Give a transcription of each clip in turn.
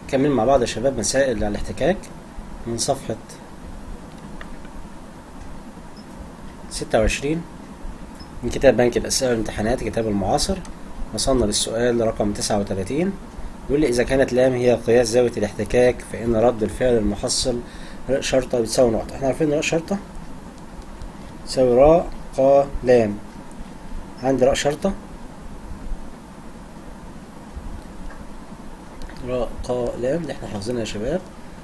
نكمل مع بعض يا شباب مسائل على الاحتكاك من صفحة ستة وعشرين من كتاب بنك الأسئلة والامتحانات كتاب المعاصر وصلنا للسؤال رقم تسعة وتلاتين يقول لي إذا كانت لام هي قياس زاوية الاحتكاك فإن رد الفعل المحصل راء شرطة بتساوي نقطة احنا عارفين راء شرطة تساوي راء قا لام عندي راء شرطة راء قا لام اللي احنا حافظينها يا شباب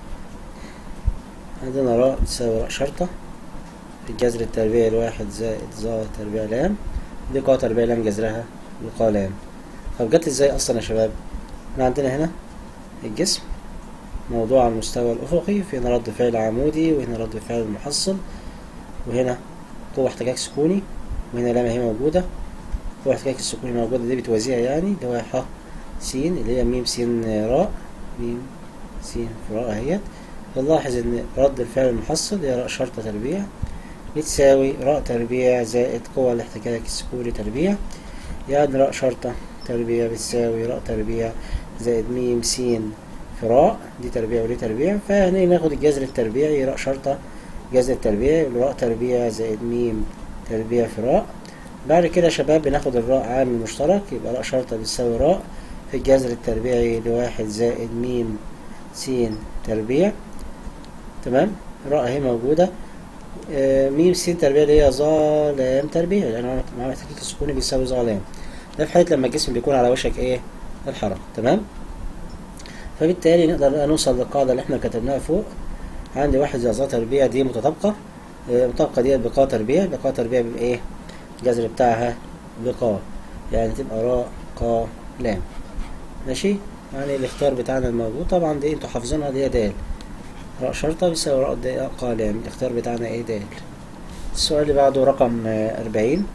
عندنا راء تساوي راء شرطة الجذر التربيعي الواحد زائد ظا تربيع لام دي قا تربيع لام جذرها لقا لام طب جت ازاي اصلا يا شباب احنا عندنا هنا الجسم موضوع على المستوى الأفقي في هنا رد فعل عمودي وهنا رد فعل محصل وهنا قوة احتكاك سكوني وهنا لام هي موجودة قوة احتكاك السكوني موجودة دي بتوازيها يعني اللي هو ح س اللي هي ميم س راء ميم س في راء اهيت نلاحظ ان رد الفعل المحصل هي راء شرطة تربيع بتساوي راء تربيع زائد قوة الاحتكاك السكوني تربيع يعني راء شرطة تربيع بتساوي راء تربيع زائد ميم س في راء دي تربيع ودي تربيع فهنا ناخد الجذر التربيعي راء شرطة جذر التربيع راء تربيع زائد ميم تربيع في راء بعد كده يا شباب بناخد الراء عامل مشترك يبقى راء شرطة بتساوي راء في الجذر التربيعي لواحد زائد ميم س تربيع تمام راء اهي موجودة آه ميم س تربيع اللي هي ظا لام تربيع لأن يعني مع التحقيق السكوني بيساوي ظا لام ده في حالة لما الجسم بيكون على وشك ايه الحركة تمام فبالتالي نقدر نوصل للقاعدة اللي احنا كتبناها فوق عندي واحد زي ظا تربيع دي متطابقة المطابقة دي بقاء تربيع بقاء تربيع بإيه الجذر بتاعها بقاء يعني تبقى راء قا لام ماشي يعني الاختيار بتاعنا الموجود طبعا دي انتوا حافظينها دي د راء شرطة بيساوي راء د قا لام الاختيار بتاعنا ايه د السؤال اللي بعده رقم أربعين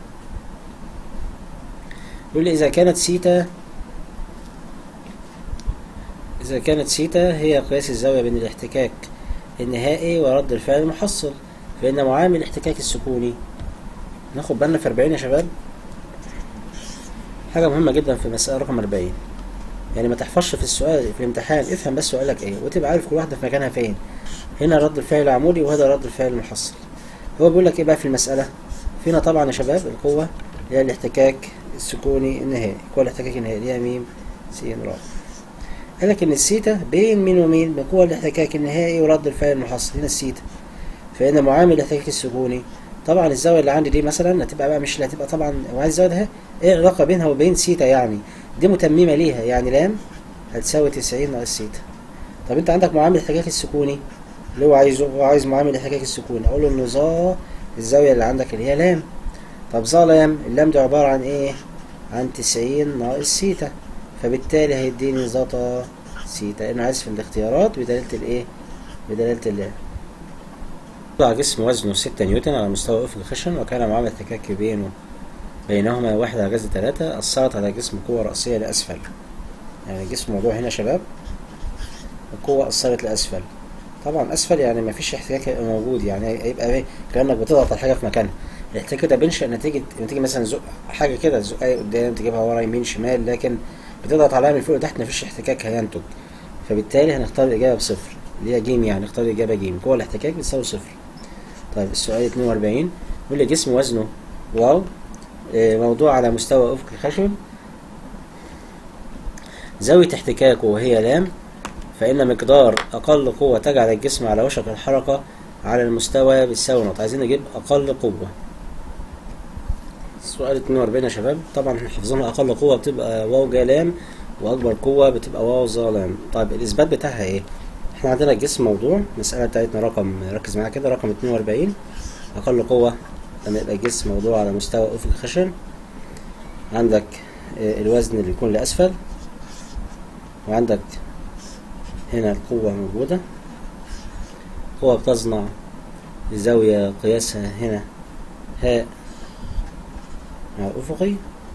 يقول لي إذا كانت سيتا إذا كانت سيتا هي قياس الزاوية بين الاحتكاك النهائي ورد الفعل المحصل فإن معامل الاحتكاك السكوني ناخد بالنا في 40 يا شباب حاجة مهمة جدا في مسألة رقم 40 يعني ما تحفظش في السؤال في الامتحان افهم بس سؤالك ايه وتبقى عارف كل واحدة في مكانها فين هنا رد الفعل العمودي وهذا رد الفعل المحصل هو بيقول لك ايه بقى في المسألة فينا طبعا يا شباب القوة اللي هي الاحتكاك السكوني النهائي قوة الاحتكاك النهائي اللي هي ميم س راء قال لك ان السيتا بين مين ومين بين قوة الاحتكاك النهائي ورد الفعل المحصل هنا السيتا فإن معامل الاحتكاك السكوني طبعا الزاوية اللي عندي دي مثلا هتبقى بقى مش هتبقى طبعا وعايز الزاوية ده ايه العلاقة بينها وبين سيتا يعني دي متممة ليها يعني لام هتساوي 90 ناقص سيتا طب انت عندك معامل الاحتكاك السكوني اللي هو عايزه هو عايز معامل الاحتكاك السكوني اقول له ان ظا الزاوية اللي عندك اللي هي لام طب ظا لام اللام دي عبارة عن ايه عن 90 ناقص سيتا فبالتالي هيديني زتا سيتا لانه عايز في الاختيارات بدلالة الايه بدلالة اللام طلع جسم وزنه 6 نيوتن على مستوى افق الخشن وكان معامل احتكاك بينه بينهما واحد على جذر ثلاثة أثرت على جسم قوة رأسية لأسفل يعني جسم موضوع هنا شباب القوة أثرت لأسفل طبعا أسفل يعني مفيش احتكاك موجود يعني هيبقى كأنك بتضغط على حاجة في مكانها الاحتكاك ده بينشأ نتيجة نتيجة مثلا زق حاجة كده تزقها قدام تجيبها ورا يمين شمال لكن بتضغط عليها من فوق لتحت مفيش احتكاك هينتج فبالتالي هنختار الإجابة بصفر اللي هي جيم يعني نختار الإجابة جيم قوة الاحتكاك بتساوي صفر طيب السؤال 42 بيقول لي جسم وزنه واو موضوع على مستوى أفق الخشب زاوية احتكاكه وهي لام فإن مقدار أقل قوة تجعل الجسم على وشك الحركة على المستوى بتساوي نقطة عايزين نجيب أقل قوة السؤال 42 يا شباب طبعا احنا حافظينها أقل قوة بتبقى واو جا لام وأكبر قوة بتبقى واو ظا لام طيب الإثبات بتاعها إيه؟ احنا عندنا الجسم موضوع المسألة بتاعتنا رقم ركز معايا كده رقم 42 أقل قوة لما يبقى الجسم موضوع على مستوى أفق الخشن عندك الوزن اللي يكون لأسفل وعندك هنا القوة موجودة قوة بتصنع زاوية قياسها هنا هاء مع أفقي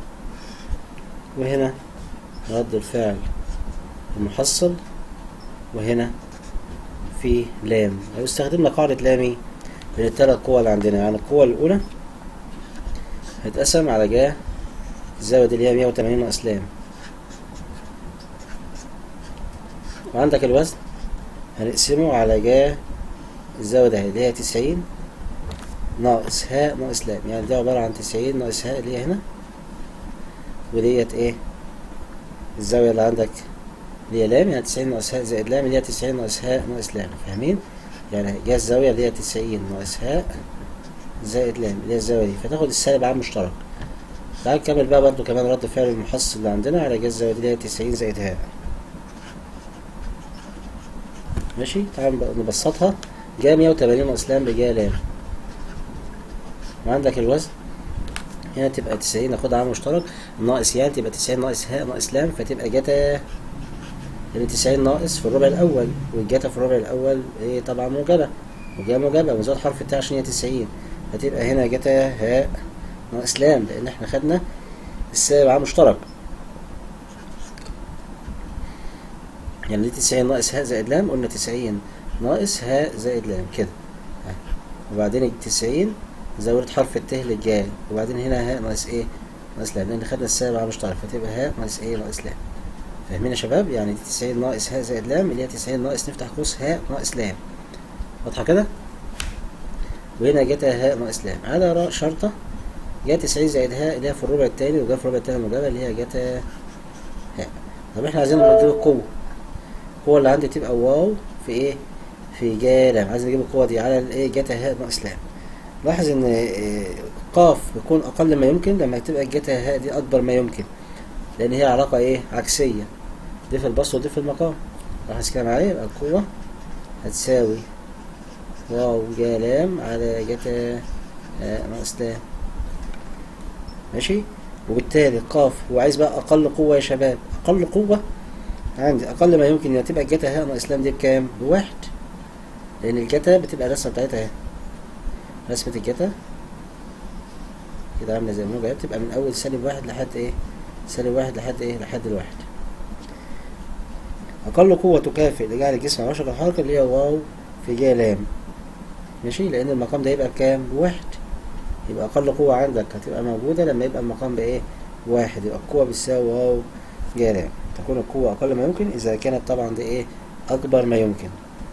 وهنا رد الفعل المحصل وهنا في لام لو استخدمنا قاعدة لامي بين الثلاث قوى اللي عندنا يعني القوة الأولى هتقسم على جاه الزاوية دي اللي هي 180 ناقص لام وعندك الوزن هنقسمه على جا الزاوية ده اللي هي تسعين ناقص هاء ناقص لام يعني ده عبارة عن تسعين ناقص هاء اللي هي هنا وديت ايه الزاوية اللي عندك اللي هي لام يعني تسعين ناقص هاء زائد لام اللي هي تسعين ناقص هاء ناقص لام فاهمين؟ يعني جا الزاوية اللي هي تسعين ناقص هاء زائد لام اللي هي الزاوية دي فتاخد السالب عام مشترك تعال نكمل بقى برضو كمان رد فعل المحصل اللي عندنا على جا الزاوية دي اللي هي تسعين زائد هاء ماشي تعال نبسطها جا مية وتمانين ناقص لام بجا لام وعندك الوزن هنا تبقى تسعين ناخدها عامل مشترك ناقص يعني تبقى تسعين ناقص هاء ناقص لام فتبقى جتا لأن تسعين ناقص في الربع الأول والجتا في الربع الأول إيه طبعا موجبة وجا موجبة وزاد حرف التاء عشان هي تسعين فتبقى هنا جتا هاء ناقص لام لأن احنا خدنا السالب عامل مشترك يعني دي تسعين ناقص هاء زائد لام قلنا تسعين ناقص هاء زائد لام كده وبعدين التسعين زودت حرف الت للجال وبعدين هنا هاء ناقص ايه ناقص لام لان خدنا السالب على مشترك فتبقى هاء ناقص ايه ناقص لام فاهمين يا شباب يعني دي 90 ناقص هاء زائد لام اللي هي 90 ناقص نفتح قوس هاء ناقص لام واضحه كده وهنا جت هاء ناقص لام على شرطه جت 90 زائد هاء اللي هي في الربع الثاني وجا في الربع الثاني المجابه اللي هي جت هاء طب احنا عايزين نجيب القوه القوه اللي عندي تبقى واو في ايه في جا لام عايزين نجيب القوه دي على الايه جت هاء ناقص لام لاحظ ان قاف بيكون اقل ما يمكن لما تبقى جتا هاء دي اكبر ما يمكن لان هي علاقة ايه عكسية دي في البسط ودي في المقام لاحظ كده معايا يبقى القوة هتساوي واو جا لام على جتا هاء ناقص لام ماشي وبالتالي قاف هو عايز بقى اقل قوة يا شباب اقل قوة عندي اقل ما يمكن ان تبقى جتا هاء ناقص لام دي بكام بواحد لان الجتا بتبقى الرسمة بتاعتها اهي رسمة الجتا كده عاملة زي الموجة بتبقى من أول سالب واحد لحد إيه؟ سالب واحد لحد إيه؟ لحد الواحد. أقل قوة تكافئ لجعل الجسم على وشك الحركة اللي هي واو في جا لام. ماشي؟ لأن المقام ده يبقى بكام؟ بواحد. يبقى أقل قوة عندك هتبقى موجودة لما يبقى المقام بإيه؟ واحد يبقى القوة بتساوي واو جا لام. تكون القوة أقل ما يمكن إذا كانت طبعا دي إيه؟ أكبر ما يمكن.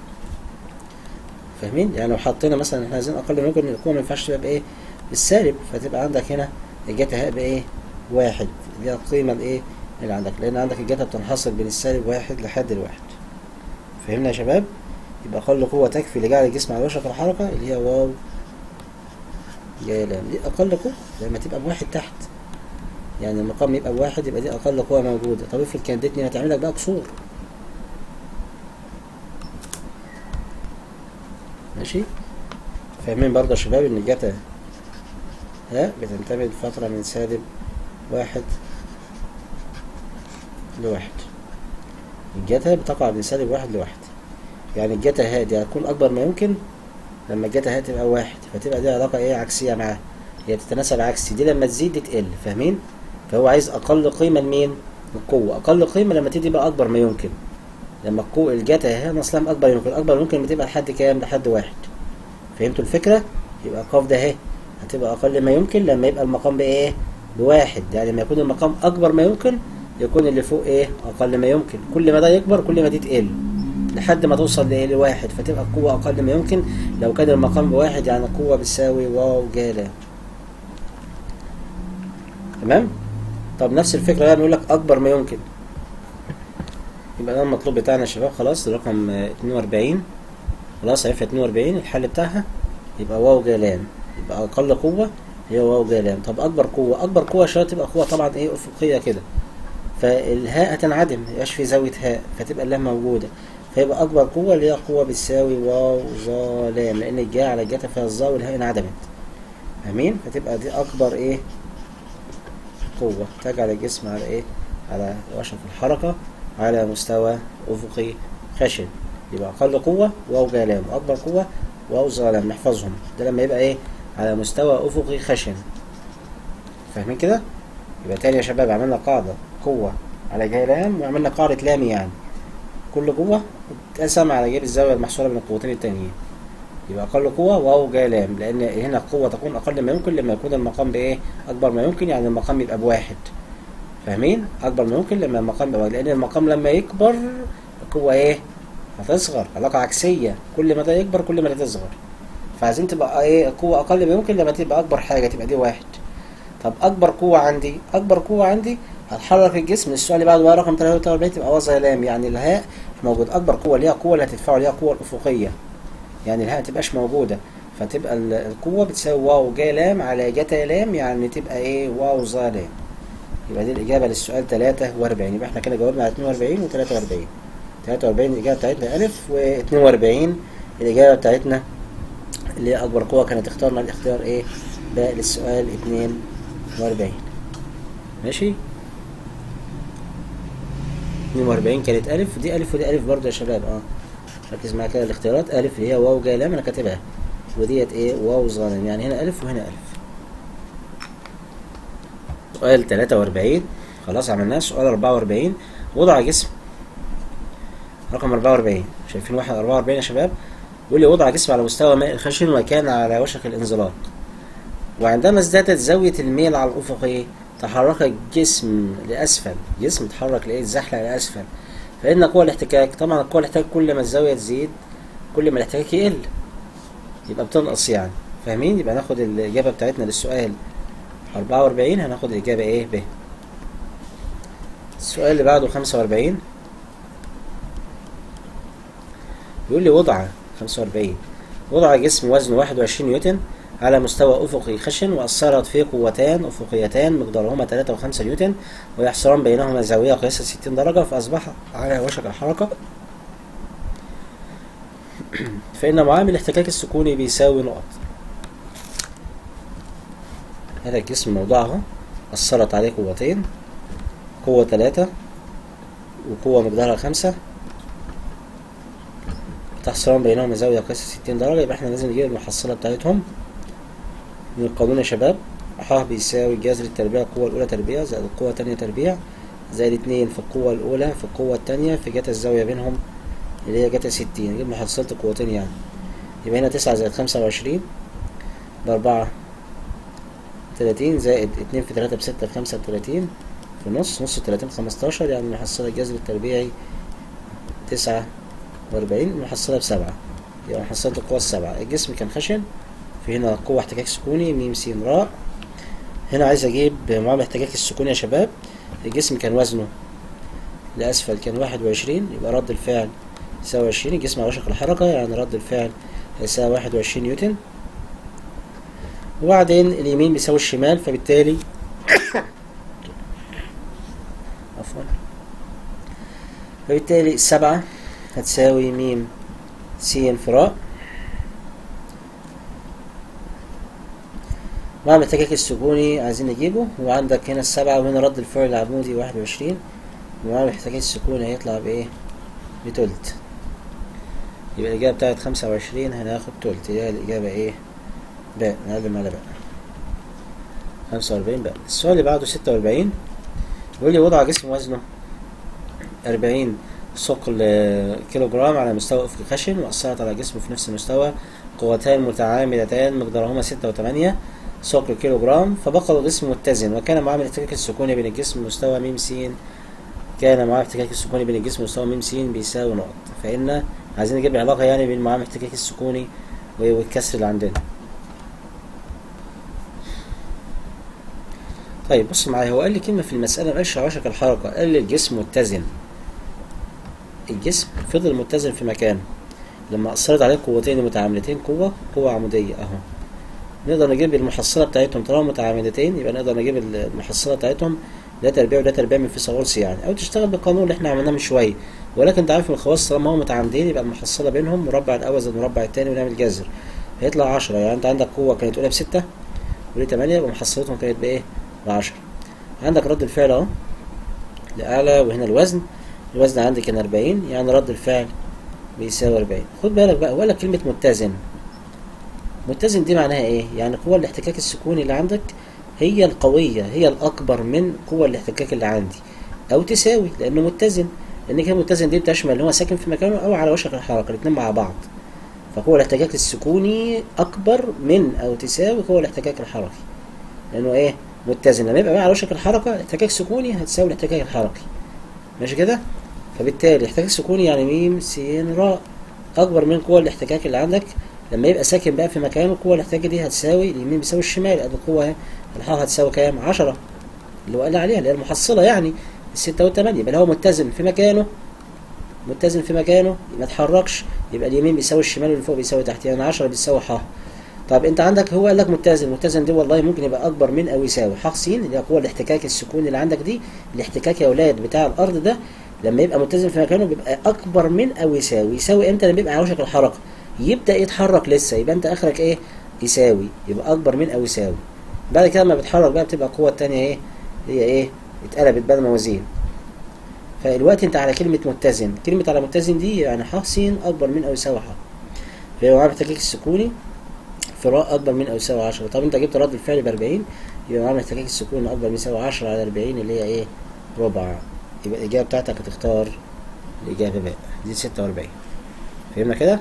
فاهمين؟ يعني لو حطينا مثلا احنا عايزين اقل ما يمكن القوه ما ينفعش تبقى بايه؟ بالسالب فتبقى عندك هنا الجتا هاء بايه؟ واحد اللي هي القيمه الايه؟ اللي عندك لان عندك الجتا بتنحصر بين السالب واحد لحد الواحد. فهمنا يا شباب؟ يبقى اقل قوه تكفي لجعل الجسم على وشك الحركه اللي هي واو جايه لام دي اقل قوه لما تبقى بواحد تحت. يعني المقام يبقى بواحد يبقى دي اقل قوه موجوده طب افرض كانت ادتني هتعمل لك بقى كسور ماشي فاهمين برضه يا شباب ان الجتا ها بتنتمي لفترة من سالب واحد لواحد الجتا بتقع من سالب واحد لواحد يعني الجتا ها دي هتكون اكبر ما يمكن لما الجتا ها تبقى واحد فتبقى دي علاقة ايه عكسية معاها هي بتتناسب عكسي دي لما تزيد دي تقل فاهمين فهو عايز اقل قيمة لمين القوة اقل قيمة لما تدي بقى اكبر ما يمكن لما القوة الجتا ها نصلها اكبر يمكن اكبر يمكن بتبقى لحد كام لحد واحد فهمتوا الفكرة يبقى قاف ده اهي هتبقى اقل ما يمكن لما يبقى المقام بايه بواحد يعني لما يكون المقام اكبر ما يمكن يكون اللي فوق ايه اقل ما يمكن كل ما ده يكبر كل ما دي تقل لحد ما توصل لايه لواحد فتبقى القوة اقل ما يمكن لو كان المقام بواحد يعني القوة بتساوي واو جالا تمام طب نفس الفكرة بقى بنقول لك اكبر ما يمكن يبقى ده المطلوب بتاعنا يا شباب خلاص رقم 42 خلاص عرفت 42 الحل بتاعها يبقى واو جالان يبقى اقل قوة هي واو جالان طب اكبر قوة اكبر قوة شوية تبقى قوة طبعا ايه افقية كده فالهاء هتنعدم ميبقاش في زاوية هاء فتبقى اللام موجودة فيبقى اكبر قوة اللي هي قوة بتساوي واو ظا لام لان الجاء على الجتا فيها الظا والهاء انعدمت امين فتبقى دي اكبر ايه قوة تجعل الجسم على ايه على وشك الحركة على مستوى افقي خشن يبقى اقل قوة واو جا لام واكبر قوة واو ظا لام نحفظهم ده لما يبقى ايه على مستوى افقي خشن فاهمين كده يبقى تاني يا شباب عملنا قاعدة قوة على جاي لام وعملنا قاعدة لام يعني كل قوة تقسم على جيب الزاوية المحصورة بين القوتين التانيين يبقى أقل قوة واو جاي لام لأن هنا القوة تكون أقل ما يمكن لما يكون المقام بإيه أكبر ما يمكن يعني المقام يبقى بواحد فاهمين أكبر ما يمكن لما المقام يبقى لأن المقام لما يكبر القوة ايه هتصغر علاقة عكسية كل ما ده يكبر كل ما ده تصغر فعايزين تبقى ايه القوة اقل ما يمكن لما تبقى اكبر حاجة تبقى دي واحد طب اكبر قوة عندي اكبر قوة عندي هتحرك الجسم السؤال اللي بعده بقى رقم 43 تبقى وظع لام يعني الهاء موجود اكبر قوة ليها قوة اللي هتدفعه ليها قوة الافقية يعني الهاء متبقاش موجودة فتبقى ال- القوة بتساوي واو جا لام على جتا لام يعني تبقى ايه واو ظا لام يبقى دي الإجابة للسؤال 43 يبقى احنا كده جاوبنا على 42 و 43 43 الإجابة بتاعتنا ألف و 42 الإجابة بتاعتنا اللي هي أكبر قوة كانت اختارنا الاختيار إيه باء للسؤال 42 ماشي 42 كانت ألف دي ألف ودي ألف برضه يا شباب اه ركز معايا كده الاختيارات ألف اللي هي واو جاي لام أنا كاتبها وديت إيه واو ظالم يعني هنا ألف وهنا ألف سؤال 43 خلاص عملناه سؤال 44 وضع جسم رقم 44 شايفين واحد 44 يا شباب يقول لي وضع جسم على مستوى ماء الخشن وكان على وشك الانزلاق وعندما ازدادت زاوية الميل على الأفق تحرك الجسم لأسفل جسم تحرك لإيه الزحلق لأسفل فإن قوة الاحتكاك طبعا قوة الاحتكاك كل ما الزاوية تزيد كل ما الاحتكاك يقل يبقى بتنقص يعني فاهمين يبقى ناخد الإجابة بتاعتنا للسؤال 44 هناخد الإجابة إيه ب السؤال اللي بعده 45 بيقول لي وضع 45 وضع جسم وزنه 21 نيوتن على مستوى أفقي خشن وأثرت فيه قوتان أفقيتان مقدارهما 3 و5 نيوتن ويحصلان بينهما زاوية قياسها 60 درجة فأصبح على وشك الحركة فإن معامل الاحتكاك السكوني بيساوي نقط هذا الجسم موضعه أثرت عليه قوتين قوة ثلاثة وقوة مقدارها خمسة تحصلان بينهما زاوية قياسها 60 درجة يبقى احنا لازم نجيب المحصلة بتاعتهم من القانون يا شباب ح بيساوي جذر التربيع القوة الأولى تربيع زائد القوة التانية تربيع زائد اتنين في القوة الأولى في القوة التانية في جتا الزاوية بينهم اللي هي جتا ستين نجيب محصلة القوتين يعني يبقى هنا تسعة زائد خمسة وعشرين بأربعة تلاتين زائد اتنين في تلاتة بستة في خمسة وتلاتين في نص نص تلاتين خمستاشر يعني محصلة الجذر التربيعي تسعة وأربعين المحصلة بسبعة يبقى محصلة القوة السبعة الجسم كان خشن في هنا قوة احتكاك سكوني ميم س راء هنا عايز اجيب معامل احتكاك السكوني يا شباب الجسم كان وزنه لأسفل كان واحد وعشرين يبقى رد الفعل يساوي عشرين الجسم على وشك الحركة يعني رد الفعل هيساوي واحد وعشرين نيوتن وبعدين اليمين بيساوي الشمال فبالتالي عفوا فبالتالي السبعة هتساوي ميم س انفراء معامل التكاك السكوني عايزين نجيبه وعندك هنا السبعة وهنا رد الفعل العمودي واحد وعشرين ومعامل التكاك السكوني هيطلع بإيه؟ بتلت يبقى الإجابة بتاعت خمسة وعشرين هناخد تلت هي الإجابة إيه؟ باء نعلم على باء خمسة وأربعين باء السؤال اللي بعده ستة وأربعين بيقول لي وضع جسم وزنه أربعين ثقل كيلو جرام على مستوى أفقي خشن وأثرت على جسمه في نفس المستوى قوتان متعامدتان مقدارهما ستة وثمانية ثقل كيلو جرام فبقى الجسم متزن وكان معامل الاحتكاك السكوني بين الجسم مستوى م س كان معامل الاحتكاك السكوني بين الجسم مستوى م س بيساوي نقط فإن عايزين نجيب العلاقة يعني بين معامل الاحتكاك السكوني والكسر اللي عندنا طيب بص معايا هو قال لي كلمة في المسألة ما قالش عواشك الحركة قال لي الجسم متزن الجسم فضل متزن في مكانه لما أثرت عليه قوتين متعاملتين قوة قوة عمودية أهو نقدر نجيب المحصلة بتاعتهم طالما متعامدتين يبقى نقدر نجيب المحصلة بتاعتهم ده تربيع وده تربيع من فيثاغورس يعني أو تشتغل بالقانون اللي احنا عملناه من شوية ولكن انت عارف من الخواص طالما هم متعامدين يبقى المحصلة بينهم مربع الأول زائد المربع التاني ونعمل جذر هيطلع عشرة يعني انت عندك قوة كانت أولى بستة ودي تمانية يبقى محصلتهم كانت بإيه؟ بعشرة عندك رد الفعل أهو لأعلى وهنا الوزن الوزن عندي كان أربعين يعني رد الفعل بيساوي أربعين خد بالك بقى ولا كلمة متزن متزن دي معناها ايه؟ يعني قوة الاحتكاك السكوني اللي عندك هي القوية هي الأكبر من قوة الاحتكاك اللي عندي أو تساوي لأنه متزن لأن كلمة متزن دي بتشمل اللي هو ساكن في مكانه أو على وشك الحركة الاتنين مع بعض فقوة الاحتكاك السكوني أكبر من أو تساوي قوة الاحتكاك الحركي لأنه ايه؟ متزن لما يبقى على وشك الحركة الاحتكاك السكوني هتساوي الاحتكاك الحركي ماشي كده؟ فبالتالي الاحتكاك السكوني يعني ميم س راء اكبر من قوة الاحتكاك اللي عندك لما يبقى ساكن بقى في مكانه قوة الاحتكاك دي هتساوي اليمين بيساوي الشمال ادي القوة اهي الحاء هتساوي كام 10 اللي هو قال عليها اللي هي المحصلة يعني الستة والثمانية يبقى هو متزن في مكانه متزن في مكانه ما اتحركش يبقى اليمين بيساوي الشمال واللي فوق بيساوي تحت يعني 10 بيساوي ح طب انت عندك هو قال لك متزن متزن دي والله ممكن يبقى اكبر من او يساوي ح س اللي هي قوه الاحتكاك السكوني اللي عندك دي الاحتكاك يا اولاد بتاع الارض ده لما يبقى متزن في مكانه بيبقى اكبر من او يساوي يساوي امتى لما يبقى على وشك الحركه يبدا يتحرك لسه يبقى انت اخرك ايه يساوي يبقى اكبر من او يساوي بعد كده لما بيتحرك بقى بتبقى القوه الثانيه ايه هي ايه اتقلبت بقى موازين فالوقت انت على كلمة متزن كلمة على متزن دي يعني ح س أكبر من أو يساوي ح فهو عامل التكيك السكوني في راء أكبر من أو يساوي 10 طب انت جبت رد الفعل ب 40 يبقى عامل التكيك السكوني أكبر من يساوي 10 على 40 اللي هي ايه ربع يبقى الإجابة بتاعتك هتختار الإجابة باء دي 46 فهمنا كده؟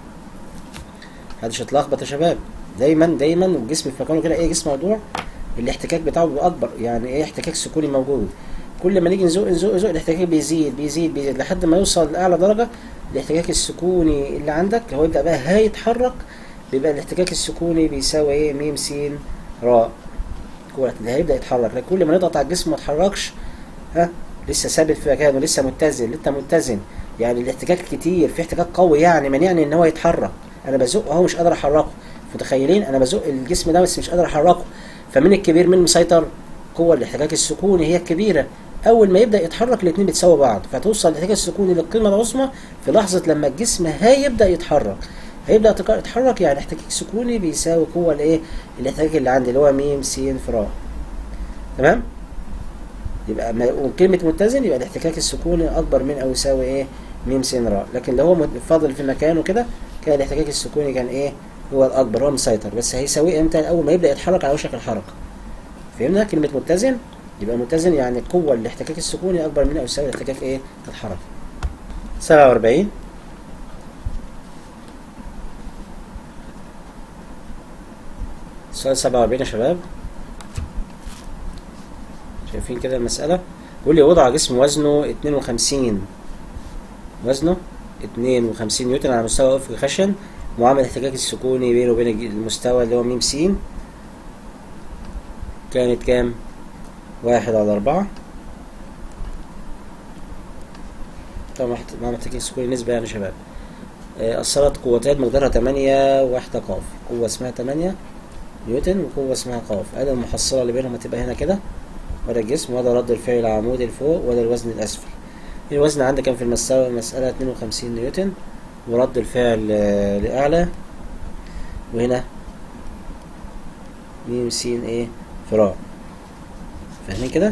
محدش يتلخبط يا شباب دايما دايما الجسم في مكانه كده ايه جسم موضوع الاحتكاك بتاعه بيبقى أكبر يعني ايه احتكاك سكوني موجود كل ما نيجي نزق نزق نزق الاحتكاك بيزيد بيزيد بيزيد لحد ما يوصل لأعلى درجة الاحتكاك السكوني اللي عندك هو يبدأ بقى هيتحرك بيبقى الاحتكاك السكوني بيساوي ايه م س راء هو اللي هيبدأ يتحرك لكن كل ما نضغط على الجسم ما اتحركش ها لسه ثابت في مكانه لسه متزن لسه متزن يعني الاحتكاك كتير في احتكاك قوي يعني مانعني ان هو يتحرك انا بزقه اهو مش قادر احركه متخيلين انا بزق الجسم ده بس مش قادر احركه فمين الكبير مين مسيطر قوة الاحتكاك السكوني هي الكبيرة أول ما يبدأ يتحرك الاتنين بتساوي بعض فتوصل الاحتكاك السكوني للقيمة العظمى في لحظة لما الجسم هيبدأ يتحرك هيبدأ يتحرك يعني احتكاك سكوني بيساوي قوة الايه الاحتكاك اللي عندي اللي هو م س ف تمام يبقى كلمة متزن يبقى الاحتكاك السكوني أكبر من أو يساوي ايه م س ر لكن لو هو فاضل في مكانه كده كان الاحتكاك السكوني كان ايه هو الأكبر هو مسيطر بس هيساويه امتى أول ما يبدأ يتحرك على وشك الحركة فهمنا كلمة متزن يبقى متزن يعني قوة الاحتكاك السكوني أكبر من أو يساوي الاحتكاك إيه الحركي 47 سؤال 47 يا شباب شايفين كده المسألة بيقول لي وضع جسم وزنه 52 وزنه 52 نيوتن على مستوى أفق خشن معامل الاحتكاك السكوني بينه وبين المستوى اللي هو م س كانت كام؟ واحد على أربعة طبعا ما محتاجين سكون نسبة يعني شباب أثرت قوتين مقدارها تمانية واحدة قاف قوة اسمها تمانية نيوتن وقوة اسمها قاف ادي المحصلة اللي بينهم هتبقى هنا كده وده الجسم وده رد الفعل العمودي لفوق وده الوزن الأسفل الوزن عندي كان في المسألة المسألة اتنين وخمسين نيوتن ورد الفعل لأعلى وهنا م س ايه فراغ فاهمين كده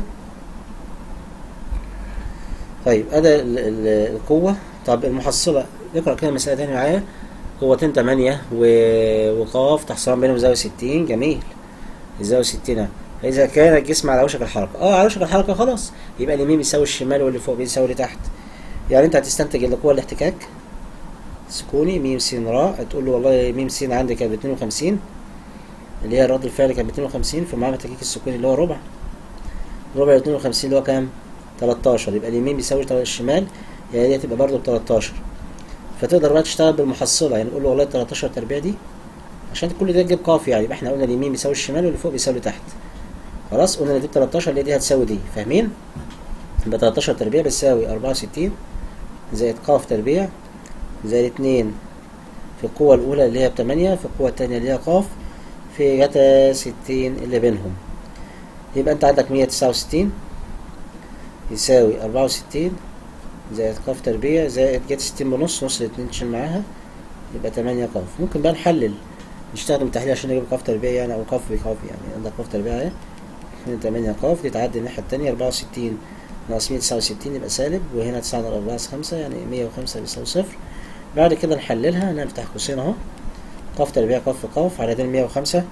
طيب ادي القوة طب المحصلة نقرأ كده مسألة تانية معايا قوتين تمانية وقاف تحصلان بينهم زاوية ستين جميل الزاوية ستين إذا كان الجسم على وشك الحركة اه على وشك الحركة خلاص يبقى اليمين بيساوي الشمال واللي فوق بيساوي اللي تحت يعني انت هتستنتج ان قوة الاحتكاك سكوني م س ر تقول له والله م س عندي كانت ب 52 اللي هي الرد الفعلي كان ب 52 فمعامل التكيك السكوني اللي هو ربع ربع 52 اللي هو كام 13 يبقى اليمين بيساوي الشمال يعني دي هتبقى برضه ب 13 فتقدر بقى تشتغل بالمحصله يعني نقول له والله 13 تربيع دي عشان كل ده تجيب قاف يعني يبقى احنا قلنا اليمين بيساوي الشمال واللي فوق بيساوي تحت خلاص قلنا ان دي 13 اللي دي هتساوي دي فاهمين يبقى 13 تربيع بتساوي 64 زائد قاف تربيع زائد 2 في القوة الأولى اللي هي بتمانية في القوة التانية اللي هي قاف في جتا ستين اللي بينهم يبقى أنت عندك مية تسعة وستين يساوي أربعة وستين زائد قاف تربيع زائد جتا ستين بنص نص الاتنين تشيل معاها يبقى تمانية قاف ممكن بقى نحلل نستخدم تحليل عشان نجيب قاف تربيع يعني أو قاف بقاف يعني عندك قاف تربيع اهي هنا تمانية قاف دي تعدي الناحية التانية أربعة وستين ناقص مية تسعة وستين يبقى سالب وهنا تسعة على أربعة خمسة يعني مية وخمسة بيساوي صفر بعد كده نحللها نفتح قوسين اهو قاف تربيع قاف في قاف على دين مية وخمسة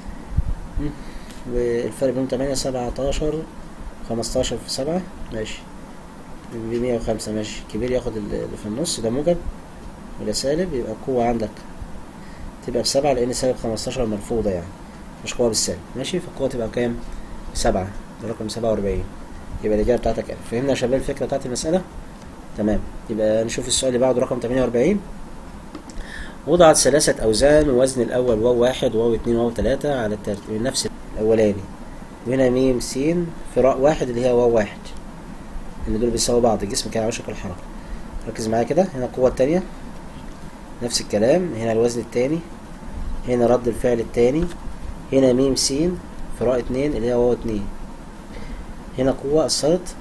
والفرق بينهم تمانية سبعتاشر خمستاشر في سبعة ماشي بمية وخمسة ماشي كبير ياخد اللي في النص ده موجب وده سالب يبقى القوة عندك تبقى بسبعة لأن سالب خمستاشر مرفوضة يعني مش قوة بالسالب ماشي فالقوة تبقى بكام؟ سبعة ده رقم سبعة وأربعين يبقى الإجابة بتاعتك ألف فهمنا يا شباب الفكرة بتاعت المسألة؟ تمام يبقى نشوف السؤال اللي بعده رقم 48 وضعت ثلاثة أوزان ووزن الأول واو واحد وواو اتنين وواو تلاتة على الترتيب نفس الأولاني وهنا ميم سين في راء واحد اللي هي واو واحد اللي دول بيساووا بعض الجسم كان على وشك الحركة ركز معايا كده هنا القوة التانية نفس الكلام هنا الوزن التاني هنا رد الفعل التاني هنا ميم سين في راء اتنين اللي هي واو اتنين هنا قوة أثرت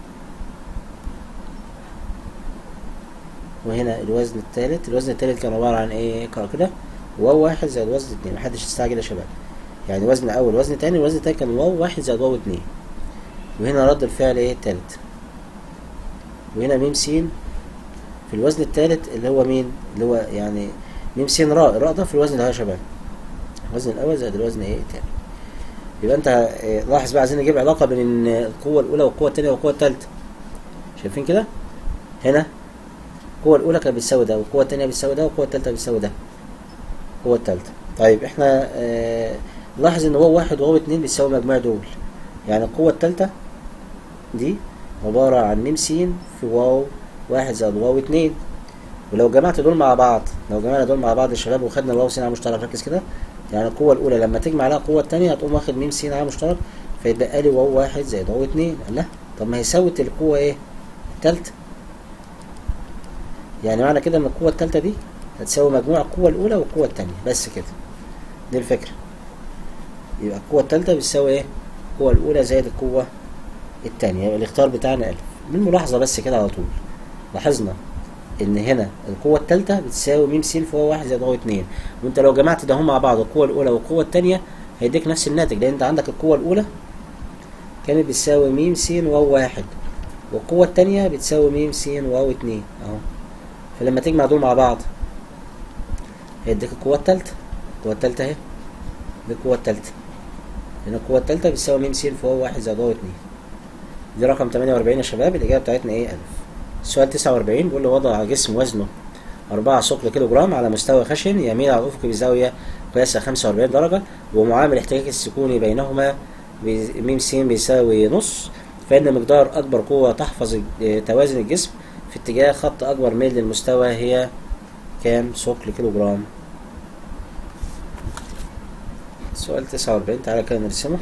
وهنا الوزن التالت الوزن التالت كان عبارة عن ايه اقرأ كده واو واحد زائد وزن اتنين محدش يستعجل يا شباب يعني وزن أول وزن تاني الوزن التاني كان واو واحد زائد واو اتنين وهنا رد الفعل ايه التالت وهنا ميم سين في الوزن التالت اللي هو مين اللي هو يعني ميم سين راء الراء ده في الوزن ده يا شباب الوزن الأول زائد الوزن ايه التاني يبقى انت اه لاحظ بقى عايزين نجيب علاقة بين القوة الأولى والقوة التانية والقوة التالتة شايفين كده هنا القوة الأولى كانت بتساوي ده والقوة التانية بتساوي ده والقوة التالتة بتساوي ده القوة التالتة طيب احنا اه نلاحظ ان واو واحد وواو اتنين بيساوي المجموع دول يعني القوة التالتة دي عبارة عن ميم سين في واو واحد زائد واو اتنين ولو جمعت دول مع بعض لو جمعنا دول مع بعض يا شباب وخدنا الواو سين على مشترك ركز كده يعني القوة الأولى لما تجمع عليها القوة التانية هتقوم واخد ميم سين على مشترك فيتبقى لي واو واحد زائد واو اتنين لا طب ما هي ساوت القوة ايه؟ التالتة يعني معنى كده ان القوة التالتة دي هتساوي مجموع القوة الأولى والقوة التانية بس كده دي الفكرة يبقى القوة التالتة بتساوي ايه؟ القوة الأولى زائد القوة التانية يبقى الاختيار بتاعنا ألف من ملاحظة بس كده على طول لاحظنا ان هنا القوة التالتة بتساوي ميم س في واو واحد زائد واو اتنين وانت لو جمعت ده هم مع بعض القوة الأولى والقوة التانية هيديك نفس الناتج لأن انت عندك القوة الأولى كانت بتساوي ميم س واو واحد والقوة التانية بتساوي ميم س واو اتنين اهو فلما تجمع دول مع بعض هيديك القوة التالتة القوة التالتة اهي دي القوة التالتة لأن القوة التالتة بتساوي ميم س في واو واحد زائد واو اتنين دي رقم 48 يا شباب الإجابة بتاعتنا ايه ألف السؤال 49 بيقول له وضع جسم وزنه 4 ثقل كيلو جرام على مستوى خشن يميل على الأفق بزاوية قياسها 45 درجة ومعامل الاحتكاك السكوني بينهما م س بيساوي نص فإن مقدار أكبر قوة تحفظ توازن الجسم في اتجاه خط أكبر ميل للمستوى هي كام ثقل كيلو جرام سؤال 49 تعالى كده نرسمه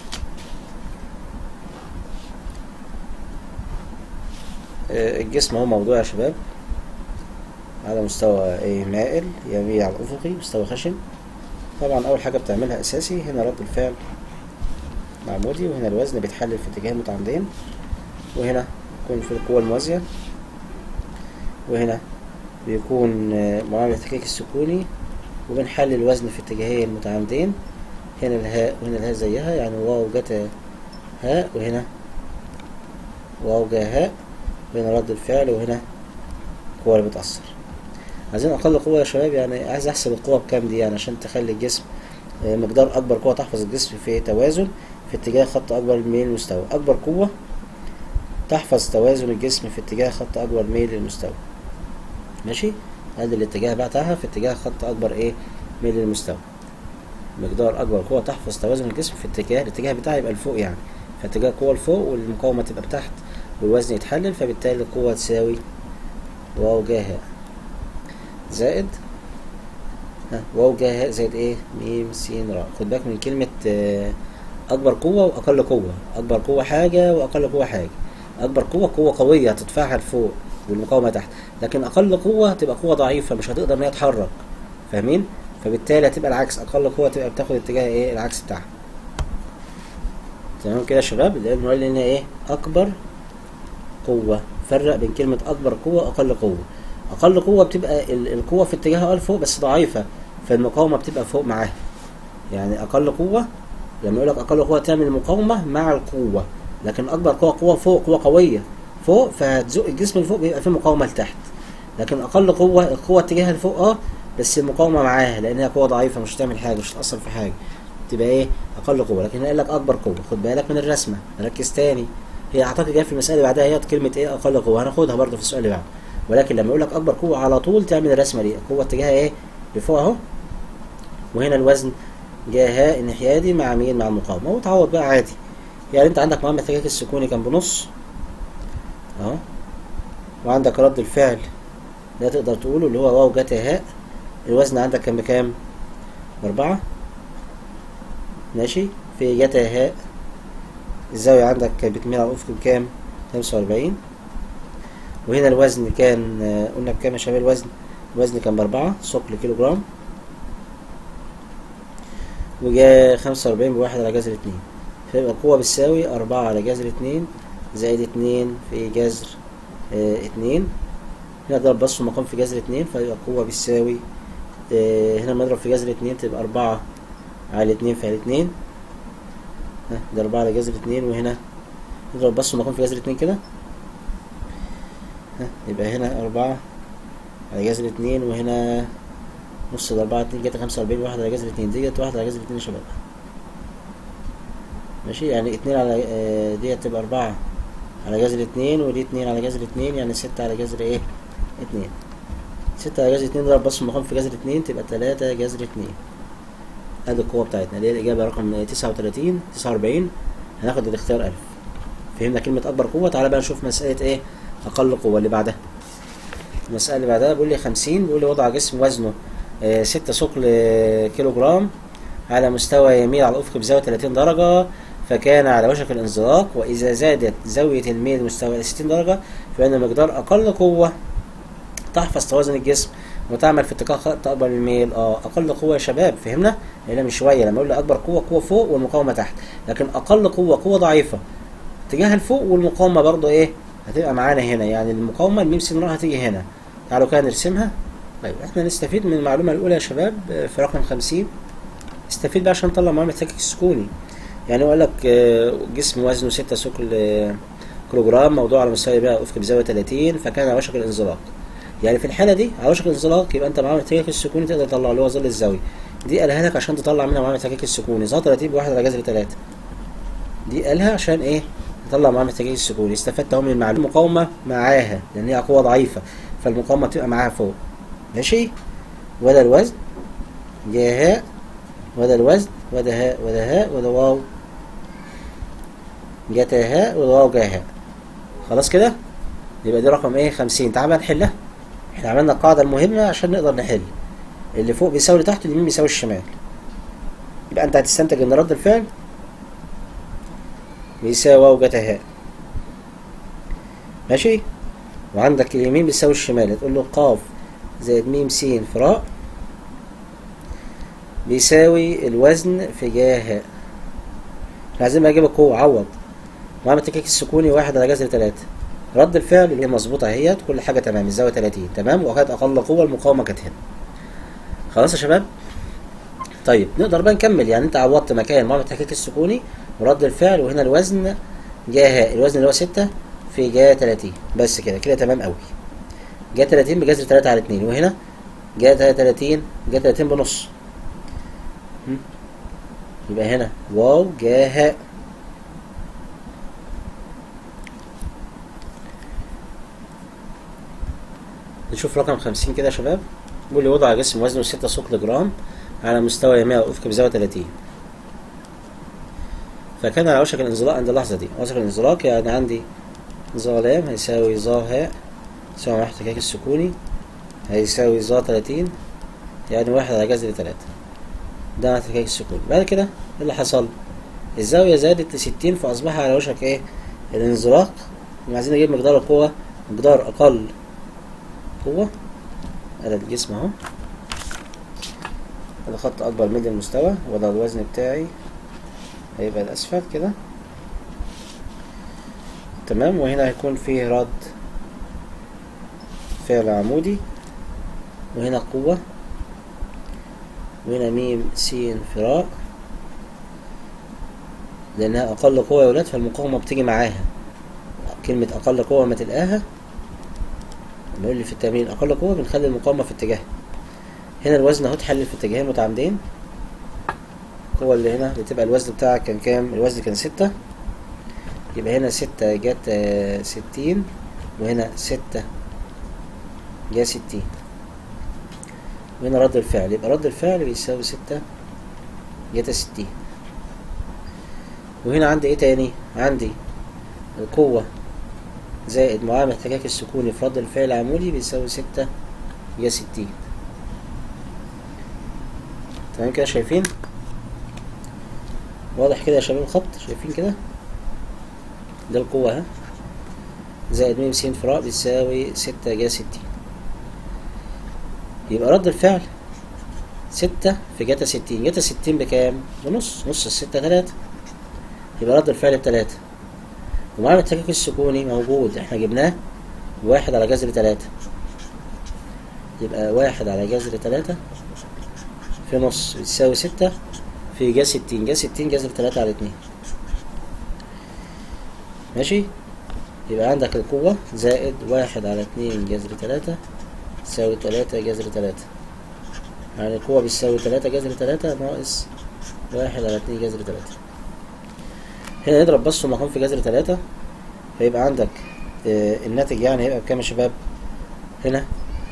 الجسم هو موضوع يا شباب على مستوى ايه مائل يميل على الافقي مستوى خشن طبعا اول حاجه بتعملها اساسي هنا رد الفعل العمودي وهنا الوزن بيتحلل في اتجاه متعامدين وهنا يكون في القوة الموازية وهنا بيكون معامل الاحتكاك السكوني وبنحلل الوزن في اتجاهين متعامدين هنا الهاء وهنا الهاء زيها يعني واو جت هاء وهنا واو جا هاء وهنا رد الفعل وهنا القوة اللي بتأثر عايزين أقل قوة يا شباب يعني عايز أحسب القوة بكام دي يعني عشان تخلي الجسم مقدار أكبر قوة تحفظ الجسم في توازن في اتجاه خط أكبر ميل للمستوى أكبر قوة تحفظ توازن الجسم في اتجاه خط أكبر ميل للمستوى ماشي ادي الاتجاه بتاعها في اتجاه خط أكبر إيه ميل للمستوى مقدار أكبر قوة تحفظ توازن الجسم في اتجاه الاتجاه بتاعها يبقى لفوق يعني فاتجاه القوة لفوق والمقاومة تبقى بتحت والوزن يتحلل فبالتالي القوة تساوي واو جا هاء زائد ها واو جا هاء زائد ايه ميم س راء خد بالك من كلمة آه أكبر قوة وأقل قوة أكبر قوة حاجة وأقل قوة حاجة أكبر قوة قوة قوية هتدفعها لفوق والمقاومة تحت لكن أقل قوة هتبقى قوة ضعيفة مش هتقدر إن هي تتحرك فاهمين؟ فبالتالي هتبقى العكس أقل قوة تبقى بتاخد اتجاه ايه العكس بتاعها تمام كده يا شباب اللي بنقول إن ايه أكبر قوة فرق بين كلمة أكبر قوة وأقل قوة أقل قوة بتبقى القوة في اتجاهها لفوق بس ضعيفة فالمقاومة بتبقى فوق معاها يعني أقل قوة لما يقول لك أقل قوة تعمل مقاومة مع القوة لكن أكبر قوة قوة فوق قوة قوية فوق فهتزق الجسم لفوق بيبقى فيه مقاومة لتحت لكن أقل قوة القوة اتجاهها لفوق أه بس المقاومة معاها لأنها قوة ضعيفة مش هتعمل حاجة مش هتأثر في حاجة تبقى إيه أقل قوة لكن قال لك أكبر قوة خد بالك من الرسمة ركز تاني هي أعتقد جاية في المسألة اللي بعدها هي كلمة إيه أقل قوة هناخدها برضه في السؤال اللي بعده ولكن لما يقول لك أكبر قوة على طول تعمل الرسمة دي القوة اتجاهها إيه لفوق أهو وهنا الوزن جاهاء انحيادي مع مين مع المقاومة وتعوض بقى عادي يعني انت عندك معامل الاحتكاك السكوني كان بنص اهو وعندك رد الفعل ده تقدر تقوله اللي هو واو جتا هاء الوزن عندك كان بكام بأربعة ماشي في جتا هاء الزاوية عندك كانت بتميل على الأفق بكام خمسة وأربعين وهنا الوزن كان آه، قلنا بكام يا شباب الوزن الوزن كان بأربعة ثقل كيلو جرام وجا خمسة وأربعين بواحد على جذر اتنين فيبقى القوة بتساوي أربعة على جذر اتنين زائد اتنين في جذر اه اتنين هنا ضرب بس مقام في جذر اتنين فيبقى القوة بتساوي اه هنا نضرب في جذر اتنين تبقى أربعة على اتنين في على اتنين ها، ده أربعة على جذر اتنين وهنا نضرب بس مقام في جذر اتنين كده ها، يبقى هنا أربعة على جذر اتنين وهنا نص الأربعة اتنين جت خمسة وأربعين واحد على جذر اتنين دي جت واحد على جذر اتنين يا شباب ماشي يعني اتنين على آه، دي تبقى أربعة على جذر اتنين ودي اتنين على جذر اتنين يعني ستة على جذر ايه اتنين ستة على جذر اتنين ضرب بس مقام في جذر اتنين تبقى تلاتة جذر اتنين ادي القوة بتاعتنا دي الإجابة رقم تسعة وتلاتين تسعة وأربعين هناخد الاختيار ألف فهمنا كلمة أكبر قوة تعالى بقى نشوف مسألة ايه أقل قوة اللي بعدها المسألة اللي بعدها بيقول لي خمسين بيقول لي وضع جسم وزنه آه، ستة ثقل آه، كيلو جرام على مستوى يميل على الأفق بزاوية 30 درجة فكان على وشك الانزلاق وإذا زادت زاوية الميل مستوى 60 درجة فإن مقدار أقل قوة تحفظ توازن الجسم وتعمل في اتجاه خط أكبر من الميل اه أقل قوة يا شباب فهمنا؟ هنا من شوية لما أقول لي أكبر قوة قوة فوق والمقاومة تحت لكن أقل قوة قوة ضعيفة اتجاه الفوق والمقاومة برضو إيه هتبقى معانا هنا يعني المقاومة الميم سين راح هتيجي هنا تعالوا كده نرسمها طيب احنا نستفيد من المعلومة الأولى يا شباب آه، في رقم خمسين استفيد بقى عشان نطلع معامل التكك السكوني يعني هو قال لك آه، جسم وزنه ستة ثقل آه، كيلو جرام موضوع على مستوى بقى افق بزاوية 30 فكان على وشك الانزلاق يعني في الحالة دي على وشك الانزلاق يبقى انت معامل التكك السكوني تقدر تطلع اللي هو ظل الزاوية دي قالها لك عشان تطلع منها معامل التكك السكوني ظل 30 بواحد على جذر 3 دي قالها عشان ايه تطلع معامل التكك السكوني استفدت اهو من المعلومة المقاومة معاها لان هي قوة ضعيفة فالمقاومة بتبقى معاها فوق ماشي وده الوزن جا هاء وده الوزن وده هاء وده هاء وده واو جتا هاء وده واو جا هاء خلاص كده يبقى دي رقم ايه خمسين تعال بقى نحلها احنا عملنا القاعدة المهمة عشان نقدر نحل اللي فوق بيساوي اللي تحت اليمين بيساوي الشمال يبقى انت هتستنتج ان رد الفعل بيساوي واو جتا هاء ماشي وعندك اليمين بيساوي الشمال تقول له قاف زائد ميم س في راء بيساوي الوزن في جا هاء احنا عايزين بقى نجيب القوة عوض وعامل التكيك السكوني واحد على جذر تلاتة رد الفعل اللي هي مظبوطة اهيت كل حاجة تمام الزاوية 30 تمام وكانت أقل قوة المقاومة كانت هنا خلاص يا شباب طيب نقدر بقى نكمل يعني انت عوضت مكان معامل التكيك السكوني ورد الفعل وهنا الوزن جا هاء الوزن اللي هو ستة في جا 30 بس كده كده تمام قوي جا 30 بجذر 3 على 2 وهنا جا 30 جا 30 بنص م? يبقى هنا واو جا هاء نشوف رقم 50 كده يا شباب بيقول لي وضع جسم وزنه 6 ثقل جرام على مستوى يمين الأفق بزاوية 30 فكان على وشك الانزلاق عند اللحظة دي وشك الانزلاق يعني عندي ظا لام هيساوي ظا هاء يساوي مع احتكاك السكوني هيساوي ظا 30 يعني واحد على جذر 3 ده احتكاك السكوني بعد كده ايه اللي حصل الزاوية زادت لستين فأصبح على وشك ايه الانزلاق عايزين نجيب مقدار القوة مقدار أقل قوة على الجسم اهو ده خط أكبر من المستوى وده الوزن بتاعي هيبقى الأسفل كده تمام وهنا هيكون فيه رد فعل عمودي وهنا قوة وهنا ميم سين فراء لأنها أقل قوة يا ولاد فالمقاومة بتيجي معاها كلمة أقل قوة ما تلقاها بيقول لي في التمرين أقل قوة بنخلي المقاومة في اتجاه هنا الوزن اهو اتحلل في اتجاهين متعامدين القوة اللي هنا بتبقى الوزن بتاعك كان كام؟ الوزن كان ستة يبقى هنا ستة جت آه، ستين وهنا ستة جا ستين وهنا رد الفعل يبقى رد الفعل بيساوي ستة جتا ستين وهنا عندي ايه تاني؟ عندي القوة زائد معامل احتكاك السكوني في رد الفعل العمودي بيساوي ستة جا ستين تمام كده شايفين واضح كده يا شباب الخط شايفين كده ده القوة اهي زائد ميم س في ر بيساوي ستة جا ستين يبقى رد الفعل ستة في جاتا ستين جاتا ستين بكام؟ بنص نص الستة تلاتة يبقى رد الفعل بتلاتة ومعامل التحقيق السكوني موجود احنا جبناه واحد على جذر تلاتة يبقى واحد على جذر تلاتة في نص يساوي ستة في جا ستين جا ستين جذر تلاتة على اتنين ماشي يبقى عندك القوة زائد واحد على اتنين جذر تلاتة تساوي تلاتة جذر تلاتة يعني القوة بتساوي تلاتة جذر تلاتة ناقص واحد على اتنين جذر تلاتة هنا نضرب بس ومقام في جذر تلاتة فيبقى عندك آه الناتج يعني هيبقى بكام يا شباب هنا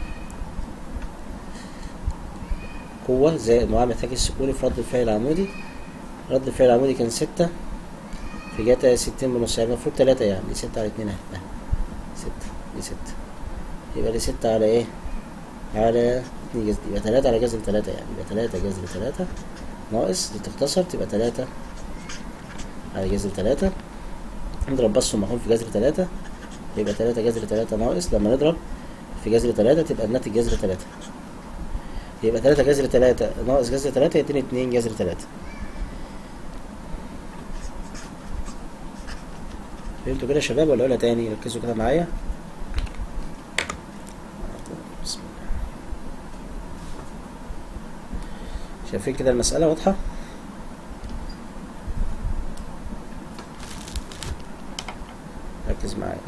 قوة زائد معامل احتكاك السكوني في رد الفعل العمودي رد الفعل العمودي كان ستة في جاتا ستين بنص يعني المفروض تلاتة يعني دي ستة على اتنين اهي ستة دي ستة يبقى دي ستة على ايه على اتنين جذر يبقى تلاتة على جذر تلاتة يعني يبقى تلاتة جذر تلاتة ناقص دي تختصر تبقى تلاتة على جذر تلاتة نضرب بس ومقام في جذر تلاتة يبقى تلاتة جذر تلاتة ناقص لما نضرب في جذر تلاتة تبقى الناتج جذر تلاتة يبقى تلاتة جذر تلاتة ناقص جذر تلاتة يديني اتنين جذر تلاتة فهمتوا كده يا شباب ولا اقولها تاني ركزوا كده معايا بسم الله شايفين كده المسألة واضحة ركز معايا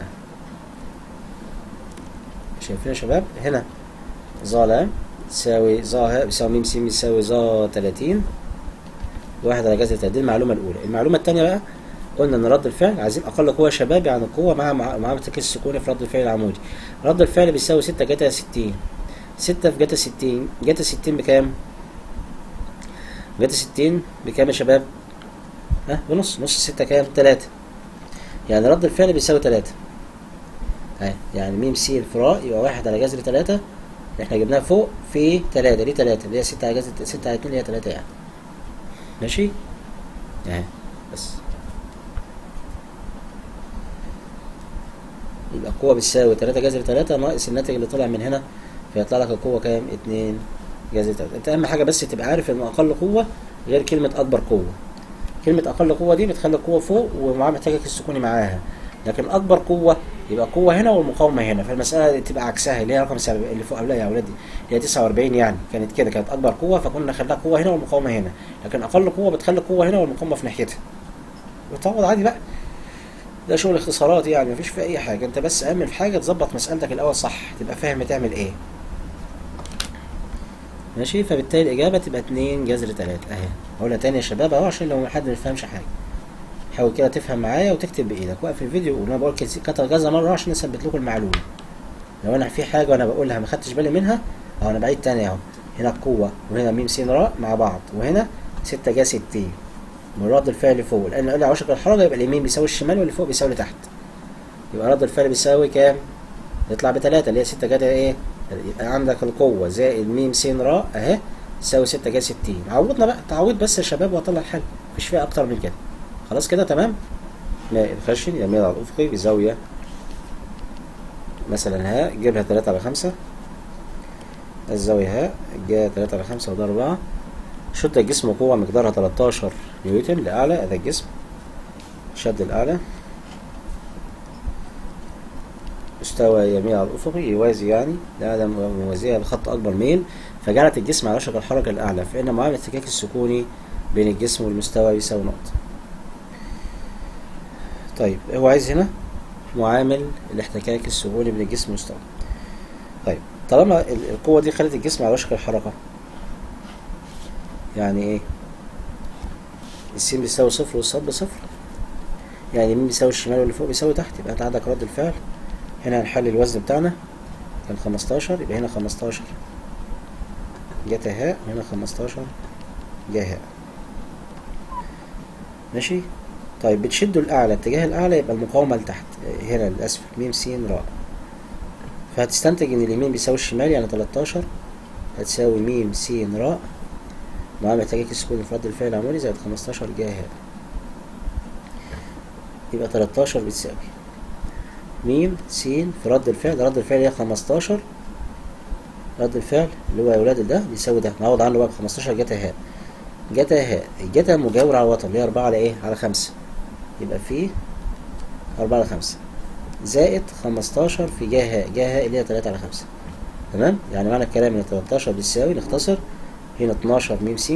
شايفين يا شباب هنا ظا لام تساوي ظا بيساوي ميم س بيساوي ظا 30 واحد على جذر 30 المعلومة الأولى المعلومة الثانية بقى قلنا ان رد الفعل عايزين اقل قوه شبابي عن القوه مع مع مع التركيز السكوني في رد الفعل العمودي رد الفعل بيساوي 6 جاتا 60 6 في جاتا 60 جاتا 60 بكام جاتا 60 بكام يا شباب ها بنص نص 6 كام 3 يعني رد الفعل بيساوي 3 اهي يعني ميم س الفراء يبقى 1 على جذر 3 احنا جبناها فوق في 3 دي 3 اللي هي 6 على جذر 6 على 2 اللي هي 3 يعني ماشي اهي بس يبقى القوة بتساوي تلاتة جذر تلاتة ناقص الناتج اللي طلع من هنا فيطلع لك القوة كام؟ اتنين جذر تلاتة انت اهم حاجة بس تبقى عارف ان اقل قوة غير كلمة اكبر قوة كلمة اقل قوة دي بتخلي القوة فوق ومعاها محتاجك السكوني معاها لكن اكبر قوة يبقى قوة هنا والمقاومة هنا فالمسألة تبقى عكسها اللي هي رقم سبب اللي فوق قبلها يا اولادي اللي هي 49 يعني كانت كده كانت اكبر قوة فكنا خلاها قوة هنا والمقاومة هنا لكن اقل قوة بتخلي القوة هنا والمقاومة في ناحيتها وتعوض عادي بقى ده شغل اختصارات يعني مفيش في اي حاجه انت بس اهم في حاجه تظبط مسالتك الاول صح تبقى فاهم تعمل ايه ماشي فبالتالي الاجابه تبقى 2 جذر 3 اهي هقولها تاني يا شباب اهو عشان لو حد ما يفهمش حاجه حاول كده تفهم معايا وتكتب بايدك وقف الفيديو وانا بقول كتر كذا مره عشان اثبت لكم المعلومه لو انا في حاجه وانا بقولها ما خدتش بالي منها اهو انا بعيد تاني اهو هنا القوه وهنا م س ر مع بعض وهنا 6 جا 60 من رد الفعل فوق لان قال لي عشق الحركه يبقى اليمين بيساوي الشمال واللي فوق بيساوي اللي تحت يبقى رد الفعل بيساوي كام يطلع بتلاتة اللي هي ستة جا ايه يبقى عندك القوة زائد م س ر اهي تساوي ستة جا ستين عوضنا بقى تعويض بس يا شباب وهطلع الحل مفيش فيها اكتر من كده خلاص كده تمام ماء الخشن يميل على الافقي بزاوية مثلا ها جيبها تلاتة على خمسة الزاوية ها جا تلاتة على خمسة وده أربعة شد الجسم قوة مقدارها 13 نيوتن لأعلى هذا الجسم شد الأعلى مستوى يميل على الأفقي يوازي يعني لأعلى موازية لخط أكبر ميل فجعلت الجسم على وشك الحركة الأعلى فإن معامل الاحتكاك السكوني بين الجسم والمستوى يساوي نقطة طيب هو عايز هنا معامل الاحتكاك السكوني بين الجسم والمستوى طيب طالما القوة دي خلت الجسم على وشك الحركة يعني ايه السين بيساوي صفر والصاد بصفر يعني مين بيساوي الشمال واللي فوق بيساوي تحت يبقى انت عندك رد الفعل هنا هنحل الوزن بتاعنا كان خمستاشر يبقى هنا خمستاشر جت هاء وهنا خمستاشر جا هاء ماشي طيب بتشدوا الأعلى اتجاه الأعلى يبقى المقاومة لتحت هنا للأسفل ميم س راء فهتستنتج إن اليمين بيساوي الشمال يعني 13 هتساوي ميم س راء مع محتاجك السكون في رد الفعل العمودي زائد 15 جهة هذا يبقى 13 بتساوي ميم س في رد الفعل رد الفعل هي 15 رد الفعل اللي هو يا ولاد ده بيساوي ده نعوض عنه بقى 15 جتا هاء جتا هاء الجتا مجاور على الوتر اللي هي 4 على ايه على 5 يبقى في 4 على 5 زائد 15 في جا هاء جا هاء اللي هي 3 على 5 تمام يعني معنى الكلام ان 13 بتساوي نختصر هنا 12 ميم س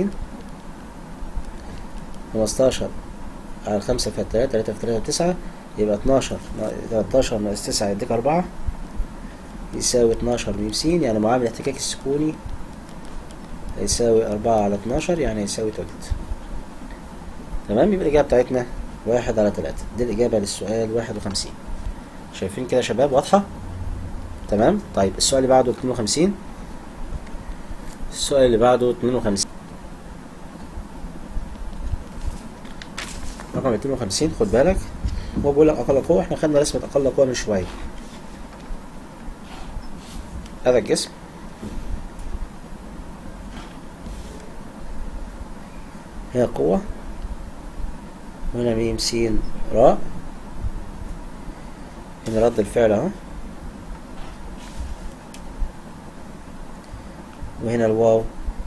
15 على 5 في 3 3 في 3 9 يبقى 12 13 ناقص 9 يديك 4 يساوي 12 ميم س يعني معامل الاحتكاك السكوني هيساوي أربعة على اتناشر يعني هيساوي تلت تمام يبقى الإجابة بتاعتنا واحد على تلاتة دي الإجابة للسؤال واحد وخمسين شايفين كده يا شباب واضحة تمام طيب السؤال اللي بعده اتنين وخمسين السؤال اللي بعده اتنين وخمسين رقم اتنين وخمسين خد بالك هو بيقول لك أقل قوة احنا خدنا رسمة أقل قوة من شوية هذا الجسم هي قوة وهنا ميم س راء هنا رد الفعل اهو وهنا الواو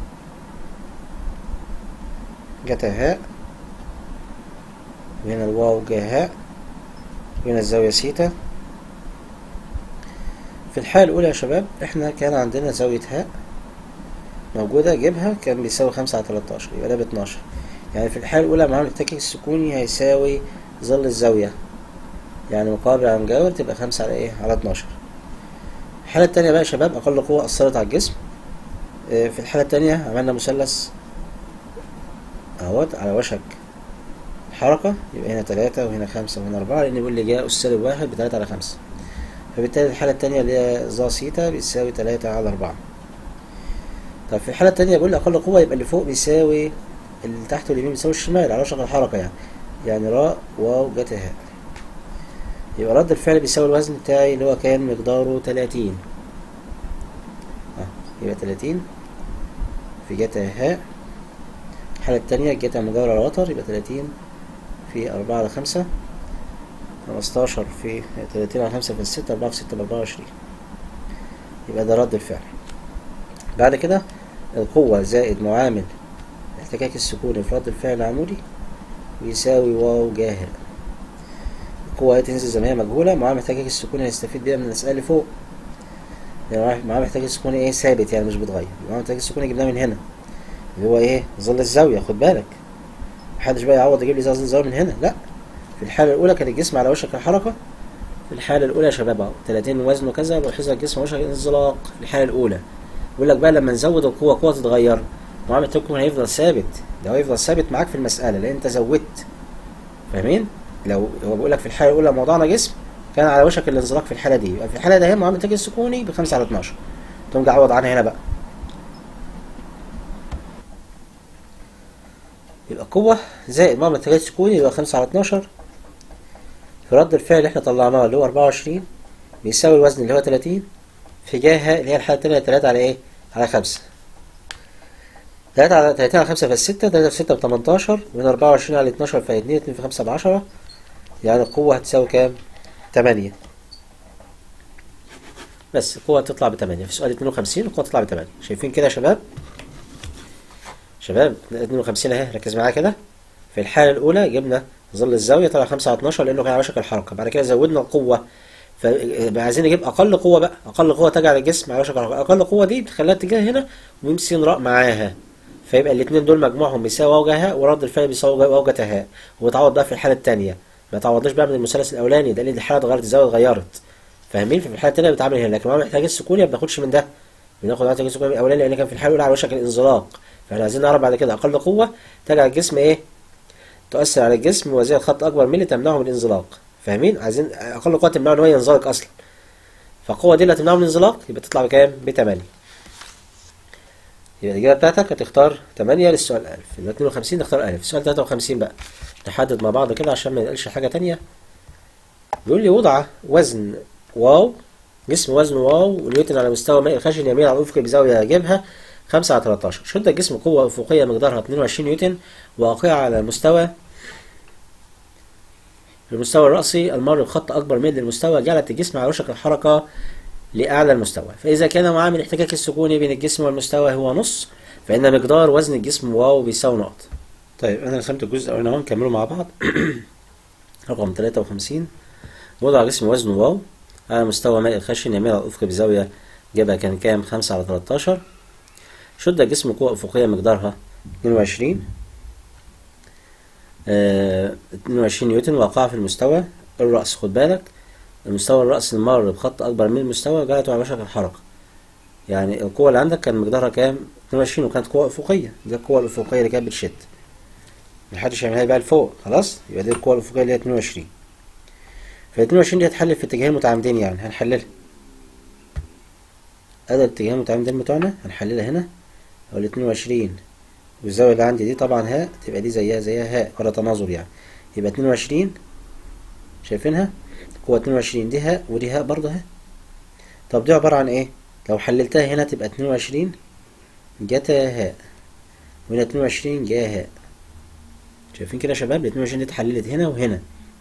جتا هاء وهنا الواو جا هاء وهنا الزاوية سيتا في الحالة الأولى يا شباب احنا كان عندنا زاوية هاء موجودة جيبها كان بيساوي خمسة على تلاتاشر يبقى ده باتناشر يعني في الحالة الأولى معامل التكك السكوني هيساوي ظل الزاوية يعني مقابل على مجاور تبقى خمسة على ايه على اتناشر الحالة التانية بقى يا شباب أقل قوة أثرت على الجسم اه في الحالة التانية عملنا مثلث اهوت على وشك الحركة يبقى هنا تلاتة وهنا خمسة وهنا أربعة لأن بيقول لي جاء أس سالب واحد بتلاتة على خمسة فبالتالي الحالة التانية اللي هي ظا سيتا بتساوي تلاتة على أربعة طب في الحالة التانية بيقول لي أقل قوة يبقى اللي فوق بيساوي اللي تحت واليمين بيساوي الشمال على وشك الحركة يعني يعني راء واو جت هاء يبقى رد الفعل بيساوي الوزن بتاعي اللي هو كان مقداره تلاتين اه يبقى تلاتين في جتا هاء الحالة التانية جتا مجاورة على الوتر يبقى تلاتين في أربعة على خمسة خمستاشر في تلاتين على خمسة في الستة أربعة في ستة بأربعة وعشرين يبقى ده رد الفعل بعد كده القوة زائد معامل الاحتكاك السكوني في رد الفعل العمودي بيساوي واو جاهل القوة تنزل زي ما هي مجهولة معامل الاحتكاك السكوني هيستفيد بيها من المسألة اللي فوق يعني معامل الاحتكاك السكوني ايه ثابت يعني مش بيتغير معامل الاحتكاك السكوني جبناه من هنا اللي هو ايه ظل الزاوية خد بالك محدش بقى يعوض يجيب لي ظل الزاوية من هنا لا في الحالة الأولى كان الجسم على وشك الحركة في الحالة الأولى يا شباب اهو 30 وزن وكذا وحيث الجسم على وشك الانزلاق في الحالة الأولى بيقول لك بقى لما نزود القوة قوة تتغير معامل التوكم هيفضل ثابت ده هو هيفضل ثابت معاك في المسألة لأن أنت زودت فاهمين؟ لو هو بيقول لك في الحالة الأولى موضوعنا جسم كان على وشك الانزلاق في الحالة دي يبقى في الحالة دي معامل التاج السكوني ب 5 على 12 تقوم جاي عوض عنها هنا بقى يبقى قوة زائد معامل التاج السكوني يبقى 5 على 12 في رد الفعل اللي احنا طلعناه اللي هو 24 بيساوي الوزن اللي هو 30 في جهة اللي هي الحالة التانية 3 على ايه؟ على 5 3 على 30 على 5 في 6 3 في 6 ب 18 من 24 على 12 في 2 2 في 5 ب 10 يعني القوة هتساوي كام؟ 8 بس القوة هتطلع ب 8 في سؤال 52 القوة تطلع ب 8 شايفين كده يا شباب؟ شباب 52 اهي ركز معايا كده في الحالة الأولى جبنا ظل الزاوية طلع 5 على 12 لأنه كان على وشك الحركة بعد كده زودنا القوة فعايزين نجيب أقل قوة بقى أقل قوة تجعل الجسم على وشك الحركة أقل قوة دي بتخليها اتجاه هنا وميم س راء معاها فيبقى الاثنين دول مجموعهم بيساوي واو جهاء ورد الفعل بيساوي واو جتا هاء وتعوض بقى في الحالة الثانية ما تعوضناش بقى من المثلث الأولاني ده لأن الحالة اتغيرت الزاوية اتغيرت فاهمين في الحالة الثانية بتعمل هنا لكن معامل الاحتياج السكوني ما بناخدش من ده بناخد معامل الاحتياج السكوني الأولاني لأن كان في الحالة الأولى على وشك الانزلاق فاحنا عايزين نعرف بعد كده أقل قوة تجعل الجسم إيه تؤثر على الجسم وزي الخط أكبر من اللي تمنعه من الانزلاق فاهمين عايزين أقل قوة تمنعه إن هو ينزلق أصلا فالقوة دي اللي هتمنعه من الانزلاق يبقى تطلع بكام؟ ب 8 يبقى الإجابة بتاعتك هتختار 8 للسؤال ألف يبقى 52 نختار ألف السؤال 53 بقى نحدد مع بعض كده عشان ما نقلش حاجة تانية بيقول لي وضع وزن واو جسم وزن واو ونيوتن على مستوى ماء الخشن يميل على الأفق بزاوية جبهة 5 على 13 شد الجسم قوة أفقية مقدارها 22 نيوتن واقعة على مستوى المستوى الرأسي المر بخط أكبر من المستوى جعلت الجسم على وشك الحركة لأعلى المستوى فإذا كان معامل الاحتكاك السكوني بين الجسم والمستوى هو نص فإن مقدار وزن الجسم واو بيساوي نقط طيب أنا رسمت الجزء الأولاني أهو نكمله مع بعض رقم 53 وضع جسم وزنه واو على مستوى ماء الخشن يميل على الأفق بزاوية جابها كان كام 5 على 13 شد الجسم قوة أفقية مقدارها 22 آه 22 نيوتن واقعة في المستوى الرأس خد بالك المستوى الرأس المر بخط أكبر من المستوى جعلته على وشك الحركة يعني القوة اللي عندك كان مقدارها كام 22 وكانت قوة أفقية دي القوة الأفقية اللي كانت بتشد محدش يعملها بقى لفوق خلاص يبقى دي القوة الأفقية اللي هي 22 ف 22 دي هتحلل في اتجاهين متعامدين يعني هنحللها ادي الاتجاهين المتعامدين بتوعنا هنحللها هنا او ال 22 والزاوية اللي عندي دي طبعا هاء تبقى دي زيها زيها هاء ولا تناظر يعني يبقى 22 شايفينها قوة 22 دي هاء ودي هاء برضه هاء طب دي عبارة عن ايه لو حللتها هنا تبقى 22 جتا هاء وهنا 22 جا هاء شايفين كده يا شباب ال 22 دي اتحللت هنا وهنا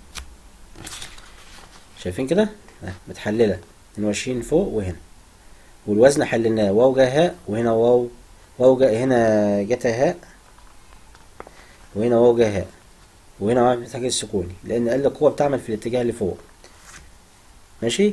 شايفين كده اه متحللة 22 فوق وهنا والوزن حللناه واو جا هاء وهنا واو واو جا هنا جتا هاء وهنا واو جا هاء وهنا واو محتاج السكوني لان قال القوة بتعمل في الاتجاه اللي فوق ماشي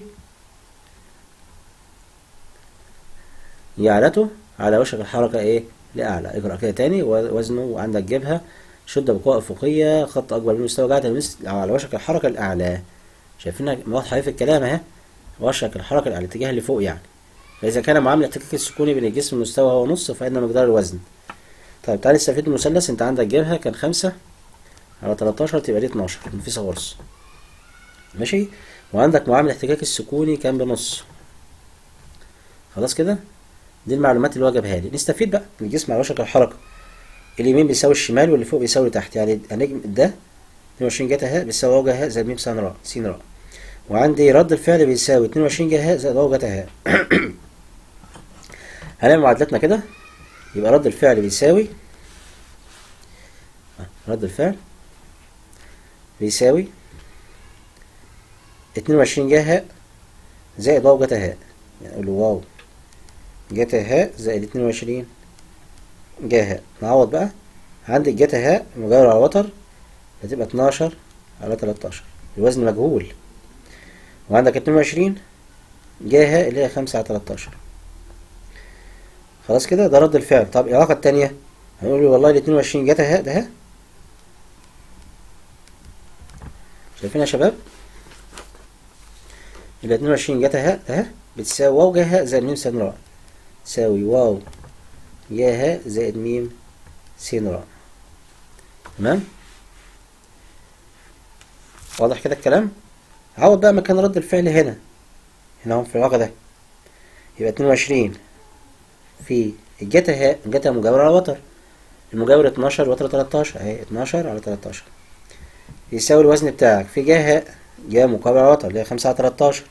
جعلته على وشك الحركة ايه لأعلى اقرأ كده تاني وزنه عندك جبهة شد بقوة أفقية خط أكبر من مستوى جعلة على وشك الحركة الأعلى شايفينها واضحة في الكلام اهي وشك الحركة على الاتجاه اللي فوق يعني فإذا كان معامل الاحتكاك السكوني بين الجسم والمستوى هو نص فإن مقدار الوزن طيب تعالى نستفيد من المثلث أنت عندك جبهة كان خمسة على 13 تبقى دي 12 نفيسة غرس ماشي وعندك معامل الاحتكاك السكوني كان بنص خلاص كده دي المعلومات اللي هو جابها لي نستفيد بقى الجسم على وشك الحركة اليمين بيساوي الشمال واللي فوق بيساوي تحت يعني هنجم ده 22 جتا هاء بيساوي واو جا هاء زائد ميم سين راء سين راء وعندي رد الفعل بيساوي 22 جا هاء زائد واو جتا هاء هنعمل معادلتنا كده يبقى رد الفعل بيساوي رد الفعل بيساوي 22 جا هاء زائد واو جتا هاء يعني اقول له واو جتا هاء زائد 22 جا هاء نعوض بقى عندك جتا هاء مجاور على وتر هتبقى 12 على 13 الوزن مجهول وعندك 22 جا هاء اللي هي 5 على 13 خلاص كده ده رد الفعل طب العلاقة التانية هنقول له والله ال 22 جتا هاء ده ها شايفين يا شباب ال 22 جتا هاء ده ها بتساوي واو جا هاء زائد ميم سين راء تساوي واو جا هاء زائد ميم سين راء تمام واضح كده الكلام عوض بقى مكان رد الفعل هنا هنا اهو في الواقع ده يبقى 22 في الجتا هاء الجتا مجاور على وتر المجاور 12 وتر 13 اهي 12 على 13 يساوي الوزن بتاعك في جا هاء جا مقابل على وتر اللي هي 5 على 13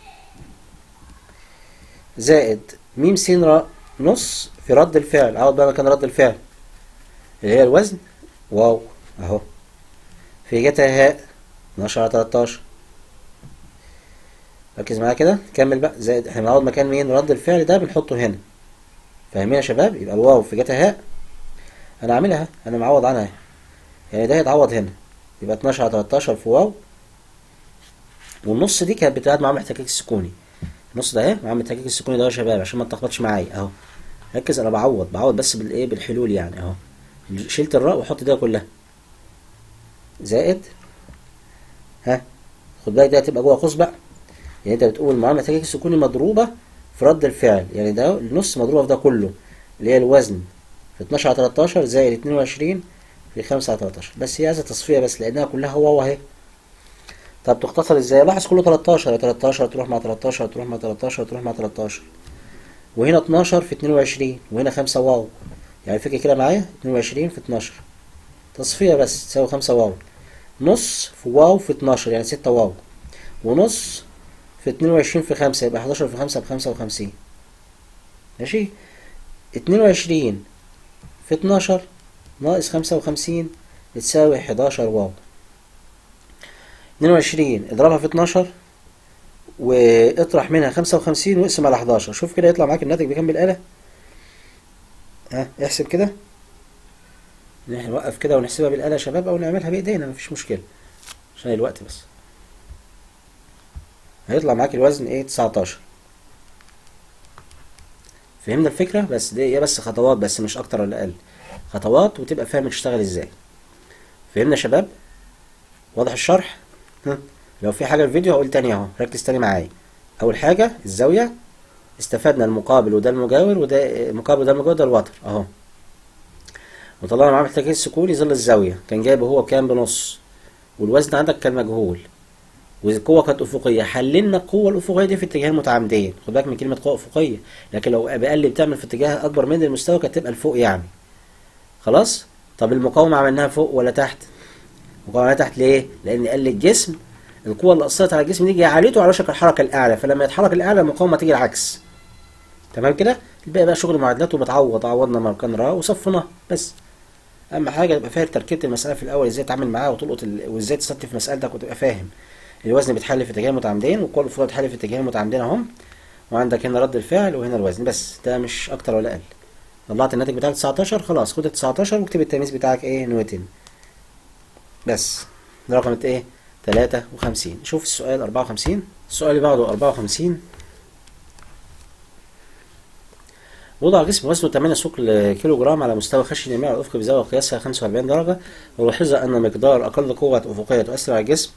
زائد ميم س راء نص في رد الفعل عوض بقى مكان رد الفعل اللي هي الوزن واو اهو في جتا هاء 12 على 13 ركز معايا كده كمل بقى زائد احنا بنعوض مكان مين رد الفعل ده بنحطه هنا فاهمين يا شباب يبقى الواو في جتا هاء انا عاملها انا معوض عنها يعني ده هيتعوض هنا يبقى 12 على 13 في واو والنص دي كانت بتاعت معامل الاحتكاك السكوني النص ده اهي معامل الاحتكاك السكوني ده يا شباب عشان ما تلخبطش معايا اهو ركز انا بعوض بعوض بس بالايه بالحلول يعني اهو شلت الراء وحط دي كلها زائد ها خد بالك دي هتبقى جوه قوس بقى يعني انت بتقول معامله الاحتكاك السكوني مضروبه في رد الفعل يعني ده النص مضروبه في ده كله اللي هي الوزن في 12 على 13 زائد 22 في 5 على 13 بس هي عايزه تصفيه بس لانها كلها هو اهي طب تختصر ازاي لاحظ كله 13 13 تروح مع 13 تروح مع 13 تروح مع 13 وهنا 12 في 22 وهنا 5 واو يعني فكرة كده معايا 22 في 12 تصفية بس تساوي 5 واو نص في واو في 12 يعني 6 واو ونص في 22 في 5 يبقى 11 في 5 ب 55 ماشي 22 في 12 ناقص 55 بتساوي 11 واو 22 اضربها في 12 واطرح منها 55 واقسم على 11 شوف كده يطلع معاك الناتج بكام بالآلة ها احسب كده نحن نوقف كده ونحسبها بالآلة يا شباب او نعملها بايدينا مفيش مشكلة عشان الوقت بس هيطلع معاك الوزن ايه 19 فهمنا الفكرة بس دي هي بس خطوات بس مش اكتر ولا اقل خطوات وتبقى فاهم تشتغل ازاي فهمنا يا شباب واضح الشرح ها لو في حاجة في الفيديو هقول تاني اهو ركز تاني معايا اول حاجة الزاوية استفدنا المقابل وده المجاور وده المقابل وده المجاور ده الوتر اهو وطلعنا معاه محتاج السكون يظل الزاوية كان جايبه هو بكام بنص والوزن عندك كان مجهول والقوة كانت أفقية حللنا القوة الأفقية دي في اتجاه المتعامدين خد بالك من كلمة قوة أفقية لكن لو بأقل بتعمل في اتجاه أكبر من المستوى كانت تبقى لفوق يعني خلاص طب المقاومة عملناها فوق ولا تحت المقاومة تحت ليه لأن قال الجسم القوة اللي أثرت على الجسم دي جعلته على وشك الحركة الأعلى فلما يتحرك الأعلى المقاومة تيجي العكس تمام كده الباقي بقى شغل معادلات وبتعوض عوضنا مكان را وصفناه بس اهم حاجه تبقى فاهم تركيبه المساله في الاول ازاي تتعامل معاها وتلقط ال... وازاي تستف مسالتك وتبقى فاهم الوزن بيتحل في اتجاه المتعامدين والقوه الافقيه بتحل في اتجاه المتعامدين اهم وعندك هنا رد الفعل وهنا الوزن بس ده مش اكتر ولا اقل طلعت الناتج بتاعك 19 خلاص خد ال 19 واكتب التمييز بتاعك ايه نيوتن بس ده رقم ايه 53 شوف السؤال 54 السؤال اللي بعده 54 وضع جسم وزنه 8 ثقل كيلو جرام على مستوى خشن الماء على الأفق بزاوية قياسها 45 درجة ولاحظ أن مقدار أقل قوة أفقية تؤثر على الجسم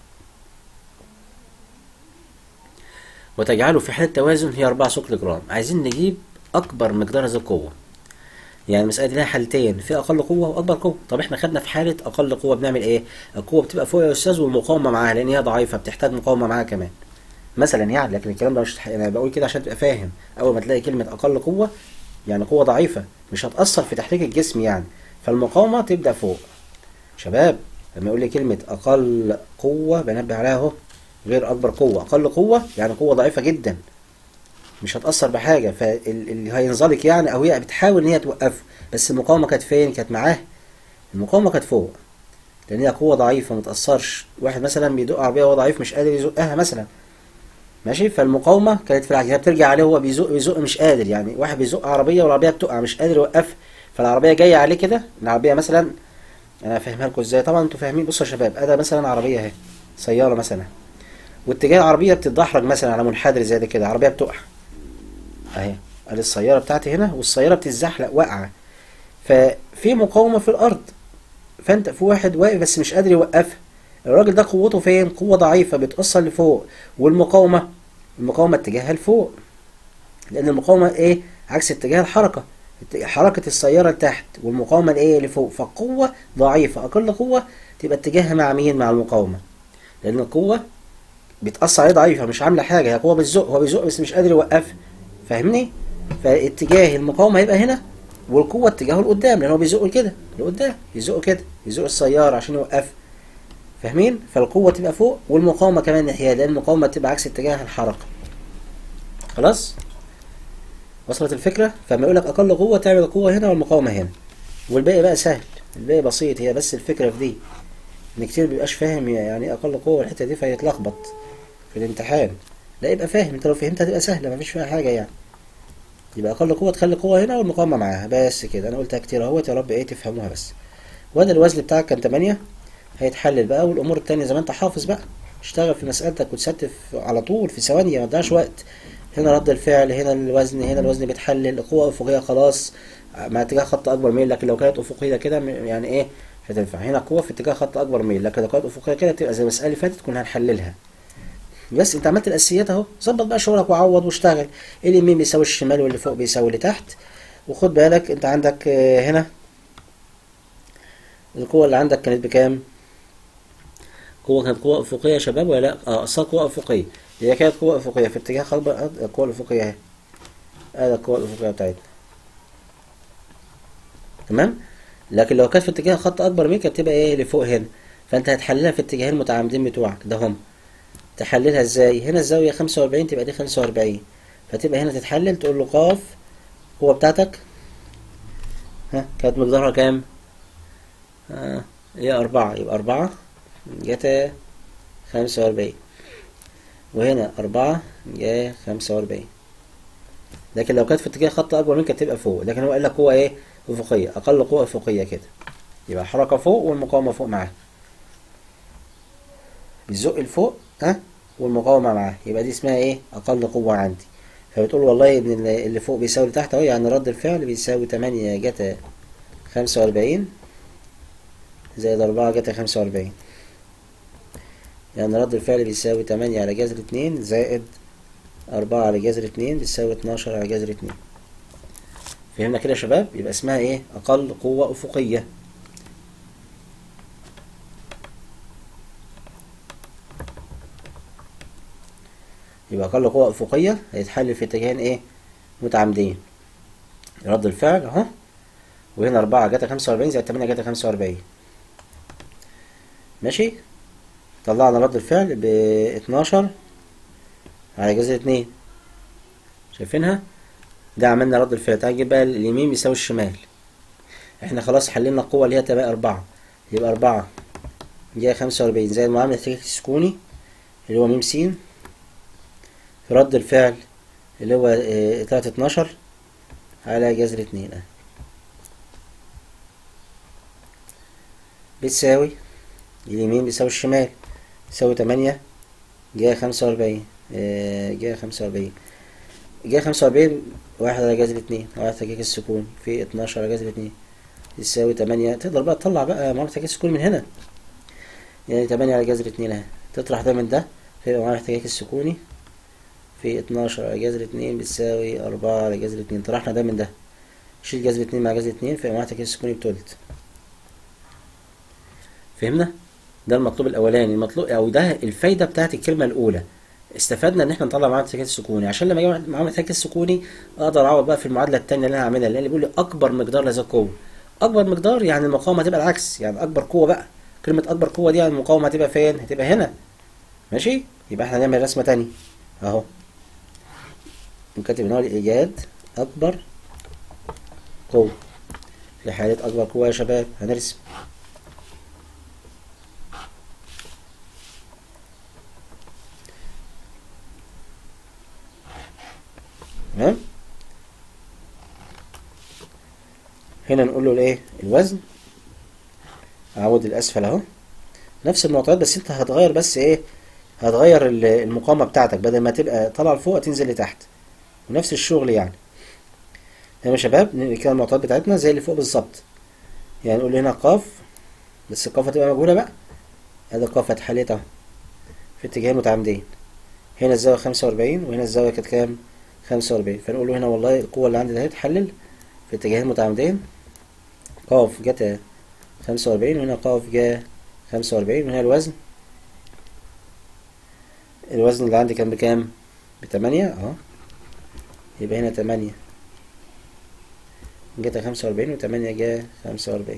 وتجعله في حالة توازن هي 4 ثقل جرام عايزين نجيب أكبر مقدار هذه القوة يعني المسألة دي لها حالتين في أقل قوة وأكبر قوة طب احنا خدنا في حالة أقل قوة بنعمل إيه؟ القوة بتبقى فوق يا أستاذ والمقاومة معاها لأن هي ضعيفة بتحتاج مقاومة معاها كمان مثلا يعني لكن الكلام ده مش انا بقول كده عشان تبقى فاهم اول ما تلاقي كلمه اقل قوه يعني قوه ضعيفه مش هتاثر في تحريك الجسم يعني فالمقاومه تبدا فوق شباب لما يقول لي كلمه اقل قوه بنبه عليها اهو غير اكبر قوه اقل قوه يعني قوه ضعيفه جدا مش هتاثر بحاجه فاللي هينزلق يعني او هي بتحاول ان هي توقفه بس المقاومه كانت فين كانت معاه المقاومه كانت فوق لان هي قوه ضعيفه ما تاثرش واحد مثلا بيدق عربيه وهو ضعيف مش قادر يزقها مثلا ماشي فالمقاومه كانت في العكس هي بترجع عليه هو بيزق بيزق مش قادر يعني واحد بيزق عربيه والعربيه بتقع مش قادر يوقفها فالعربيه جايه عليه كده العربيه مثلا انا فاهمها لكم ازاي طبعا انتوا فاهمين بصوا يا شباب ادي مثلا عربيه اهي سياره مثلا واتجاه العربيه بتتدحرج مثلا على منحدر زي ده كده عربيه بتقع اهي ادي السياره بتاعتي هنا والسياره بتتزحلق واقعه ففي مقاومه في الارض فانت في واحد واقف بس مش قادر يوقفها الراجل ده قوته فين قوة ضعيفة بتأثر لفوق والمقاومة المقاومة اتجاهها لفوق لأن المقاومة ايه عكس اتجاه الحركة حركة السيارة لتحت والمقاومة الايه لفوق فالقوة ضعيفة أقل قوة تبقى اتجاهها مع مين مع المقاومة لأن القوة بتأثر عليه ضعيفة مش عاملة حاجة هي قوة بتزق هو بيزق بس مش قادر يوقفها فاهمني فاتجاه المقاومة هيبقى هنا والقوة اتجاهه لقدام لأن هو بيزق كده لقدام يزق كده يزق السيارة عشان يوقفها فاهمين فالقوة تبقى فوق والمقاومة كمان ناحية لأن المقاومة تبقى عكس اتجاه الحركة خلاص وصلت الفكرة فما يقول لك أقل قوة تعمل القوة هنا والمقاومة هنا والباقي بقى سهل الباقي بسيط هي بس الفكرة في دي إن كتير مبيبقاش فاهم يعني إيه أقل قوة الحتة دي فيتلخبط في الامتحان لا يبقى فاهم أنت لو فهمت هتبقى سهلة مفيش فيها حاجة يعني يبقى أقل قوة تخلي قوة هنا والمقاومة معاها بس كده أنا قلتها كتير أهوت يا رب إيه تفهموها بس وده الوزن بتاعك كان 8 هيتحلل بقى والامور التانية زي ما انت حافظ بقى اشتغل في مسألتك وتستف على طول في ثواني ما تضيعش وقت هنا رد الفعل هنا الوزن هنا الوزن بيتحلل القوة أفقية خلاص مع اتجاه خط أكبر ميل لكن لو كانت أفقية كده يعني إيه مش هتنفع هنا قوة في اتجاه خط أكبر ميل لكن لو كانت أفقية كده تبقى زي المسألة اللي فاتت كنا هنحللها بس انت عملت الأساسيات أهو ظبط بقى شغلك وعوض واشتغل اليمين بيساوي الشمال واللي فوق بيساوي اللي تحت وخد بالك انت عندك هنا القوة اللي عندك كانت بكام؟ قوة كانت قوة أفقية يا شباب ولا لأ؟ اه أصلا قوة أفقية هي كانت قوة أفقية في اتجاه قلب الأرض القوة الأفقية أهي ادي القوة الأفقية بتاعتنا تمام لكن لو كانت في اتجاه خط أكبر منك هتبقى ايه لفوق هنا فأنت هتحللها في اتجاهين متعامدين بتوعك ده هم تحللها ازاي هنا الزاوية خمسة وأربعين تبقى دي خمسة وأربعين فتبقى هنا تتحلل تقول له قاف القوة بتاعتك ها كانت مقدارها كام؟ آه هي أربعة يبقى أربعة جتا خمسة وأربعين وهنا أربعة جا خمسة وأربعين لكن لو كانت في اتجاه خط أكبر منك تبقى فوق لكن هو قال لك قوة إيه؟ أفقية أقل قوة أفقية كده يبقى حركة فوق والمقاومة فوق معاه بيزق لفوق ها والمقاومة معاه يبقى دي اسمها إيه؟ أقل قوة عندي فبتقول والله إن اللي اللي فوق بيساوي اللي تحت أهو يعني رد الفعل بيساوي تمانية جتا خمسة وأربعين زائد أربعة جتا خمسة وأربعين يعني رد الفعل بيساوي تمانية على جذر اتنين زائد أربعة على جذر اتنين بيساوي اتناشر على جذر اتنين فهمنا كده يا شباب يبقى اسمها ايه أقل قوة أفقية يبقى أقل قوة أفقية هيتحل في اتجاهين ايه متعامدين رد الفعل اهو وهنا أربعة جتا خمسة وأربعين زائد تمانية جتا خمسة وأربعين ماشي طلعنا رد الفعل ب 12 على جذر اتنين شايفينها ده عملنا رد الفعل تعال نجيب بقى اليمين بيساوي الشمال احنا خلاص حللنا القوة اللي هي تبقى أربعة يبقى أربعة جاية خمسة وأربعين زائد معامل الاحتكاك السكوني اللي هو ميم س في رد الفعل اللي هو اه تلاتة اتناشر على جذر اتنين اه بتساوي اليمين بيساوي الشمال يساوي تمانية جاية خمسة وأربعين جاية خمسة وأربعين جاية خمسة وأربعين واحد على جذر اتنين واحد احتكاك السكون في اتناشر على جذر اتنين يساوي تمانية تقدر بقى تطلع بقى معامل احتكاك السكون من هنا يعني تمانية على جذر اتنين اهي تطرح ده من ده فيبقى معامل الاحتكاك السكوني في اتناشر على جذر اتنين بتساوي أربعة على جذر اتنين طرحنا ده من ده شيل جذر اتنين مع جذر اتنين فيبقى معامل الاحتكاك السكوني بتلت فهمنا؟ ده المطلوب الاولاني المطلوب او ده الفايده بتاعت الكلمه الاولى استفدنا ان احنا نطلع معامل التكات السكوني عشان لما اجي معامل التكات السكوني اقدر اعوض بقى في المعادله الثانيه اللي انا هعملها اللي بيقول لي اكبر مقدار لهذه القوه اكبر مقدار يعني المقاومه هتبقى العكس يعني اكبر قوه بقى كلمه اكبر قوه دي يعني المقاومه هتبقى فين هتبقى هنا ماشي يبقى احنا هنعمل رسمه تانية اهو نكتب ان هو الايجاد اكبر قوه في حاله اكبر قوه يا شباب هنرسم تمام هنا نقول له الايه الوزن عمود الاسفل اهو نفس المعطيات بس انت هتغير بس ايه هتغير المقاومه بتاعتك بدل ما تبقى طالعه لفوق تنزل لتحت ونفس الشغل يعني تمام يا شباب كده المعطيات بتاعتنا زي اللي فوق بالظبط يعني نقول هنا قاف بس القاف هتبقى مجهوله بقى ادي القاف اتحلت اهو في اتجاهين متعامدين هنا الزاويه خمسة وأربعين وهنا الزاويه كانت كام خمسة وأربعين فنقول له هنا والله القوة اللي عندي ده هتحلل في اتجاهين متعامدين قاف جتا خمسة وأربعين وهنا قاف جا خمسة وأربعين وهنا الوزن الوزن اللي عندي كان بكام؟ بتمانية اهو يبقى هنا تمانية جتا خمسة وأربعين وتمانية جا خمسة وأربعين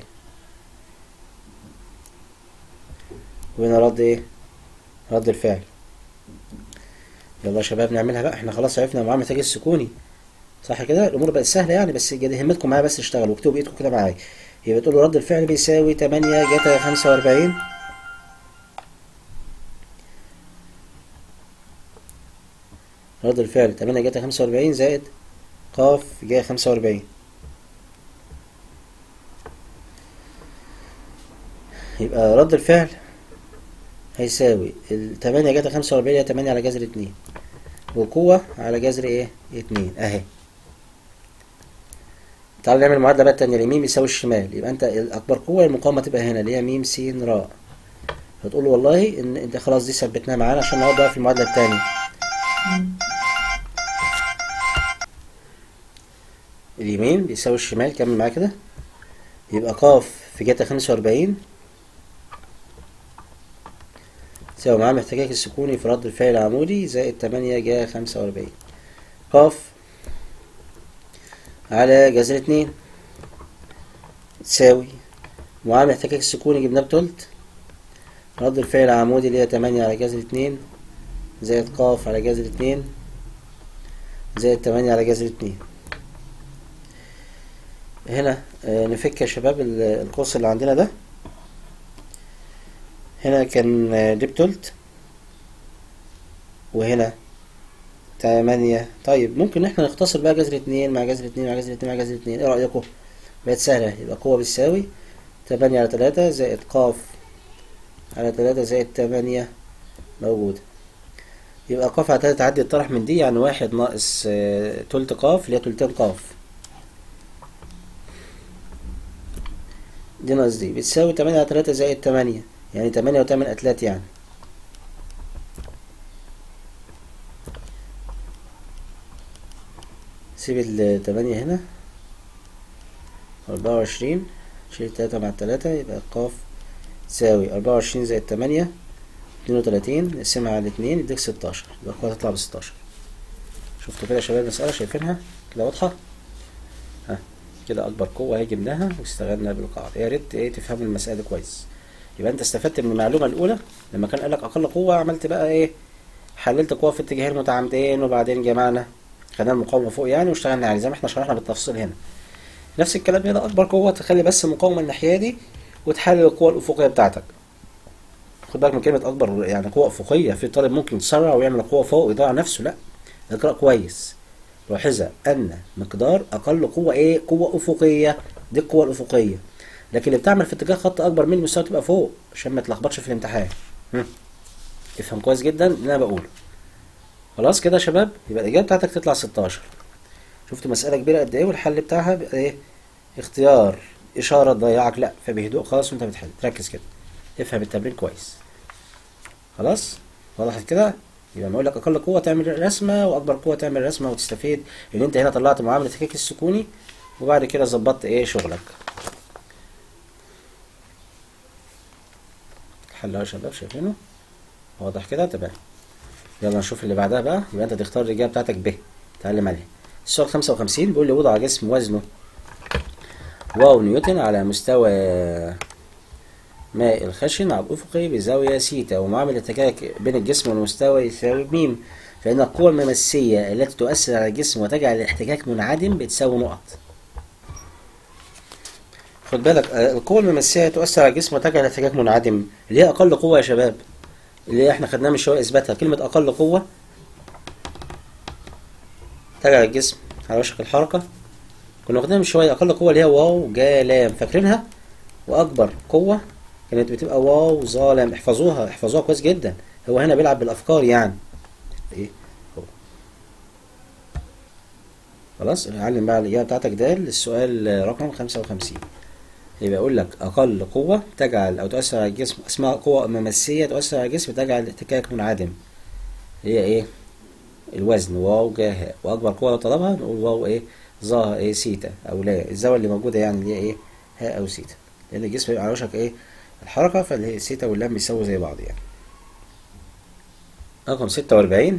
وهنا رد ايه؟ رد الفعل يلا يا شباب نعملها بقى احنا خلاص عرفنا معامل التاج السكوني صح كده الامور بقت سهله يعني بس جد همتكم معايا بس اشتغلوا اكتبوا بايدكم كده معايا يبقى تقولوا رد الفعل بيساوي 8 جتا 45 رد الفعل 8 جتا 45 زائد قاف جا 45 يبقى رد الفعل هيساوي ال 8 جتا 45 هي 8 على جذر 2 وقوة على جذر ايه؟ 2 اهي تعالى نعمل المعادلة بقى التانية اليمين بيساوي الشمال يبقى انت الاكبر قوة المقاومة تبقى هنا اللي هي م س ر هتقول له والله ان انت خلاص دي ثبتناها معانا عشان نقعد بقى في المعادلة التانية اليمين بيساوي الشمال كمل معايا كده يبقى قاف في جتا 45 تساوي معامل الاحتكاك السكوني في رد الفعل العمودي زائد تمانية جا خمسة وأربعين قاف على جذر اتنين تساوي معامل الاحتكاك السكوني جبناه بتلت رد الفعل العمودي اللي هي تمانية على جذر اتنين زائد قاف على جذر اتنين زائد تمانية على جذر اتنين هنا آه، نفك يا شباب ال- القوس اللي عندنا ده هنا كان آه، دي بتلت وهنا تمانية طيب ممكن احنا نختصر بقى جذر اتنين مع جذر اتنين مع جذر اتنين مع جذر اتنين ايه رأيكم؟ بقت سهلة يبقى قوة بتساوي تمانية على تلاتة زائد قاف على تلاتة زائد تمانية موجودة يبقى قاف على تلاتة تعدي الطرح من دي يعني واحد ناقص آه، تلت قاف اللي هي تلتين قاف دي ناقص دي بتساوي تمانية على تلاتة زائد تمانية يعني تمانية وتمن أتلات يعني سيب التمانية هنا أربعة وعشرين شيل تلاتة مع التلاتة يبقى قاف تساوي أربعة وعشرين زائد تمانية اتنين وتلاتين نقسمها على الاتنين يديك ستاشر يبقى القوة تطلع بستاشر شفتوا كده يا شباب المسألة شايفينها كده واضحة ها كده أكبر قوة هي جبناها واستغلنا بالقاعدة يا ريت ايه تفهموا المسألة دي كويس يبقى أنت استفدت من المعلومة الأولى لما كان قالك أقل قوة عملت بقى ايه حللت قوة في اتجاهين متعامدين وبعدين جمعنا خدنا المقاومة فوق يعني واشتغلنا عليه زي ما احنا شرحنا بالتفصيل هنا نفس الكلام هنا أكبر قوة تخلي بس المقاومة الناحية دي وتحلل القوة الأفقية بتاعتك خد بالك من كلمة أكبر يعني قوة أفقية في طالب ممكن يتسرع ويعمل قوة فوق ويضيع نفسه لا اقرأ كويس لاحظ أن مقدار أقل قوة إيه؟ قوة أفقية دي القوة الأفقية لكن اللي بتعمل في اتجاه خط أكبر من المستوى تبقى فوق عشان ما تلخبطش في الامتحان هم. افهم كويس جدا اللي أنا بقوله خلاص كده يا شباب يبقى الإجابة بتاعتك تطلع 16 شفت مسألة كبيرة قد إيه والحل بتاعها بيبقى إيه؟ اختيار إشارة تضيعك لا فبهدوء خالص وأنت بتحل تركز كده افهم التمرين كويس خلاص وضحت كده يبقى نقول لك اقل قوه تعمل رسمه واكبر قوه تعمل رسمه وتستفيد ان انت هنا طلعت معامله التكيك السكوني وبعد كده ظبطت ايه شغلك حلها يا شباب شايفينه واضح كده تمام يلا نشوف اللي بعدها بقى يبقى انت تختار الاجابه بتاعتك ب تعلم عليها السؤال 55 بيقول لي وضع جسم وزنه واو نيوتن على مستوى ماء الخشن على الأفقي بزاوية سيتا ومعامل التكاك بين الجسم والمستوى يساوي ميم فإن القوة الممسية التي تؤثر على الجسم وتجعل الاحتكاك منعدم بتساوي نقط خد بالك آه، القوة الممسية تؤثر على الجسم وتجعل الاحتكاك منعدم اللي هي أقل قوة يا شباب اللي هي احنا خدناها من شوية إثباتها كلمة أقل قوة تجعل الجسم على وشك الحركة كنا واخدينها من شوية أقل قوة اللي هي واو جا لام فاكرينها وأكبر قوة كانت بتبقى واو ظالم احفظوها احفظوها كويس جدا هو هنا بيلعب بالافكار يعني ايه هو خلاص علم بقى الاجابه بتاعتك ده للسؤال رقم 55 يبقى يقول لك اقل قوه تجعل او تؤثر على الجسم اسمها قوه ممسيه تؤثر على الجسم تجعل الاحتكاك منعدم هي ايه الوزن واو جا هاء واكبر قوه لو طلبها نقول واو ايه ظا ايه سيتا او لا الزاويه اللي موجوده يعني اللي هي ايه هاء او سيتا لان الجسم بيبقى على وشك ايه الحركة فالسيتا واللام بيساووا زي بعض يعني رقم ستة وأربعين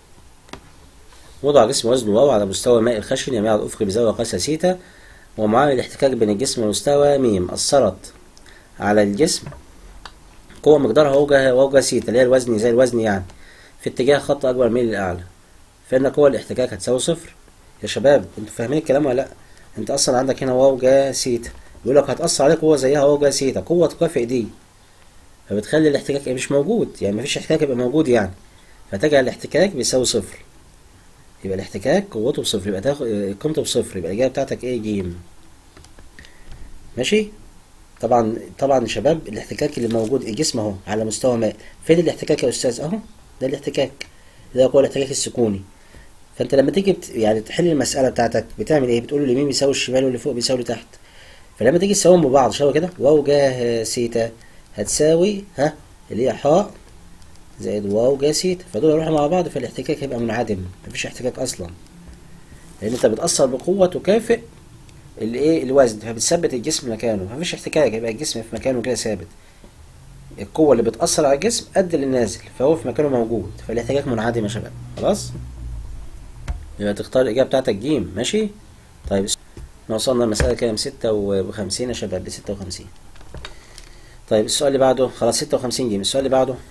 وضع جسم وزنه واو على مستوى ماء الخشن يميل على الأفق بزاوية قاسية سيتا ومعامل الاحتكاك بين الجسم والمستوى ميم أثرت على الجسم قوة مقدارها وجه وجه سيتا اللي هي الوزن زي الوزن يعني في اتجاه خط أكبر من الأعلى فإن قوة الاحتكاك هتساوي صفر يا شباب انتوا فاهمين الكلام ولا لأ؟ انت أصلا عندك هنا واو جا سيتا بيقول لك هتأثر عليه قوة زيها واو جا سيتا قوة تكافئ دي فبتخلي الاحتكاك مش موجود يعني مفيش احتكاك يبقى موجود يعني فتجعل الاحتكاك بيساوي صفر يبقى الاحتكاك قوته بصفر يبقى تاخد قيمته بصفر يبقى الإجابة بتاعتك ايه جيم ماشي طبعا طبعا يا شباب الاحتكاك اللي موجود الجسم اهو على مستوى ماء فين الاحتكاك يا استاذ اهو ده الاحتكاك ده هو الاحتكاك السكوني فانت لما تيجي بت... يعني تحل المسألة بتاعتك بتعمل ايه بتقول اليمين بيساوي الشمال واللي فوق بيساوي اللي تحت فلما تيجي تساويهم ببعض شبه كده واو جا سيتا هتساوي ها اللي هي حاء زائد واو جا سيتا فدول يروحوا مع بعض فالاحتكاك هيبقى منعدم مفيش احتكاك اصلا لان انت بتأثر بقوة تكافئ الايه الوزن فبتثبت الجسم مكانه مفيش احتكاك يبقى الجسم في مكانه كده ثابت القوة اللي بتأثر على الجسم قد اللي نازل فهو في مكانه موجود فالاحتكاك منعدم يا شباب خلاص يبقى تختار الإجابة بتاعتك جيم ماشي طيب احنا وصلنا المسألة كام ستة وخمسين يا شباب لستة وخمسين طيب السؤال اللي بعده خلاص ستة وخمسين جيم السؤال اللي بعده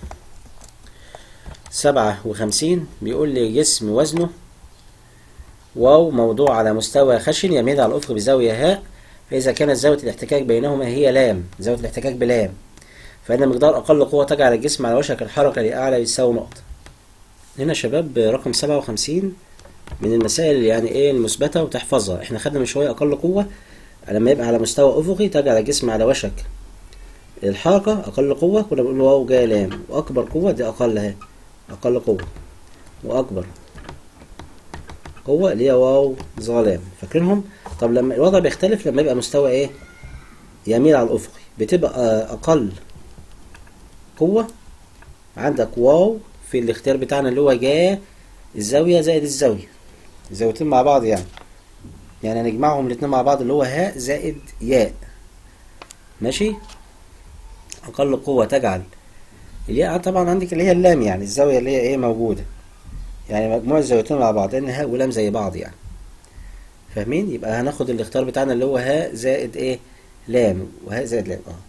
سبعة وخمسين بيقول لي جسم وزنه واو موضوع على مستوى خشن يميل على الأفق بزاوية هاء فإذا كانت زاوية الاحتكاك بينهما هي لام زاوية الاحتكاك بلام فإن مقدار أقل قوة تجعل الجسم على وشك الحركة لأعلى يساوي نقطة هنا شباب رقم سبعة وخمسين من المسائل يعني ايه المثبتة وتحفظها احنا خدنا من شوية أقل قوة لما يبقى على مستوى أفقي تجعل الجسم على وشك الحركة أقل قوة كنا بنقول واو جاي لام وأكبر قوة دي أقل اهي أقل قوة وأكبر قوة اللي هي واو ظلام فاكرينهم طب لما الوضع بيختلف لما يبقى مستوى ايه يميل على الأفقي بتبقى أقل قوة عندك واو في الاختيار بتاعنا اللي هو جا الزاوية زائد الزاوية الزاويتين مع بعض يعني يعني هنجمعهم الاتنين مع بعض اللي هو هاء زائد ياء ماشي أقل قوة تجعل الياء طبعا عندك اللي هي اللام يعني الزاوية اللي هي ايه موجودة يعني مجموع الزاويتين مع بعض لأن هاء ولام زي بعض يعني فاهمين يبقى هناخد الاختيار بتاعنا اللي هو هاء زائد ايه لام وهاء زائد لام اه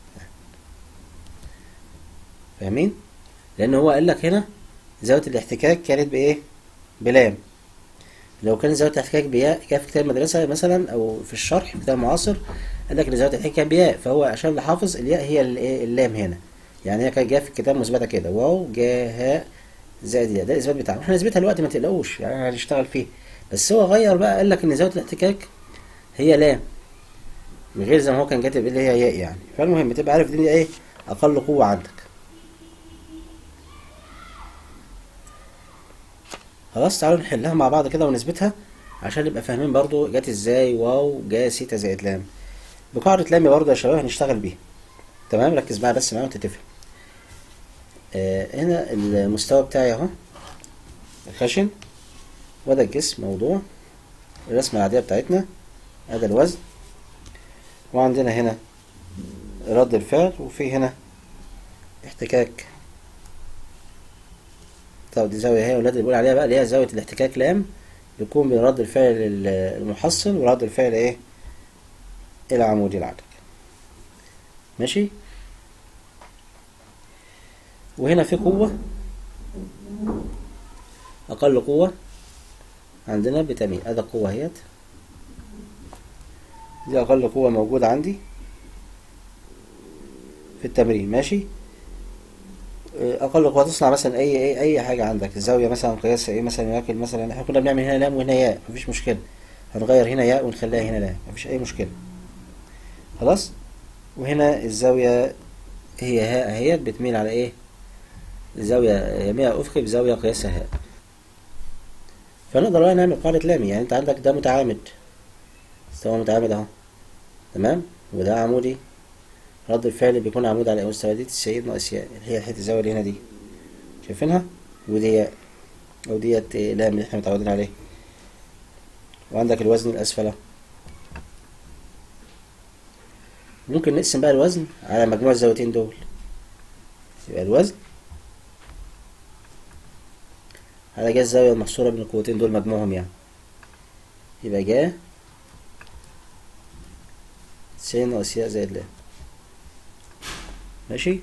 فاهمين لأن هو قال لك هنا زاوية الاحتكاك كانت بإيه بلام لو كان زاوية الاحتكاك بياء كان في كتاب المدرسة مثلا أو في الشرح في كتاب معاصر قال لك إن زاوية الاحتكاك كان بياء فهو عشان نحافظ الياء هي الإيه اللام هنا يعني هي كانت جايه في الكتاب مثبتة كده واو جا هاء زائد ياء ده الإثبات بتاعه احنا نثبتها دلوقتي ما تقلقوش يعني هنشتغل فيه بس هو غير بقى قال لك إن زاوية الاحتكاك هي لام من غير زي ما هو كان كاتب اللي هي ياء يعني فالمهم تبقى عارف دي ايه أقل قوة عندك خلاص تعالوا نحلها مع بعض كده ونثبتها عشان نبقى فاهمين برضو جت ازاي واو جا سيتا زائد لام بقاعدة لام برضو يا شباب هنشتغل بيها تمام ركز معايا بس معايا وانت تفهم آه هنا المستوى بتاعي اهو الخشن وده الجسم موضوع الرسمة العادية بتاعتنا ادي الوزن وعندنا هنا رد الفعل وفي هنا احتكاك طب دي زاوية هي ولاد اللي بيقول عليها بقى اللي هي زاوية الاحتكاك لام بيكون بين رد الفعل المحصل ورد الفعل ايه العمودي العدد ماشي وهنا في قوة أقل قوة عندنا بتميل أدي القوة اهيت دي أقل قوة موجودة عندي في التمرين ماشي اقل قوه تصنع مثلا اي اي اي حاجه عندك الزاويه مثلا قياس ايه مثلا ياكل مثلا احنا كنا بنعمل هنا لام وهنا ياء مفيش مشكله هنغير هنا ياء ونخليها هنا لام مفيش اي مشكله خلاص وهنا الزاويه هي هاء اهيت بتميل على ايه الزاويه يميل افقي بزاويه قياسها هاء فنقدر بقى نعمل قاعده لام يعني انت عندك ده متعامد مستوى متعامد اهو تمام وده عمودي رد الفعل بيكون عمود على مستوى دي تسعين ناقص ياء اللي هي حته الزاويه اللي هنا دي شايفينها ودي ياء او ديت لام اللي احنا متعودين عليه وعندك الوزن الاسفل اهو ممكن نقسم بقى الوزن على مجموع الزاويتين دول يبقى الوزن على جا الزاوية المحصورة بين القوتين دول مجموعهم يعني يبقى جا تسعين ناقص ياء زائد لام ماشي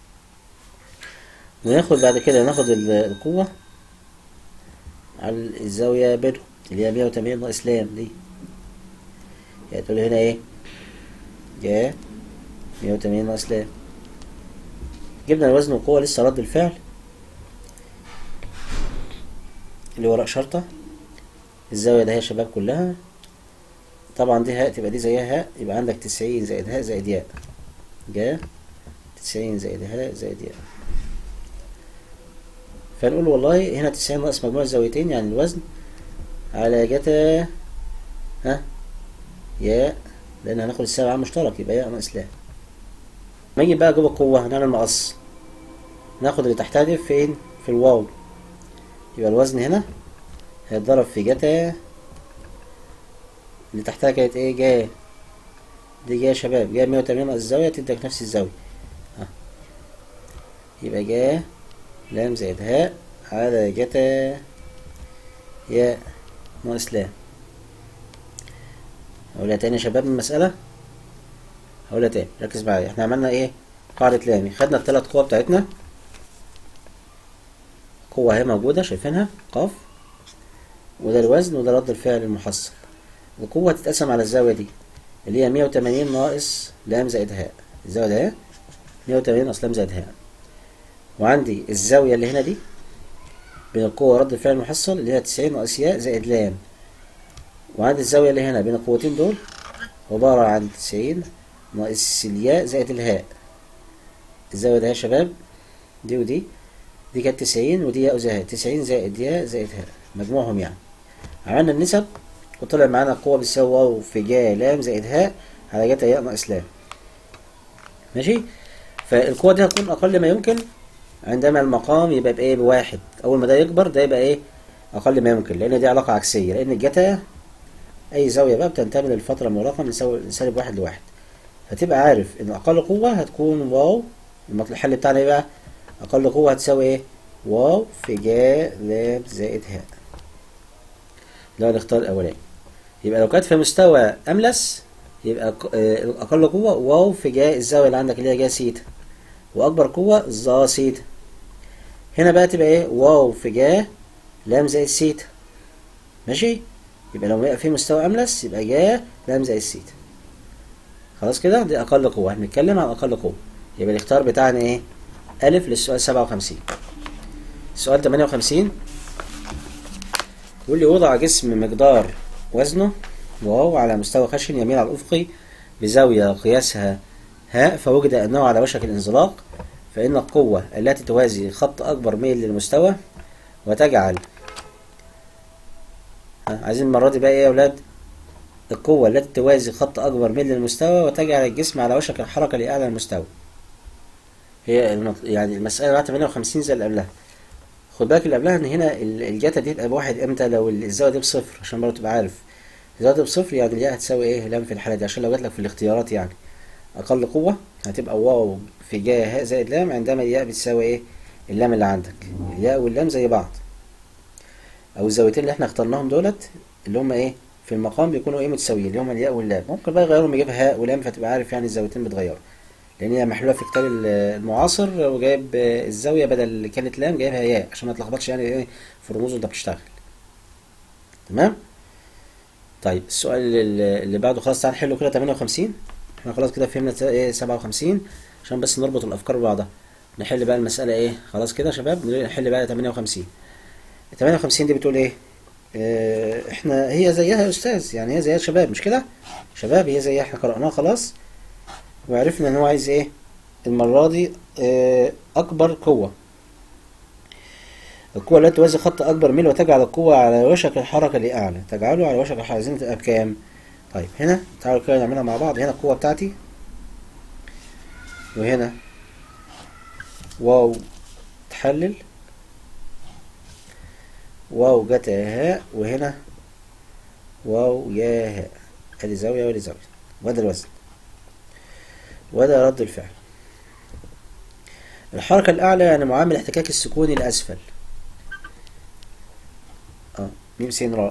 وناخد بعد كده ناخد القوة على الزاوية بينهم اللي هي مية وتمانين ناقص لام دي يعني تقول هنا ايه جا مية وتمانين ناقص لام جبنا الوزن والقوة لسه رد الفعل اللي وراء شرطة الزاوية ده هي شباب كلها طبعا دي هاء تبقى دي زيها هاء يبقى عندك تسعين زائد هاء زائد ياء جا تسعين زائد هاء زائد ياء فنقول والله هنا تسعين ناقص مجموع الزاويتين يعني الوزن على جتا ها ياء لأن هناخد السبعة مشترك يبقى ياء ناقص لام لما نيجي بقى جوه القوة هنعمل مقص ناخد اللي تحتها دي فين في الواو يبقى الوزن هنا هيتضرب في جتا اللي تحتها كانت ايه جا دي جا يا شباب جا مية وتمانين ناقص الزاوية تديك نفس الزاوية ها يبقى جا لام زائد هاء على جتا ياء ناقص لام هقولها تاني يا شباب المسألة هقولها تاني ركز معايا احنا عملنا ايه قاعدة لامي خدنا الثلاث قوى بتاعتنا قوة اهي موجودة شايفينها قاف وده الوزن وده رد الفعل المحصل القوة هتتقسم على الزاوية دي اللي هي 180 ناقص لام زائد هاء الزاوية ده 180 ناقص لام زائد هاء وعندي الزاوية اللي هنا دي بين القوة ورد الفعل المحصل اللي هي 90 ناقص ياء زائد لام وعندي الزاوية اللي هنا بين القوتين دول عبارة عن 90 ناقص الياء زائد الهاء الزاوية ده يا شباب دي ودي دي كانت 90 ودي ياء وزائد 90 زائد ياء زائد هاء مجموعهم يعني عملنا النسب وطلع معانا القوة بتساوي واو في جا لام زائد هاء على جتا ياء ناقص لام ماشي فالقوة دي هتكون أقل ما يمكن عندما المقام يبقى بإيه بواحد أول ما ده يكبر ده يبقى إيه أقل ما يمكن لأن دي علاقة عكسية لأن الجتا أي زاوية بقى بتنتمي للفترة المغلقة من سالب واحد لواحد فتبقى عارف إن أقل قوة هتكون واو الحل بتاعنا إيه بقى أقل قوة هتساوي إيه واو في جا لام زائد هاء ده الاختيار الأولاني يبقى لو كانت في مستوى أملس يبقى أقل قوة واو في جا الزاوية اللي عندك اللي هي جا سيتا وأكبر قوة ظا سيتا هنا بقى تبقى إيه واو في جا لام زائد سيتا ماشي يبقى لو بقى في مستوى أملس يبقى جا لام زائد سيتا خلاص كده دي أقل قوة هنتكلم عن أقل قوة يبقى الاختيار بتاعنا إيه ألف للسؤال سبعة وخمسين سؤال تمانية وخمسين يقول لي وضع جسم مقدار وزنه واو على مستوى خشن يميل على الأفقي بزاوية قياسها هاء فوجد أنه على وشك الانزلاق فإن القوة التي توازي خط أكبر ميل للمستوى وتجعل عايزين المرة دي بقى إيه يا أولاد القوة التي توازي خط أكبر ميل للمستوى وتجعل الجسم على وشك الحركة لأعلى المستوى هي المط... يعني المسألة بتاعت 58 زي اللي قبلها خد بالك اللي قبلها ان هنا الجاتا دي تبقى بواحد امتى لو الزاويه دي بصفر عشان برضه تبقى عارف الزاويه دي بصفر يعني الياء هتساوي ايه لام في الحاله دي عشان لو جات لك في الاختيارات يعني اقل قوه هتبقى واو في جا هاء زائد لام عندما الياء بتساوي ايه اللام اللي عندك الياء واللام زي بعض او الزاويتين اللي احنا اخترناهم دولت اللي هم ايه في المقام بيكونوا ايه متساويين اللي هم الياء واللام ممكن بقى يغيرهم يجيبها هاء ولام فتبقى عارف يعني الزاويتين بيتغيروا لان هي محلوله في كتاب المعاصر وجايب الزاويه بدل اللي كانت لام جايبها ياء عشان ما تلخبطش يعني ايه في الرموز وانت بتشتغل تمام طيب السؤال اللي بعده خلاص تعال نحله كده 58 احنا خلاص كده فهمنا ايه 57 عشان بس نربط الافكار ببعضها نحل بقى المساله ايه خلاص كده يا شباب نحل بقى 58 58 دي بتقول ايه اه احنا هي زيها يا استاذ يعني هي زيها شباب مش كده شباب هي زيها احنا قرأناها خلاص وعرفنا ان هو عايز ايه المرة دي اه اكبر قوة القوة التي توازي خط اكبر ميل وتجعل القوة على وشك الحركة لأعلى تجعله على وشك الحركة عايزين تبقى بكام طيب هنا تعالوا كده نعملها مع بعض هنا القوة بتاعتي وهنا واو تحلل واو جتا هاء وهنا واو يا هاء ادي زاوية وادي زاوية وده الوزن وده رد الفعل الحركة الأعلى يعني معامل احتكاك السكون الأسفل اه ميم سين راء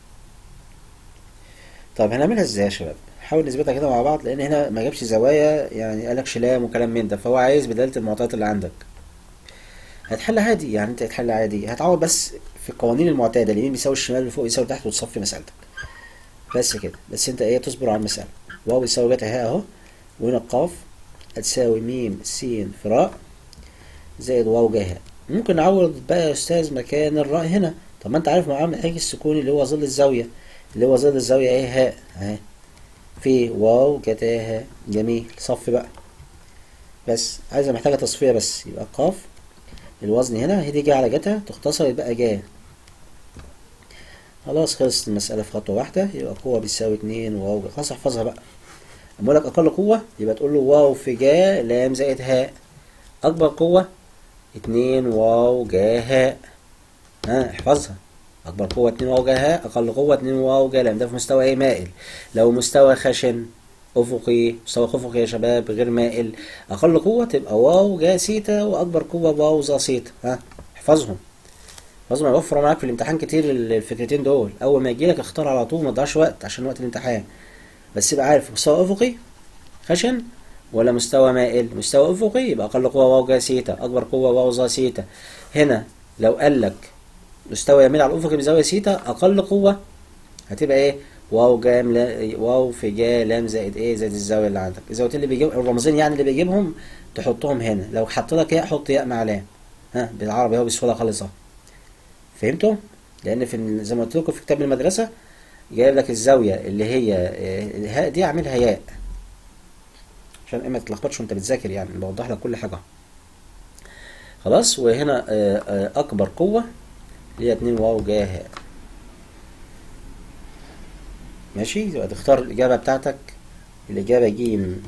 طب هنعملها ازاي يا شباب حاول نثبتها كده مع بعض لان هنا ما جابش زوايا يعني قالك لام وكلام من ده فهو عايز بدالة المعطيات اللي عندك هتحل عادي يعني انت هتحل عادي هتعوض بس في القوانين المعتادة اليمين بيساوي الشمال اللي فوق يساوي تحت وتصفي مسألتك بس كده بس انت ايه تصبر على المسألة واو بيساوي جتا هاء اهو وهنا القاف هتساوي ميم سين في راء زائد واو جا هاء ممكن نعوض بقى يا استاذ مكان الراء هنا طب ما انت عارف معامل حاجة السكون اللي هو ظل الزاوية اللي هو ظل الزاوية ايه هاء اهي في واو جتا هاء جميل صف بقى بس عايزة محتاجة تصفية بس يبقى قاف الوزن هنا هي دي جا على جتا تختصر يبقى جا خلاص خلصت المسألة في خطوة واحدة يبقى قوة بتساوي اتنين واو خلاص احفظها بقى اما لك اقل قوة يبقى تقول له واو في جا لام زائد هاء اكبر قوة اتنين واو جا هاء ها احفظها اكبر قوة اتنين واو جا هاء اقل قوة اتنين واو جا لام ده في مستوى ايه مائل لو مستوى خشن افقي مستوى افقي يا شباب غير مائل اقل قوة تبقى واو جا سيتا واكبر قوة واو زا سيتا ها احفظهم احفظهم هيوفروا معاك في الامتحان كتير الفكرتين دول اول ما يجيلك اختار على طول ما تضيعش وقت عشان وقت الامتحان بس يبقى عارف مستوى افقي خشن ولا مستوى مائل مستوى افقي يبقى اقل قوه واو جا سيتا اكبر قوه واو ظا سيتا هنا لو قال لك مستوى يميل على الافق بزاويه سيتا اقل قوه هتبقى ايه واو جام لا واو في جا لام زائد ايه زائد الزاويه اللي عندك الزاويتين اللي بيجيب الرمزين يعني اللي بيجيبهم تحطهم هنا لو حط لك ياء حط ياء مع لام ها بالعربي هو بسهوله خالص اهو فهمتوا لان في ال- زي ما قلت لكم في كتاب المدرسه جايب لك الزاويه اللي هي آه، الهاء دي اعملها ياء عشان ايه ما تتلخبطش وانت بتذاكر يعني بوضح لك كل حاجه خلاص وهنا آه، آه، اكبر قوه اللي هي 2 واو جا هاء ماشي يبقى تختار الاجابه بتاعتك الاجابه جيم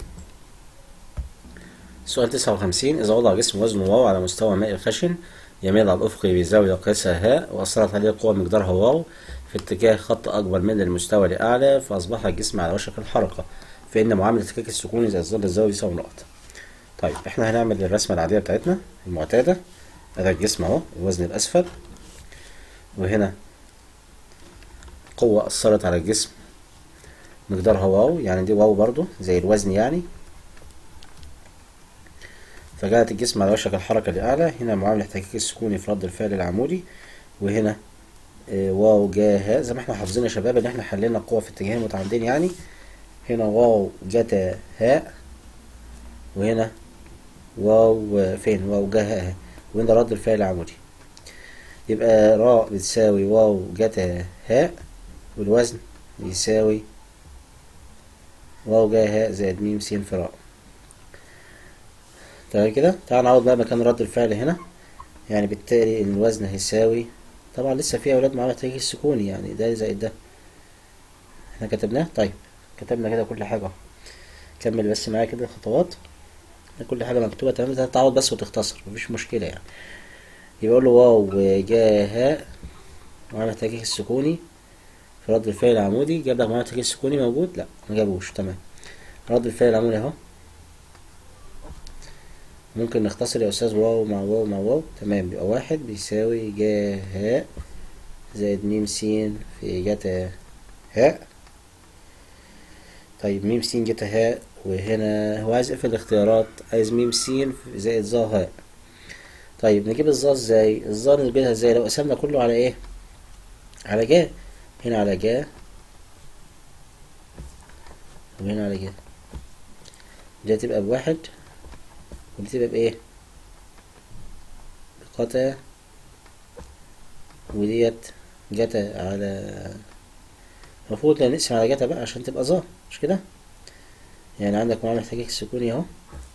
سؤال 59 إذا وضع جسم وزنه واو على مستوى ماء خشن يميل على الأفق بزاوية قياسها هاء وأثرت عليه قوة مقدارها واو في اتجاه خط أكبر من المستوى لأعلى فأصبح الجسم على وشك الحركة فإن معاملة الاحتكاك السكوني إذا ظل الزاوية يساوي نقط. طيب إحنا هنعمل الرسمة العادية بتاعتنا المعتادة هذا الجسم أهو الوزن الأسفل وهنا قوة أثرت على الجسم مقدارها واو يعني دي واو برضو زي الوزن يعني فجاءت الجسم على وشك الحركة لأعلى هنا معامل الاحتكاك السكوني في رد الفعل العمودي وهنا آه، واو جا هاء زي ما احنا حافظين يا شباب ان احنا حلينا القوة في اتجاهين متعامدين يعني هنا واو جتا هاء وهنا واو آه، فين واو جا هاء اهي. وهنا رد الفعل العمودي يبقى راء بتساوي واو جتا هاء والوزن بيساوي واو جا هاء زائد ميم س في راء تمام كده تعال نعوض بقى مكان رد الفعل هنا يعني بالتالي ان الوزن هيساوي طبعا لسه في اولاد معانا تغيير السكوني يعني ده زائد ده احنا كتبناه طيب كتبنا كده كل حاجة كمل بس معايا كده الخطوات كل حاجة مكتوبة تمام ده تعوض بس وتختصر مفيش مشكلة يعني يبقى اقول له واو جا هاء معامل التغيير السكوني في رد الفعل العمودي جاب لك معامل التغيير السكوني موجود لا ما جابوش تمام رد الفعل العمودي اهو ممكن نختصر يا أستاذ واو مع واو مع واو تمام يبقى واحد بيساوي جا هاء زائد ميم س في جتا هاء طيب ميم س جتا هاء وهنا هو عايز ايه في الاختيارات عايز ميم س زائد ظا هاء طيب نجيب الظا ازاي الظا نجيبها ازاي لو قسمنا كله على ايه على جا هنا على جا وهنا على جا دي هتبقى بواحد ودي تبقى بإيه؟ بقطع وديت جتا على المفروض نقسم على جتا بقى عشان تبقى ظا مش كده؟ يعني عندك معامل احتكاك السكوني اهو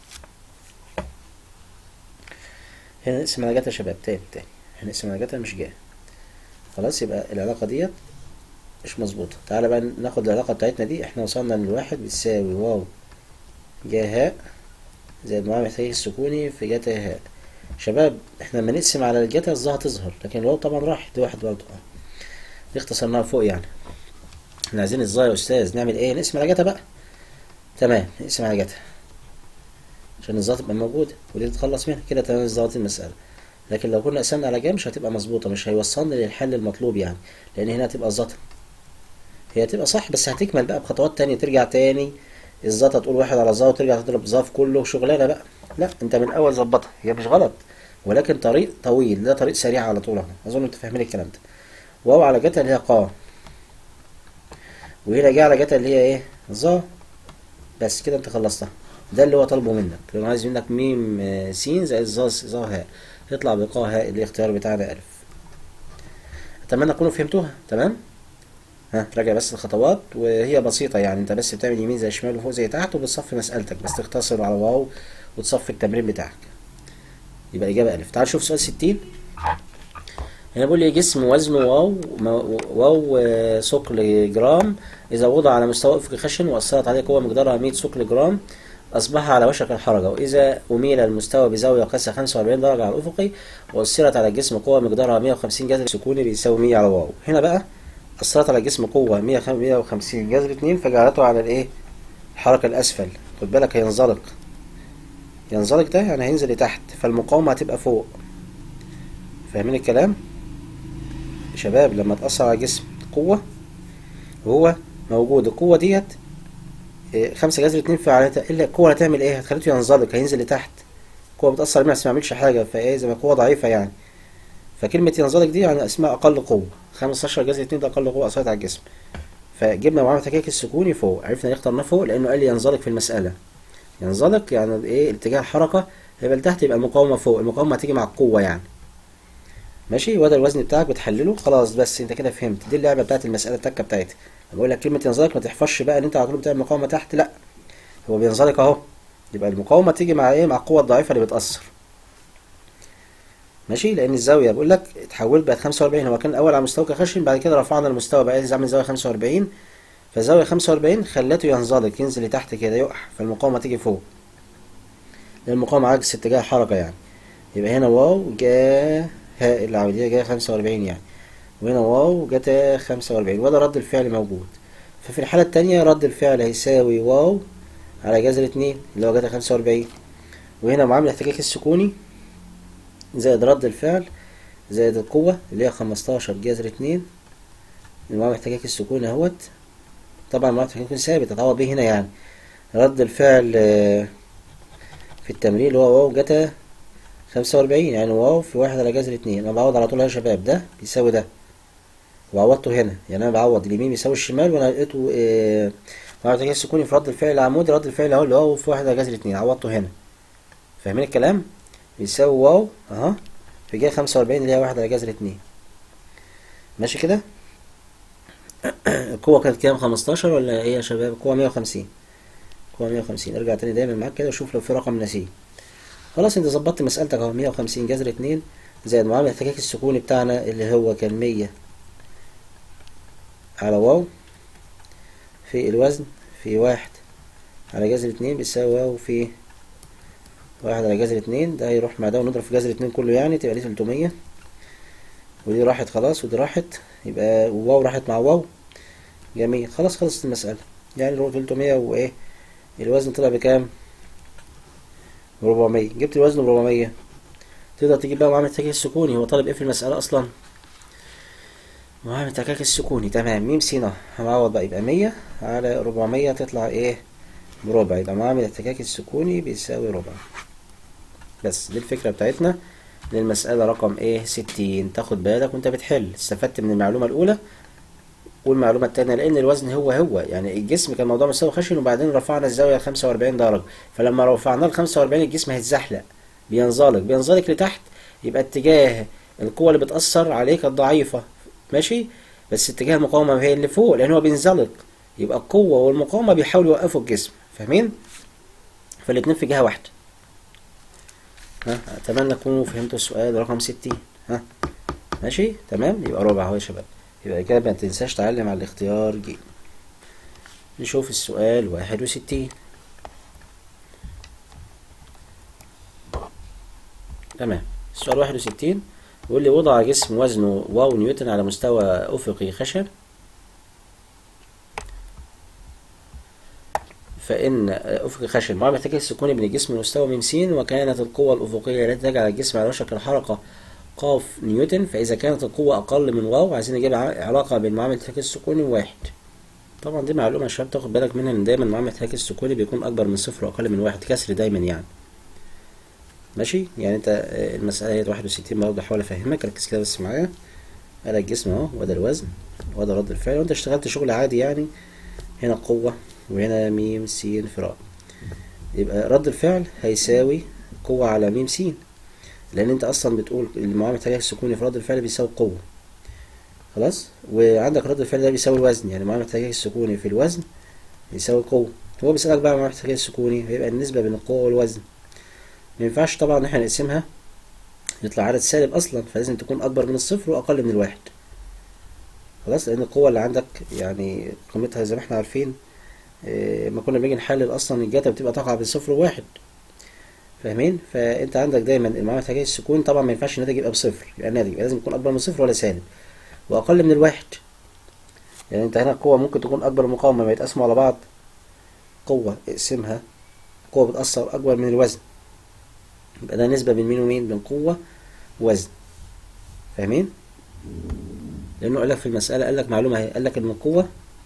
هنا نقسم على جتا يا شباب تاني تاني هنقسم على جتا مش جا خلاص يبقى العلاقة ديت مش مظبوطة تعالى بقى ناخد العلاقة بتاعتنا دي احنا وصلنا من الواحد بتساوي واو جا هاء زائد معامل الاحتكاك السكوني في جتا هاء شباب احنا لما نقسم على الجتا الظا هتظهر لكن الواو طبعا راح دي واحد برضه اه دي اختصرناها فوق يعني احنا عايزين الظا يا استاذ نعمل ايه نقسم على جتا بقى تمام نقسم على جتا عشان الظا تبقى موجودة ودي تتخلص منها كده تمام ظبطت المسألة لكن لو كنا قسمنا على جا مش هتبقى مظبوطة مش هيوصلنا للحل المطلوب يعني لأن هنا هتبقى ظا هي هتبقى صح بس هتكمل بقى بخطوات تانية ترجع تاني الزتا تقول واحد على ظا وترجع تضرب ظا في كله شغلانة بقى لا انت من الأول ظبطها هي مش غلط ولكن طريق طويل ده طريق سريع على طول اهو أظن انتوا فاهمين الكلام ده واو على جتا اللي هي قا وهنا جه على جتا اللي هي ايه ظا بس كده انت خلصتها ده اللي هو طالبه منك لو عايز منك ميم آه، س زائد ظا ظا هاء يطلع بقا هاء الاختيار بتاعنا ألف أتمنى تكونوا فهمتوها تمام ها راجع بس الخطوات وهي بسيطة يعني انت بس بتعمل يمين زي شمال وفوق زي تحت وبتصفي مسألتك بس تختصر على واو وتصفي التمرين بتاعك يبقى الإجابة ألف تعال شوف سؤال ستين هنا بيقول لي جسم وزنه واو واو آه، ثقل جرام إذا وضع على مستوى أفق خشن وأثرت عليه قوة مقدارها 100 ثقل جرام أصبح على وشك الحركة وإذا أميل المستوى بزاوية قياسها 45 درجة على الأفقي وأثرت على الجسم قوة مقدارها 150 جذر سكوني بيساوي 100 على واو هنا بقى أثرت على الجسم قوة 150 جذر 2 فجعلته على الإيه؟ الحركة الأسفل خد بالك هينزلق ينزلق ده يعني هينزل لتحت فالمقاومة هتبقى فوق فاهمين الكلام؟ شباب لما تأثر على جسم قوة وهو موجود القوة ديت إيه، خمسة جذر اتنين فعلتها الا القوة هتعمل ايه هتخليته ينزلق هينزل لتحت القوة بتأثر عليه بس ما يعملش حاجة فايه زي ما قوة ضعيفة يعني فكلمة ينزلق دي يعني اسمها أقل قوة 15 جذر اتنين ده أقل قوة أثرت على الجسم فجبنا معامل التكاك السكوني فوق عرفنا ليه اخترناه فوق لأنه قال لي ينزلق في المسألة ينزلق يعني ايه اتجاه الحركة هيبقى لتحت يبقى المقاومة فوق المقاومة هتيجي مع القوة يعني ماشي وده الوزن بتاعك بتحلله خلاص بس انت كده فهمت دي اللعبة بتاعت المسألة التكة بتاعتها بقول لك كلمة ينزلق ما تحفظش بقى ان انت على طول بتعمل مقاومة تحت لا هو بينزلق اهو يبقى المقاومة تيجي مع ايه مع القوة الضعيفة اللي بتأثر ماشي لان الزاويه بقول لك اتحولت بقت 45 هو كان الاول على مستوى كخشن بعد كده رفعنا المستوى بقى عايز اعمل زاويه 45 فزاويه 45 خلته ينزلق ينزل لتحت كده يقع فالمقاومه تيجي فوق لان المقاومه عكس اتجاه الحركه يعني يبقى هنا واو جا ها العمليه جايه 45 يعني وهنا واو جت 45 وده رد الفعل موجود ففي الحاله الثانيه رد الفعل هيساوي واو على جذر 2 اللي هو جت 45 وهنا معامل الاحتكاك السكوني زائد رد الفعل زائد القوة اللي هي خمستاشر جذر اتنين المعامل احتكاك السكون اهوت طبعا المعامل احتكاك ثابت هتعوض بيه هنا يعني رد الفعل آه، في التمرين اللي هو واو جتا خمسة وأربعين يعني واو في واحد على جذر اتنين أنا بعوض على طول يا شباب ده بيساوي ده وعوضته هنا يعني أنا بعوض اليمين بيساوي الشمال وأنا لقيته آه، معامل احتكاك السكوني في رد الفعل العمودي رد الفعل اهو اللي هو في واحد على جذر اتنين عوضته هنا فاهمين الكلام؟ بيساوي واو اهو في جهة خمسة وأربعين اللي هي واحد على جذر اتنين ماشي كده القوة كانت كام خمستاشر ولا ايه يا شباب القوة مية وخمسين القوة مية وخمسين ارجع تاني دايما معاك كده وشوف لو في رقم نسيه خلاص انت ظبطت مسألتك اهو مية وخمسين جذر اتنين زائد معامل الاحتكاك السكوني بتاعنا اللي هو كان مية على واو في الوزن في واحد على جذر اتنين بيساوي واو في واحد على جذر اتنين ده هيروح مع ده ونضرب في جذر اتنين كله يعني تبقى دي تلتمية ودي راحت خلاص ودي راحت يبقى واو راحت مع واو جميل خلاص خلصت المسألة يعني اللي هو تلتمية وايه الوزن طلع بكام بربعمية جبت الوزن بربعمية تقدر تجيب بقى معامل التكاك السكوني هو طالب ايه في المسألة أصلا معامل التكاك السكوني تمام ميم سينا هنعوض بقى يبقى مية على ربعمية تطلع ايه بربع يبقى معامل التكاك السكوني بيساوي ربع بس دي الفكرة بتاعتنا للمسألة رقم ايه ستين تاخد بالك وانت بتحل استفدت من المعلومة الأولى والمعلومة التانية لأن الوزن هو هو يعني الجسم كان موضوع مستوى خشن وبعدين رفعنا الزاوية لخمسة وأربعين درجة فلما رفعنا لخمسة وأربعين الجسم هيتزحلق بينزلق بينزلق لتحت يبقى اتجاه القوة اللي بتأثر عليك الضعيفة ماشي بس اتجاه المقاومة هي اللي فوق لأن هو بينزلق يبقى القوة والمقاومة بيحاولوا يوقفوا الجسم فاهمين؟ فالاتنين في جهة واحدة ها اتمنى تكونوا فهمتوا السؤال رقم ستين ها ماشي تمام يبقى ربع اهو يا شباب يبقى كده ما تنساش تعلم على الاختيار ج نشوف السؤال واحد وستين تمام السؤال واحد وستين بيقول لي وضع جسم وزنه واو نيوتن على مستوى أفقي خشب فإن أفق خشن معامل الاحتكاك السكوني بين الجسم والمستوى من س وكانت القوة الأفقية التي تجعل الجسم على وشك الحركة قاف نيوتن فإذا كانت القوة أقل من واو عايزين نجيب ع- علاقة بين معامل الاحتكاك السكوني وواحد طبعا دي معلومة يا شباب تاخد بالك منها إن دايما معامل الاحتكاك السكوني بيكون أكبر من صفر وأقل من واحد كسر دايما يعني ماشي يعني أنت آه، المسألة هي واحد وستين برضه أحاول أفهمك ركز كده بس معايا أدا الجسم أهو وده الوزن وده رد الفعل وأنت اشتغلت شغل عادي يعني هنا قوة وهنا ميم س فراء يبقى رد الفعل هيساوي قوة على ميم س لأن أنت أصلا بتقول المعامل التجاه السكوني في رد الفعل بيساوي قوة خلاص وعندك رد الفعل ده بيساوي الوزن يعني معامل التجاه السكوني في الوزن يساوي قوة هو بيسألك بقى معامل التجاه السكوني هيبقى النسبة بين القوة والوزن مينفعش طبعا إن احنا نقسمها يطلع عدد سالب أصلا فلازم تكون أكبر من الصفر وأقل من الواحد خلاص لأن القوة اللي عندك يعني قيمتها زي ما احنا عارفين إيه، ما كنا بنيجي نحلل اصلا الجاتا بتبقى تقع بين صفر وواحد فاهمين فانت عندك دايما المعامل التجاه السكون طبعا ما ينفعش الناتج يبقى بصفر يبقى الناتج يبقى لازم يكون اكبر من صفر ولا سالب واقل من الواحد يعني انت هنا القوة ممكن تكون اكبر من المقاومة ما يتقسموا على بعض قوة اقسمها قوة بتأثر اكبر من الوزن يبقى ده نسبة بين مين ومين بين قوة ووزن فاهمين لانه قال لك في المسألة قال لك معلومة اهي قال لك ان القوة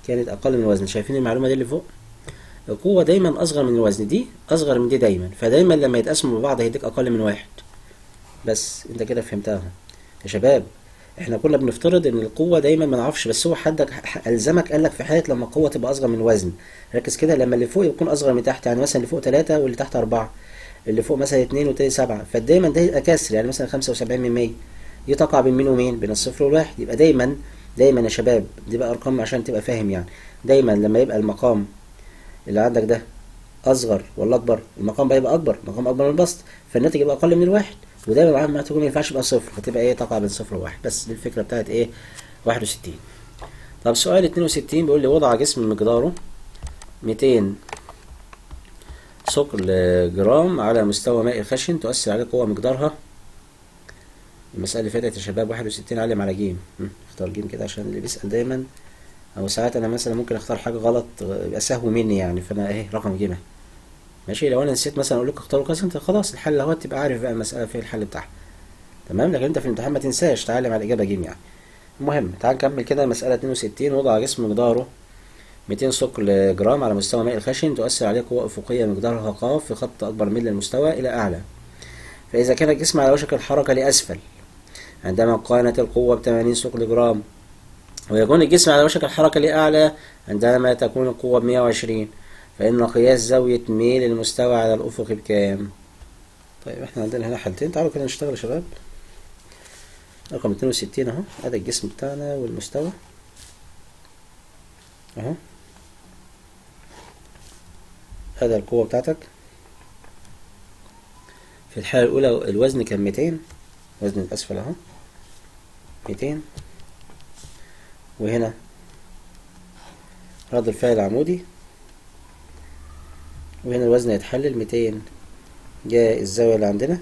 كانت اقل من الوزن شايفين المعلومه دي اللي فوق القوه دايما اصغر من الوزن دي اصغر من دي دايما فدايما لما يتقسموا ببعض هيديك اقل من واحد بس انت كده فهمتها يا شباب احنا كنا بنفترض ان القوه دايما ما نعرفش بس هو حدك الزمك قال لك في حاله لما القوه تبقى اصغر من الوزن ركز كده لما اللي فوق يكون اصغر من تحت يعني مثلا اللي فوق 3 واللي تحت 4 اللي فوق مثلا 2 والتاني 7 فدايما ده يبقى كسر يعني مثلا 75 من 100 دي تقع بين مين ومين بين الصفر والواحد يبقى دايما دايما يا شباب دي بقى ارقام عشان تبقى فاهم يعني دايما لما يبقى المقام اللي عندك ده اصغر ولا اكبر المقام بقى يبقى اكبر المقام اكبر من البسط فالناتج يبقى اقل من الواحد ودايما معاها ما تكون ما ينفعش يبقى صفر فتبقى ايه تقع بين صفر وواحد بس دي الفكره بتاعت ايه 61 طب سؤال 62 بيقول لي وضع جسم مقداره 200 ثقل جرام على مستوى ماء خشن تؤثر عليه قوة مقدارها المسألة اللي فاتت يا شباب 61 علم على جيم اختار جيم كده عشان اللي بيسأل دايما او ساعات انا مثلا ممكن اختار حاجة غلط يبقى سهو مني يعني فانا ايه رقم جيم ماشي لو انا نسيت مثلا اقول لك اختاروا كذا انت خلاص الحل اهو تبقى عارف بقى المسألة فين الحل بتاعها تمام لكن انت في الامتحان ما تنساش تعلم على الاجابة جيم يعني المهم تعال نكمل كده مسألة 62 وضع جسم مقداره 200 ثقل جرام على مستوى ماء الخشن تؤثر عليه قوة أفقية مقدارها ق في خط أكبر من المستوى إلى أعلى فإذا كان الجسم على وشك الحركة لأسفل عندما قانت القوة ب 80 ثقل جرام ويكون الجسم على وشك الحركة لأعلى عندما تكون القوة ب 120 فإن قياس زاوية ميل المستوى على الأفق بكام؟ طيب احنا عندنا هنا حالتين تعالوا كده نشتغل يا شباب رقم 62 اهو ادي الجسم بتاعنا والمستوى اهو هذا القوة بتاعتك في الحالة الأولى الوزن كان 200 وزن الأسفل أهو 200 وهنا رد الفعل العمودي وهنا الوزن هيتحلل 200 جاء الزاوية اللي عندنا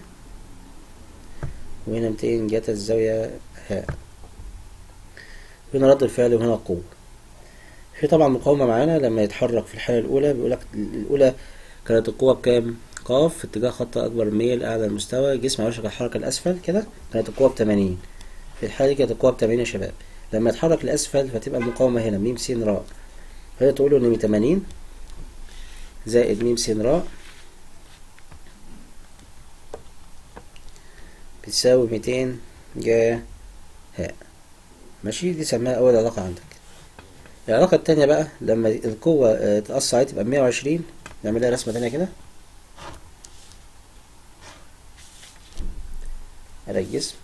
وهنا 200 جت الزاوية هاء هنا رد الفعل وهنا القوة في طبعا مقاومة معانا لما يتحرك في الحالة الأولى بيقولك الأولى كانت القوة بكام؟ ق في اتجاه خط أكبر ميل أعلى المستوى الجسم على وشك الحركة الأسفل كده كانت القوة بتمانين في الحالة دي كانت القوة بتمانين يا شباب لما يتحرك لأسفل فتبقى المقاومة هنا م س ر فهي تقول إن تمانين زائد م س ر بتساوي ميتين جا هاء ماشي دي سماها أول علاقة عندك العلاقة التانية بقى لما القوة تأثر عليها تبقى مية وعشرين نعملها رسمة تانية كده هذا الجسم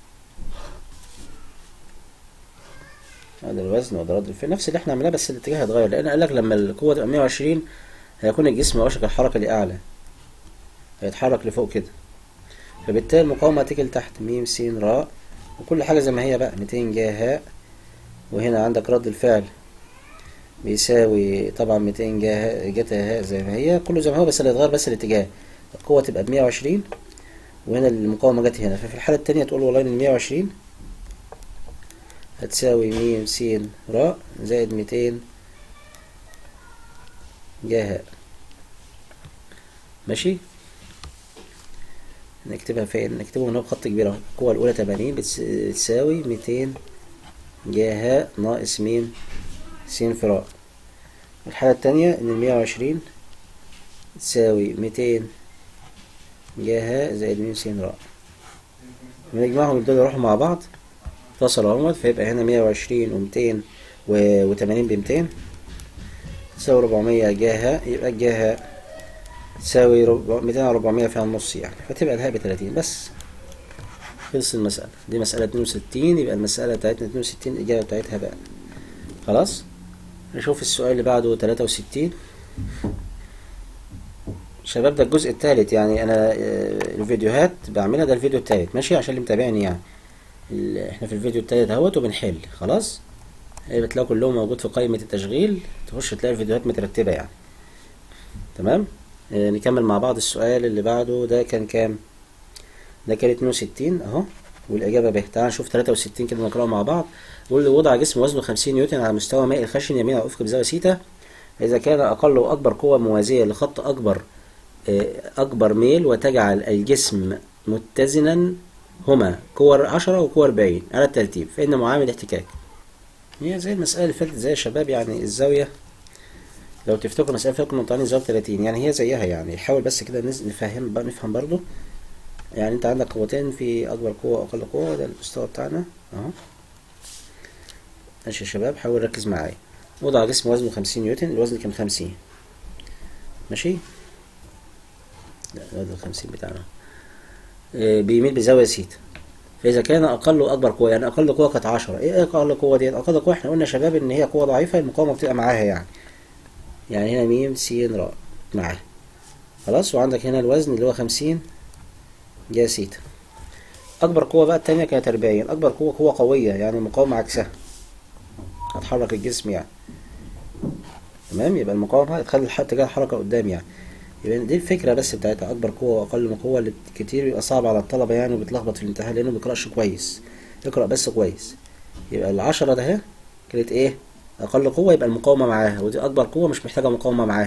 هذا الوزن وده رد الفعل نفس اللي احنا عملناه بس الاتجاه هيتغير لأن قال لك لما القوة تبقى مية وعشرين هيكون الجسم وشك الحركة لأعلى هيتحرك لفوق كده فبالتالي المقاومة هتيجي لتحت م س ر وكل حاجة زي ما هي بقى ميتين جا هاء وهنا عندك رد الفعل بيساوي طبعا ميتين جا جتا هاء زي ما هي كله زي ما هو بس اللي اتغير بس الاتجاه القوة تبقى بمية وعشرين وهنا المقاومة جت هنا ففي الحالة التانية تقول والله ان المية وعشرين هتساوي م س ر زائد ميتين جا هاء ماشي نكتبها فين نكتبه هنا بخط كبير اهو القوة الأولى تمانين بتساوي ميتين جا هاء ناقص م س فراء الحالة التانية إن المية وعشرين تساوي ميتين جا هاء زائد م س ر بنجمعهم دول يروحوا مع بعض اتصلوا اهوت فيبقى هنا مية وعشرين وميتين وتمانين بميتين تساوي ربعمية جا هاء يبقى الجا هاء تساوي ميتين على ربعمية فيها النص يعني فتبقى الهاء بتلاتين بس خلص المسألة دي مسألة اتنين وستين يبقى المسألة بتاعتنا اتنين وستين الإجابة بتاعتها بقى خلاص نشوف السؤال اللي بعده تلاتة وستين شباب ده الجزء الثالث يعني أنا الفيديوهات بعملها ده الفيديو الثالث ماشي عشان اللي متابعني يعني احنا في الفيديو الثالث اهوت وبنحل خلاص بتلاقوا كلهم موجود في قائمة التشغيل تخش تلاقي الفيديوهات مترتبة يعني تمام آه نكمل مع بعض السؤال اللي بعده ده كان كام ده كان 62 اهو والإجابة ب تعال نشوف 63 كده نقرأه مع بعض بيقول لي وضع جسم وزنه 50 نيوتن على مستوى ماء الخشن يمين على الأفق بزاوية سيتا إذا كان أقل وأكبر قوة موازية لخط أكبر أكبر ميل وتجعل الجسم متزنا هما كور 10 وكور 40 على الترتيب فإن معامل احتكاك هي زي المسألة اللي فاتت زي يا شباب يعني الزاوية لو تفتكروا المسألة اللي فاتت كنا مطلعين زاوية 30 يعني هي زيها يعني حاول بس كده نز- نفهم بقى نفهم برضو يعني انت عندك قوتين في أكبر قوة وأقل قوة ده المستوى بتاعنا اهو ماشي يا شباب حاول ركز معايا وضع جسم وزنه 50 نيوتن الوزن كان 50 ماشي لا الوزن 50 بتاعنا آه، بيميل بزاوية سيتا فإذا كان أقل وأكبر قوة يعني أقل قوة كانت 10 إيه أقل قوة ديت؟ أقل قوة إحنا قلنا يا شباب إن هي قوة ضعيفة المقاومة بتبقى معاها يعني يعني هنا ميم س ر معاها خلاص وعندك هنا الوزن اللي هو 50 جا سيتا أكبر قوة بقى التانية كانت 40 أكبر قوة قوة قوية يعني المقاومة عكسها هتحرك الجسم يعني تمام يبقى المقاومة هتخلي الح- اتجاه الحركة قدام يعني يبقى دي الفكرة بس بتاعتها أكبر قوة وأقل من قوة اللي كتير بيبقى صعب على الطلبة يعني وبيتلخبط في الامتحان لأنه مبيقرأش كويس يقرأ بس كويس يبقى العشرة ده اهي كانت إيه أقل قوة يبقى المقاومة معاها ودي أكبر قوة مش محتاجة مقاومة معاها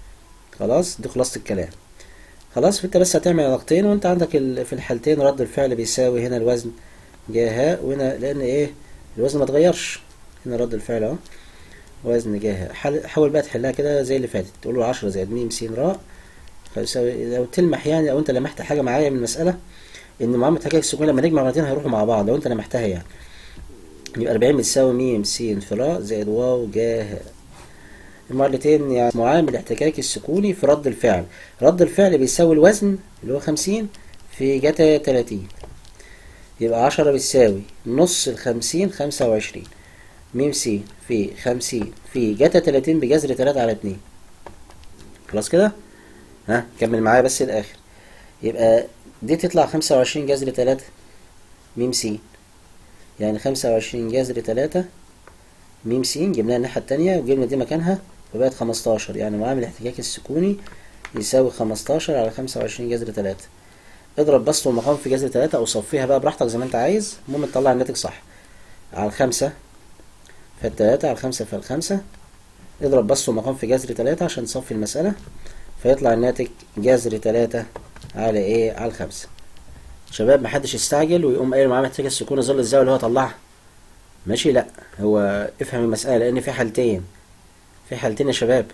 خلاص دي خلاصة الكلام خلاص فأنت بس هتعمل علاقتين وأنت عندك ال- في الحالتين رد الفعل بيساوي هنا الوزن جا هاء وهنا لأن إيه الوزن ما اتغيرش هنا رد الفعل أهو وزن جا هاء حل- حاول بقى تحلها كده زي اللي فاتت تقول له 10 زائد م س ر فيساوي لو تلمح يعني او انت لمحت حاجه معايا من المساله ان معامله حكايه السكون لما نجمع مرتين هيروحوا مع بعض لو انت لمحتها يعني يبقى 40 بتساوي م س في ر زائد واو جا هاء المعادلتين يعني معامل الاحتكاك السكوني في رد الفعل رد الفعل بيساوي الوزن اللي هو 50 في جتا 30 يبقى 10 بتساوي نص ال 50 25 م س في 50 في جتا 30 بجذر 3 على 2 خلاص كده ها كمل معايا بس الاخر يبقى دي تطلع 25 جذر 3 م س يعني 25 جذر 3 م س جبناها الناحية التانية وجبنا دي مكانها فبقت 15 يعني معامل الاحتكاك السكوني يساوي 15 على 25 جذر 3 اضرب بسط والمقام في جذر 3 او صفيها بقى براحتك زي ما انت عايز المهم تطلع الناتج صح على الخمسة فالتلاتة على الخمسة فالخمسة اضرب بسط ومقام في جذر 3 عشان تصفي المسألة فيطلع الناتج جذر 3 على ايه على الخمسة شباب محدش يستعجل ويقوم قايل معاه محتاج السكون ظل الزاوية اللي هو طلعها ماشي لا هو افهم المسألة لأن في حالتين في حالتين يا شباب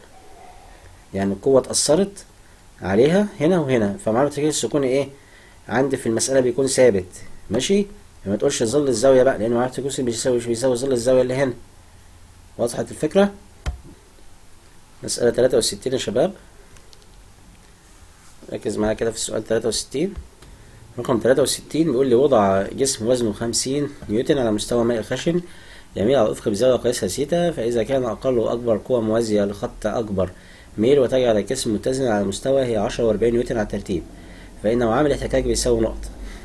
يعني القوة اتأثرت عليها هنا وهنا فمعامل محتاج السكون ايه عندي في المسألة بيكون ثابت ماشي ما تقولش ظل الزاوية بقى لأن معامل محتاج السكون بيساوي مش بيساوي ظل الزاوية اللي هنا وضحت الفكرة مسألة 63 يا شباب ركز معايا كده في السؤال 63 رقم 63 بيقول لي وضع جسم وزنه 50 نيوتن على مستوى ماء الخشن يميل على الأفق بزاوية قياسها سيتا فإذا كان أقل وأكبر قوة موازية لخط أكبر ميل وتجعل الجسم متزنا على المستوى هي 10 و40 نيوتن على الترتيب فإن معامل الاحتكاك بيساوي نقطة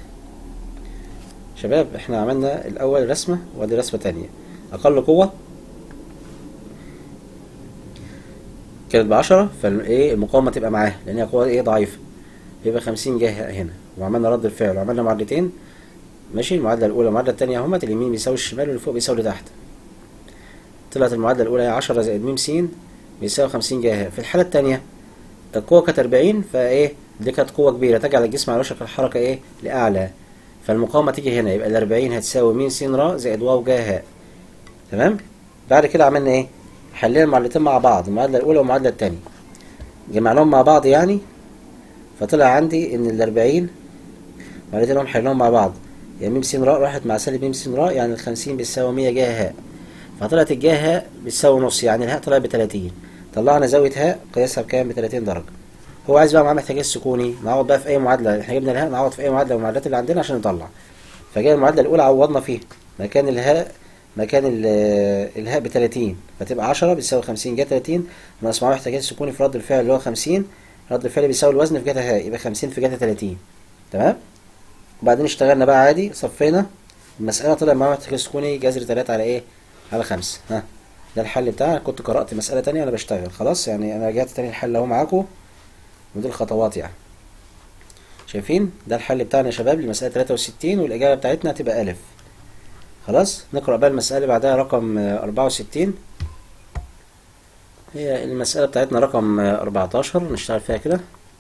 شباب احنا عملنا الأول رسمة وادي رسمة تانية أقل قوة كانت بعشرة فالايه المقاومة تبقى معاها لأن هي قوة ايه ضعيفة يبقى خمسين جه هنا وعملنا رد الفعل وعملنا معادلتين ماشي المعادلة الأولى المعادلة التانية اهمت اليمين بيساوي الشمال واللي فوق بيساوي اللي تحت طلعت المعادلة الأولى هي عشرة زائد م س بيساوي خمسين جه في الحالة التانية القوة كانت أربعين فايه دي كانت قوة كبيرة تجعل الجسم على وشك الحركة ايه لأعلى فالمقاومة تيجي هنا يبقى الأربعين هتساوي م س ر زائد واو جه تمام بعد كده عملنا ايه حلينا المعادلتين مع بعض المعادلة الأولى والمعادلة التانية جمعناهم مع بعض يعني فطلع عندي إن الأربعين معادلتين هم حليناهم مع بعض يعني م س ر راحت مع سالب م س ر يعني الخمسين بتساوي مية جه هاء فطلعت الجه هاء بتساوي نص يعني الهاء طلع بتلاتين طلعنا زاوية هاء قياسها بكام بتلاتين درجة هو عايز بقى معاه محتاج السكوني نعوض بقى في أي معادلة احنا جبنا الهاء نعوض في أي معادلة من المعادلات اللي عندنا عشان نطلع فجاء المعادلة الأولى عوضنا فيها مكان الهاء مكان الهاء ب 30 فتبقى 10 بتساوي 50 جا 30 ناقص معاه احتياجات سكوني في رد الفعل اللي هو 50 رد الفعل بيساوي الوزن في جتا هاء يبقى 50 في جتا 30 تمام وبعدين اشتغلنا بقى عادي صفينا المسألة طلع معاه احتياجات سكوني جذر 3 على ايه؟ على 5 ها ده الحل بتاعنا كنت قرأت مسألة تانية وانا بشتغل خلاص يعني انا رجعت تاني الحل اهو معاكم ودي الخطوات يعني شايفين ده الحل بتاعنا يا شباب لمسألة 63 والإجابة بتاعتنا هتبقى ألف خلاص نقرأ بقى المسألة اللي بعدها رقم أربعة وستين هي المسألة بتاعتنا رقم أربعتاشر نشتغل فيها كده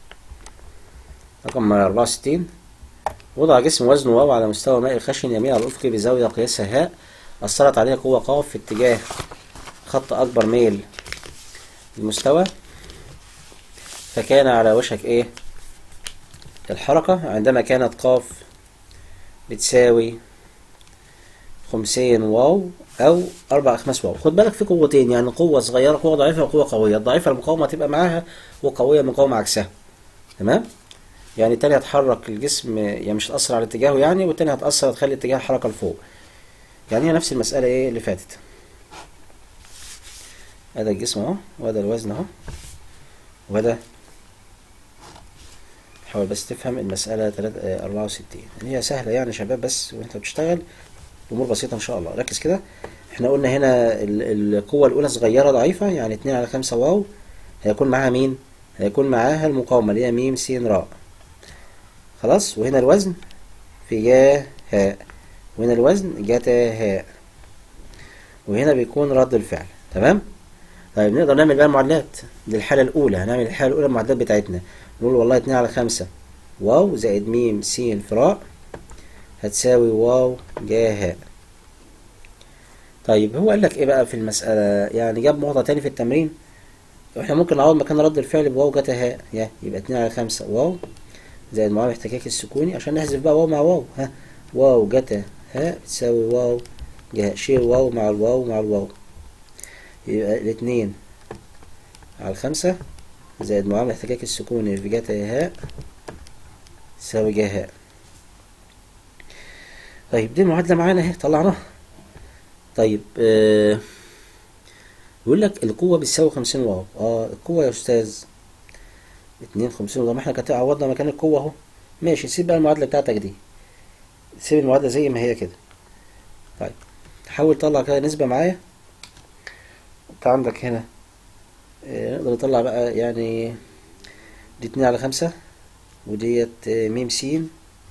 رقم أربعة وستين وضع جسم وزنه واو على مستوى ماء الخشن يميل على الأفق بزاوية قياسها هاء أثرت عليه قوة ق في اتجاه خط أكبر ميل المستوى فكان على وشك ايه الحركة عندما كانت ق بتساوي خمسين واو أو أربع أخماس واو خد بالك في قوتين يعني قوة صغيرة قوة ضعيفة وقوة قوية الضعيفة المقاومة تبقى معاها وقوية المقاومة عكسها تمام يعني التاني هتحرك الجسم يعني مش هتأثر على اتجاهه يعني والتاني هتأثر تخلي اتجاه الحركة لفوق يعني هي نفس المسألة ايه اللي فاتت هذا الجسم اهو وهذا الوزن اهو وهذا حاول بس تفهم المسألة أربعة وستين هي سهلة يعني شباب بس وانت بتشتغل الأمور بسيطة إن شاء الله ركز كده احنا قلنا هنا القوة الأولى صغيرة ضعيفة يعني اتنين على خمسة واو هيكون معاها مين؟ هيكون معاها المقاومة اللي هي ميم س راء خلاص وهنا الوزن في جا هاء وهنا الوزن جتا هاء وهنا بيكون رد الفعل تمام؟ طيب نقدر نعمل بقى المعادلات دي الحالة الأولى هنعمل الحالة الأولى المعادلات بتاعتنا نقول والله اتنين على خمسة واو زائد ميم س فراء هتساوي واو جا هاء طيب هو قال لك ايه بقى في المسألة يعني جاب نقطة تاني في التمرين واحنا ممكن نعوض مكان رد الفعل بواو جتا هاء يا يبقى اتنين على خمسة واو زائد معامل احتكاك السكوني عشان نحذف بقى واو مع واو ها واو جتا هاء بتساوي واو جا شيل واو مع الواو مع الواو يبقى الاتنين على الخمسة زائد معامل احتكاك السكوني في جتا هاء تساوي جا هاء طيب دي المعادلة معانا اهي طلعناها طيب آه يقول لك القوة بتساوي خمسين واو اه القوة يا أستاذ اتنين خمسين واو ما احنا كده عوضنا مكان القوة اهو ماشي سيب بقى المعادلة بتاعتك دي سيب المعادلة زي ما هي كده طيب حاول تطلع كده نسبة معايا انت عندك هنا آه نقدر نطلع بقى يعني دي اتنين على خمسة وديت آه ميم سين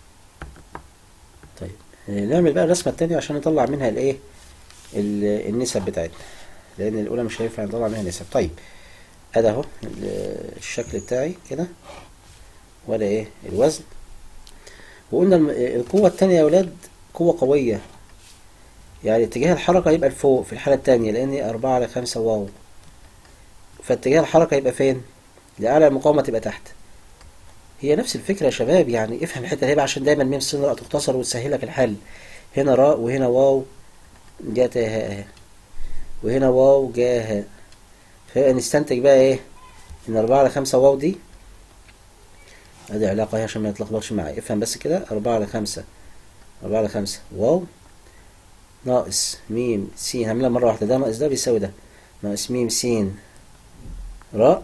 طيب نعمل بقى الرسمة التانية عشان نطلع منها الايه النسب بتاعتنا لان الاولى مش هينفع نطلع منها نسب طيب ادي اهو الشكل بتاعي كده ولا ايه الوزن وقلنا القوة التانية يا ولاد قوة قوية يعني اتجاه الحركة هيبقى لفوق في الحالة التانية لان اربعة على خمسة واو فاتجاه الحركة يبقى فين لأعلى المقاومة تبقى تحت هي نفس الفكرة يا شباب يعني افهم الحتة دي بقى عشان دايما ميم سين راء تختصر وتسهلك الحل هنا راء وهنا واو جات هاء وهنا واو جا هاء فيبقى نستنتج بقى ايه ان أربعة على خمسة واو دي ادي علاقة اهي عشان ما يتلخبطش معايا افهم بس كده أربعة على خمسة أربعة على خمسة واو ناقص ميم س هعملها مرة واحدة ده ناقص ده بيساوي ده ناقص ميم س راء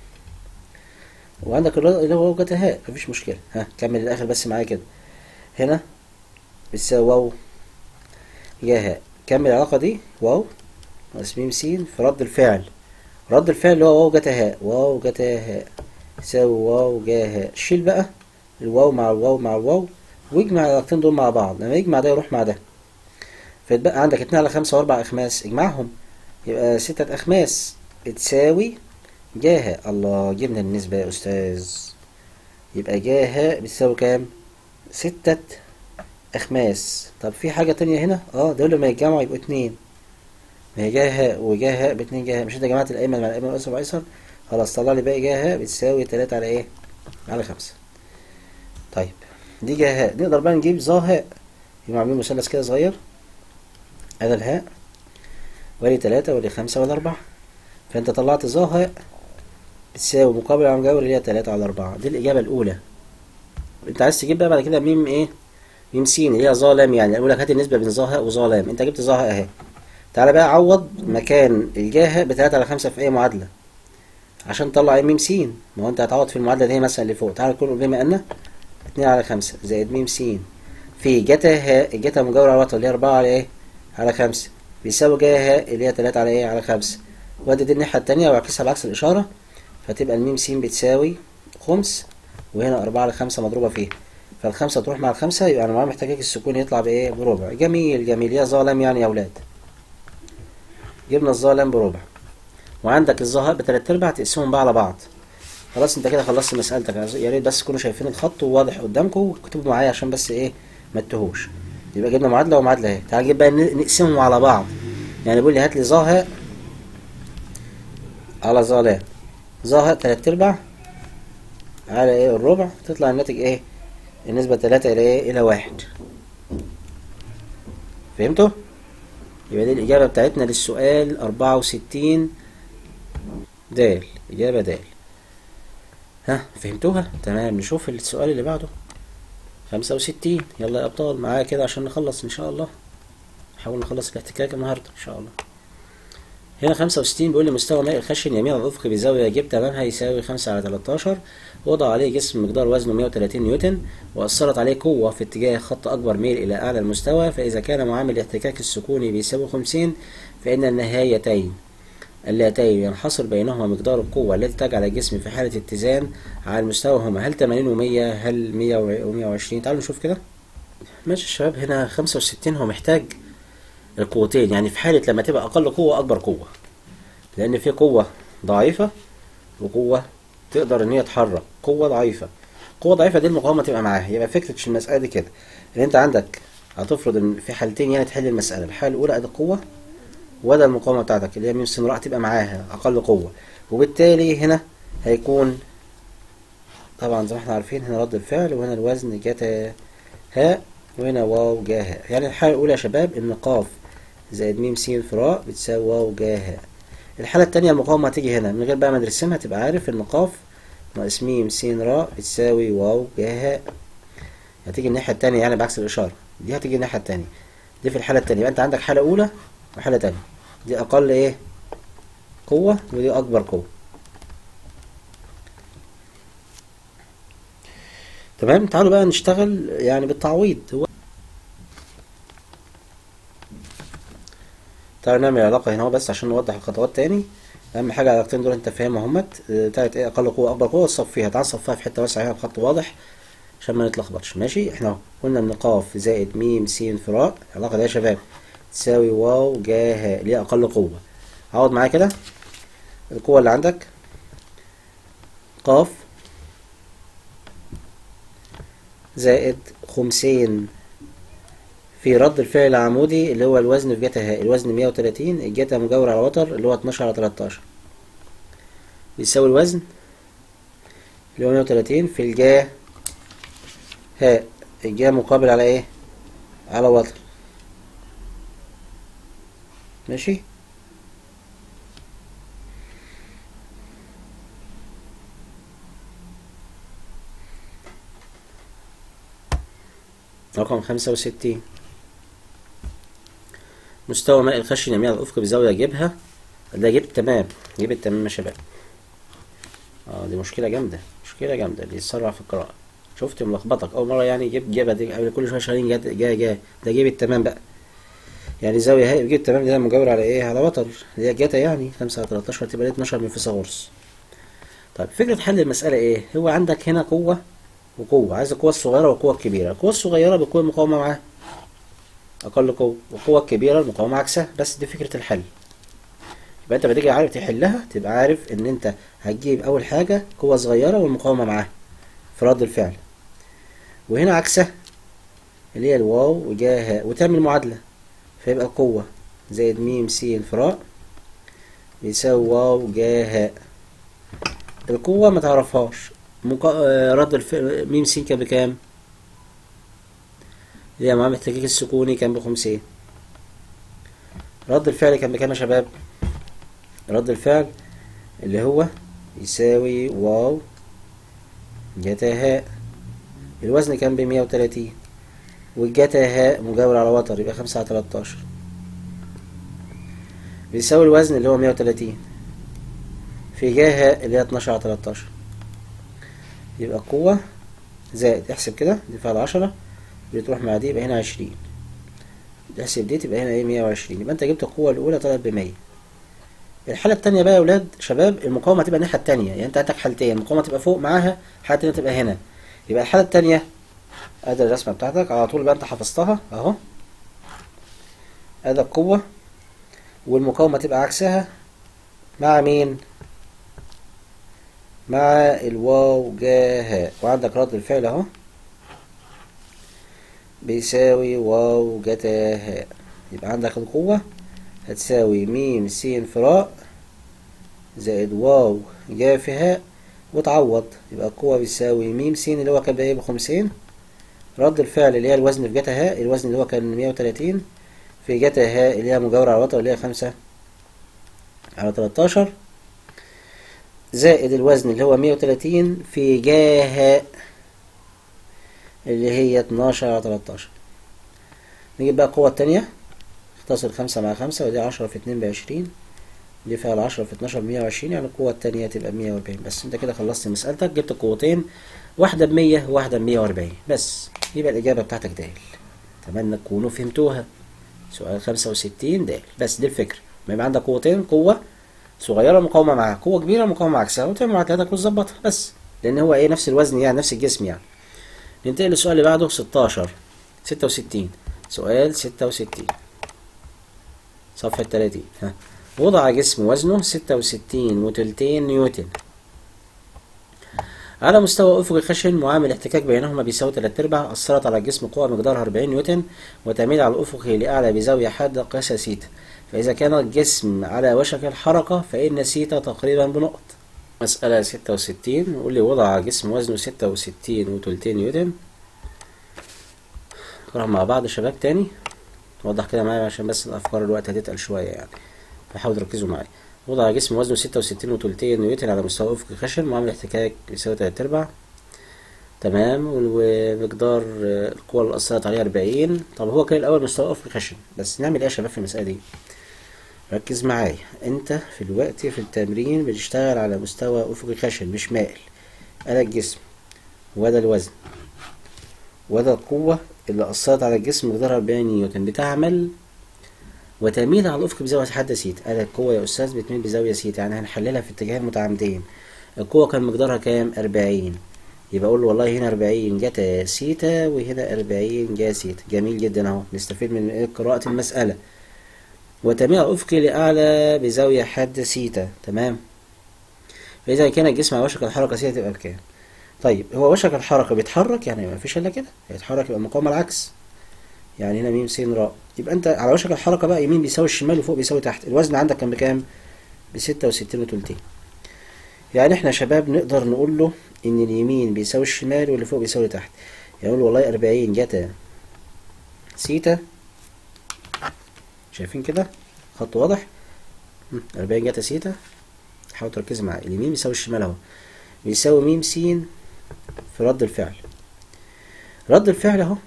وعندك اللي هو واو جتا هاء مفيش مشكلة ها كمل للآخر بس معايا كده هنا بتساوي واو جا هاء كمل العلاقة دي واو ناقص ميم س في رد الفعل رد الفعل اللي هو واو جتا هاء واو جتا هاء يساوي واو جا هاء شيل بقى الواو مع الواو مع الواو واجمع العلاقتين دول مع بعض لما يجمع ده يروح مع ده فيتبقى عندك اتنين على خمسة واربع اخماس اجمعهم يبقى ستة اخماس بتساوي جاها الله جبنا النسبة يا أستاذ يبقى جاها بتساوي كام؟ ستة أخماس طب في حاجة تانية هنا؟ اه دول لما يتجمعوا يبقوا اتنين ما هي جاها وجاها باتنين جاها مش انت جمعت الأيمن مع الأيمن والأيسر والأيسر خلاص طلع لي باقي جاها بتساوي تلاتة على ايه؟ على خمسة طيب دي جاها نقدر بقى نجيب ظا هاء يبقى عاملين مثلث كده صغير هذا الهاء ولي تلاتة ولي خمسة ولي أربعة فأنت طلعت ظا هاء بتساوي مقابل عن جوهر اللي هي تلاتة على أربعة دي الإجابة الأولى أنت عايز تجيب بقى بعد كده ميم إيه؟ ميم س اللي هي ظا لام يعني أقول لك هات النسبة بين ظا هاء وظا لام أنت جبت ظا هاء أهي تعالى بقى عوض مكان الجاهة بتلاتة على خمسة في أي معادلة عشان تطلع ايه ميم س ما هو أنت هتعوض في المعادلة دي مثلا اللي فوق تعالى نقول بما أن اتنين على خمسة زائد ميم س في جتا هاء الجتا مجاورة على الوتر اللي هي أربعة على إيه؟ على خمسة بيساوي جا هاء اللي هي تلاتة على إيه؟ على خمسة وادي دي الناحية التانية واعكسها بعكس الإشارة فتبقى الميم س بتساوي خمس وهنا أربعة على خمسة مضروبة فيها فالخمسة تروح مع الخمسة يبقى أنا معايا محتاج السكون يطلع بإيه بربع جميل جميل يا ظالم يعني يا أولاد جبنا الظالم بربع وعندك الظهر بتلات أرباع تقسمهم بقى على بعض خلاص أنت كده خلصت مسألتك يا ريت بس تكونوا شايفين الخط وواضح قدامكم واكتبوا معايا عشان بس إيه ما تتوهوش يبقى جبنا معادلة ومعادلة اهي تعال نجيب بقى ن- نقسمهم على بعض يعني بيقول لي هات لي ظا هاء على ظا لام ظا هاء تلات ارباع على ايه الربع تطلع الناتج ايه النسبة تلاتة الى ايه الى واحد فهمتوا يبقى دي الإجابة بتاعتنا للسؤال أربعة وستين دال إجابة دال ها فهمتوها تمام نشوف السؤال اللي بعده خمسة وستين يلا يا أبطال معايا كده عشان نخلص إن شاء الله نحاول نخلص الاحتكاك النهاردة إن شاء الله هنا خمسة وستين بيقول لي مستوى ماء الخشن يمين الأفق بزاوية جيب تمامها يساوي خمسة على تلاتاشر وضع عليه جسم مقدار وزنه مية وتلاتين نيوتن وأثرت عليه قوة في اتجاه خط أكبر ميل إلى أعلى المستوى فإذا كان معامل الاحتكاك السكوني بيساوي خمسين فإن النهايتين اللاتين ينحصر بينهما مقدار القوة التي تجعل الجسم في حالة اتزان على المستوى هما هل 80 و100 هل 100 و120 تعالوا نشوف كده ماشي الشباب هنا 65 هو محتاج القوتين يعني في حالة لما تبقى أقل قوة أكبر قوة لأن في قوة ضعيفة وقوة تقدر إن هي تحرك قوة ضعيفة قوة ضعيفة دي المقاومة تبقى معاها يبقى فكرة المسألة دي كده إن أنت عندك هتفرض إن في حالتين يعني تحل المسألة الحالة الأولى أدي القوة وده المقاومة بتاعتك اللي هي ميم سين راء تبقى معاها أقل قوة وبالتالي هنا هيكون طبعا زي ما احنا عارفين هنا رد الفعل وهنا الوزن جتا هاء وهنا واو جا هاء يعني الحالة الأولى يا شباب إن قاف زائد ميم سين في راء بتساوي واو جا هاء الحالة التانية المقاومة هتيجي هنا من غير بقى ما نرسمها تبقى عارف إن قاف ناقص ميم سين راء بتساوي واو جا هاء هتيجي الناحية التانية يعني بعكس الإشارة دي هتيجي الناحية التانية دي في الحالة التانية يبقى أنت عندك حالة أولى وحالة تانية دي أقل إيه قوة ودي أكبر قوة تمام تعالوا بقى نشتغل يعني بالتعويض هو تعالوا نعمل علاقة هنا بس عشان نوضح الخطوات تاني أهم حاجة العلاقتين دول أنت فاهمها همت آه، بتاعت إيه أقل قوة أكبر قوة تصفيها تعال نصفيها في حتة واسعة هنا بخط واضح عشان ما نتلخبطش ماشي احنا قلنا إن قاف زائد ميم سين في راء العلاقة دي يا شباب تساوي واو جا هاء اللي هي أقل قوة عوض معايا كده القوة اللي عندك قاف زائد خمسين في رد الفعل العمودي اللي هو الوزن في جتا هاء الوزن مية وتلاتين الجتا مجاور على وتر اللي هو اتناشر على تلاتاشر بيساوي الوزن اللي هو مية وتلاتين في الجا هاء الجا مقابل على ايه على وتر ماشي رقم خمسة وستين مستوى ماء الخشن يميل على الأفق بزاوية جيبها ده جبت تمام جبت تمام يا شباب اه دي مشكلة جامدة مشكلة جامدة اللي يتسرع في القراءة شفت ملخبطك أول مرة يعني جيب جيبها دي قبل كل شوية شغالين جا جا جا ده جيب التمام بقى يعني زاوية هاي جيب التمام دي مجاور على ايه على وتر اللي هي جاتا يعني خمسة على تلاتاشر تبقى ليه اتناشر من فيثاغورس طيب فكرة حل المسألة ايه هو عندك هنا قوة وقوة عايز القوة الصغيرة والقوة الكبيرة القوة الصغيرة بتكون المقاومة معاها أقل قوة والقوة الكبيرة المقاومة عكسها بس دي فكرة الحل يبقى أنت بتيجي عارف تحلها تبقى عارف إن أنت هتجيب أول حاجة قوة صغيرة والمقاومة معاها في رد الفعل وهنا عكسها اللي هي الواو وجا هاء وتعمل معادلة فيبقى قوة زائد ميم سين في راء بيساوي واو جا هاء القوة ما تعرفهاش مقا... آه، رد الفعل ميم سين كان بكام؟ اللي هي معامل التكيك السكوني كان بخمسين رد الفعل كان بكام يا شباب؟ رد الفعل اللي هو يساوي واو جتا هاء الوزن كان بمية وتلاتين والجتا هاء مجاور على وتر يبقى خمسة على تلاتاشر بيساوي الوزن اللي هو مية وتلاتين في جا هاء اللي هي اتناشر على تلاتاشر يبقى القوة زائد احسب كده دي فيها العشرة بتروح مع دي يبقى هنا عشرين تحسب دي تبقى هنا ايه مية وعشرين يبقى انت جبت القوة الأولى طلعت بمية الحالة التانية بقى يا ولاد شباب المقاومة تبقى الناحية التانية يعني انت عندك حالتين المقاومة تبقى فوق معاها الحالة التانية تبقى هنا يبقى الحالة التانية ادي الرسمة بتاعتك على طول بقى انت حفظتها اهو ادي القوة والمقاومة تبقى عكسها مع مين؟ مع الواو جا هاء وعندك رد الفعل اهو بيساوي واو جتا هاء يبقى عندك القوة هتساوي ميم س في راء زائد واو جا في هاء وتعوض يبقى القوة بيساوي ميم س اللي هو كان بقى بخمسين رد الفعل اللي هي الوزن في جتا هاء الوزن اللي هو كان مية وتلاتين في جتا هاء اللي هي مجاورة على الوتر اللي هي خمسة على تلاتاشر زائد الوزن اللي هو مية وتلاتين في جا هاء اللي هي اتناشر على تلاتاشر نجيب بقى القوة التانية اختصر خمسة مع خمسة ودي عشرة في اتنين بعشرين دي فيها العشرة في اتناشر بمية وعشرين يعني القوة التانية تبقى مية وأربعين بس انت كده خلصت مسألتك جبت القوتين واحدة بمية وواحدة بمية وأربعين بس يبقى الإجابة بتاعتك دال أتمنى تكونوا فهمتوها سؤال خمسة وستين دال بس دي الفكرة ما يبقى عندك قوتين قوة صغيرة مقاومة معاها قوة كبيرة مقاومة عكسها وتعمل معادلاتك وتظبطها بس لأن هو إيه نفس الوزن يعني نفس الجسم يعني ننتقل للسؤال اللي بعده ستاشر ستة وستين سؤال ستة وستين صفحة تلاتين ها وضع جسم وزنه ستة وستين وتلتين نيوتن على مستوى أفقي خشن معامل احتكاك بينهما بيساوي تلات أرباع أثرت على الجسم قوة مقدارها أربعين نيوتن وتميل على الأفق لأعلى بزاوية حادة قياس سيتا فإذا كان الجسم على وشك الحركة فإن سيتا تقريبا بنقط مسألة ستة وستين نقول لي وضع جسم وزنه ستة وستين وتلتين نيوتن نقرأ مع بعض شباب تاني نوضح كده معايا عشان بس الأفكار الوقت هتتقل شوية يعني فحاولوا تركزوا معايا وضع جسم وزنه ستة وستين وتلتين نيوتن على مستوى أفقي خشن معامل احتكاك يساوي تلات أرباع تمام ومقدار القوة اللي أثرت عليه أربعين طب هو كان الأول مستوى أفقي خشن بس نعمل إيه يا شباب في المسألة دي ركز معايا أنت في الوقت في التمرين بتشتغل على مستوى أفقي خشن مش مائل أنا الجسم وده الوزن وده القوة اللي أثرت على الجسم مقدارها 40 نيوتن بتعمل وتميل على الأفق بزاوية حادة سيتا أنا القوة يا أستاذ بتميل بزاوية سيتا يعني هنحللها في اتجاهين متعامدين القوة كان مقدارها كام؟ 40 يبقى أقول له والله هنا 40 جتا سيتا وهنا 40 جا سيتا جميل جدا أهو نستفيد من قراءة المسألة وتميل على الأفق لأعلى بزاوية حادة سيتا تمام فإذا كان الجسم على وشك الحركة سيتا تبقى بكام؟ طيب هو وشك الحركة بيتحرك يعني ما فيش إلا كده هيتحرك يبقى المقاومة العكس يعني هنا ميم س راء يبقى أنت على وشك الحركة بقى يمين بيساوي الشمال وفوق بيساوي تحت الوزن عندك كان بكام؟ بستة وستين وتلتين يعني احنا شباب نقدر نقول له إن اليمين بيساوي الشمال واللي فوق بيساوي تحت يعني نقول والله أربعين جتا سيتا شايفين كده خط واضح أربعين جتا سيتا حاول تركز معايا اليمين بيساوي الشمال اهو بيساوي ميم س في رد الفعل رد الفعل اهو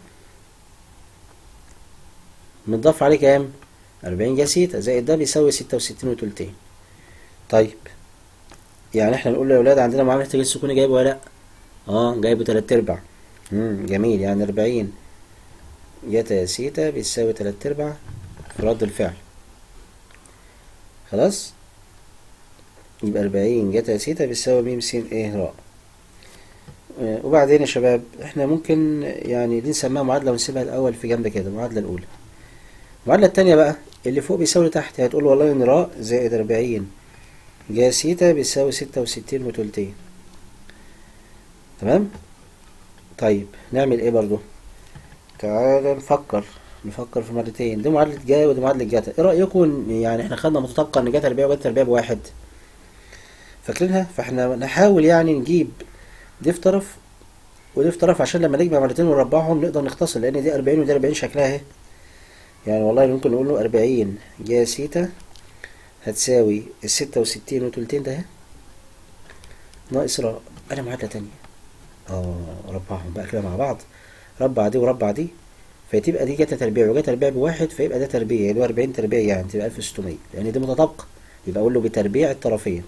متضاف عليه كام أربعين جا سيتا زائد ده بيساوي ستة وستين وتلتين طيب يعني احنا نقول للأولاد عندنا معاملة احتياج السكوني جايبه ولا لأ اه جايبه تلات أرباع مم جميل يعني أربعين جتا سيتا بيساوي تلات أرباع في رد الفعل خلاص يبقى أربعين جتا سيتا بيساوي ميم س ايه راء وبعدين يا شباب احنا ممكن يعني دي نسميها معادلة ونسيبها الأول في جنب كده المعادلة الأولى المعادلة التانية بقى اللي فوق بيساوي تحت هتقول والله إن راء زائد أربعين جا سيتا بيساوي ستة وستين وتلتين تمام طيب نعمل ايه برضو تعال نفكر نفكر في مرتين دي معادلة جا ودي معادلة جاتا ايه رأيكم يعني احنا خدنا متطابقة ان جا تربيع وجا تربيع بواحد فاكرينها فاحنا نحاول يعني نجيب دي في طرف ودي في طرف عشان لما نجمع مرتين ونربعهم نقدر نختصر لان دي 40 ودي 40 شكلها اهي يعني والله ممكن نقول له 40 جا سيتا هتساوي الستة وستين وتلتين ده اهي ناقص راء انا معادلة تانية اه ربعهم بقى كده مع بعض ربع دي وربع دي فتبقى دي جتا تربيع وجا تربيع بواحد فيبقى ده تربيع اللي هو 40 تربيع يعني تبقى 1600 لان دي متطابقة يبقى اقول له بتربيع الطرفين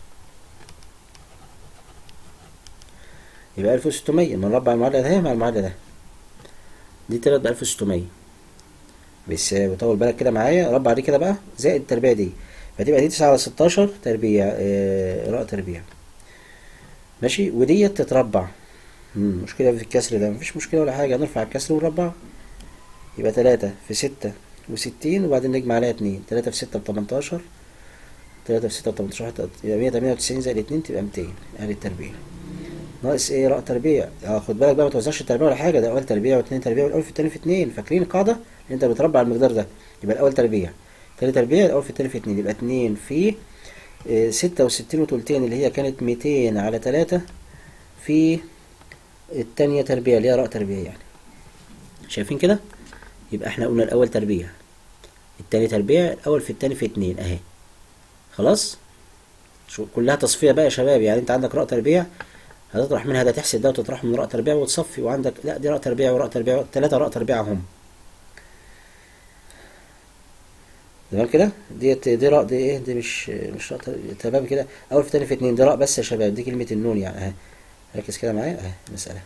يبقى 1600 لما نربع المعادلة ده مع المعادلة ده دي طلعت ب 1600 بيساوي طول بالك كده معايا ربع دي كده بقى زائد التربيع دي فتبقى دي 9 على 16 تربيع آه راء تربيع ماشي وديت تتربع مم. مشكلة في الكسر ده مفيش مشكلة ولا حاجة نرفع الكسر ونربع يبقى تلاتة في ستة وستين وبعدين نجمع عليها اتنين تلاتة في ستة بتمنتاشر تلاتة في ستة بتمنتاشر يبقى مية تمانية وتسعين زائد اتنين تبقى ميتين ادي التربيع ناقص ايه راء تربيع اه خد بالك بقى ما توزعش التربيع ولا حاجه ده اول تربيع واثنين تربيع والاول في التاني في اتنين فاكرين القاعده اللي انت بتربع على المقدار ده يبقى الاول تربيع تاني تربيع الاول في التاني في اتنين يبقى اتنين في اه ستة وستين وتلتين اللي هي كانت ميتين على تلاتة في التانية تربيع اللي هي راء تربيع يعني شايفين كده يبقى احنا قلنا الاول تربيع التاني تربيع الاول في التاني في اتنين اهي خلاص شو كلها تصفية بقى يا شباب يعني انت عندك راء تربيع هتطرح منها ده تحسب ده وتطرح من راء تربيع وتصفي وعندك لا دي راء تربيع وراء تربيع ثلاثة راء تربيع هم تمام كده ديت دي راء دي ايه دي مش مش راء تربيع. تمام كده اول في تاني في اتنين دي راء بس يا شباب دي كلمة النون يعني اهي ركز كده معايا اهي مسألة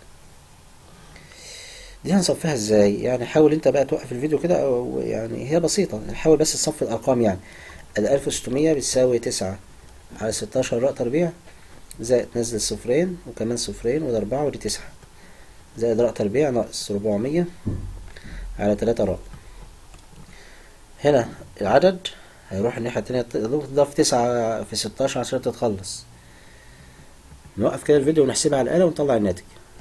دي هنصفيها ازاي يعني حاول انت بقى توقف الفيديو كده او يعني هي بسيطة حاول بس تصفي الارقام يعني ال 1600 بتساوي تسعة على ستاشر راء تربيع زائد نزل صفرين وكمان صفرين وده أربعة ودي تسعة زائد راء تربيع ناقص ربعمية على تلاتة راء هنا العدد هيروح الناحية التانية تضاف تسعة في ستاشر عشان تتخلص نوقف كده الفيديو ونحسبها على الآلة ونطلع الناتج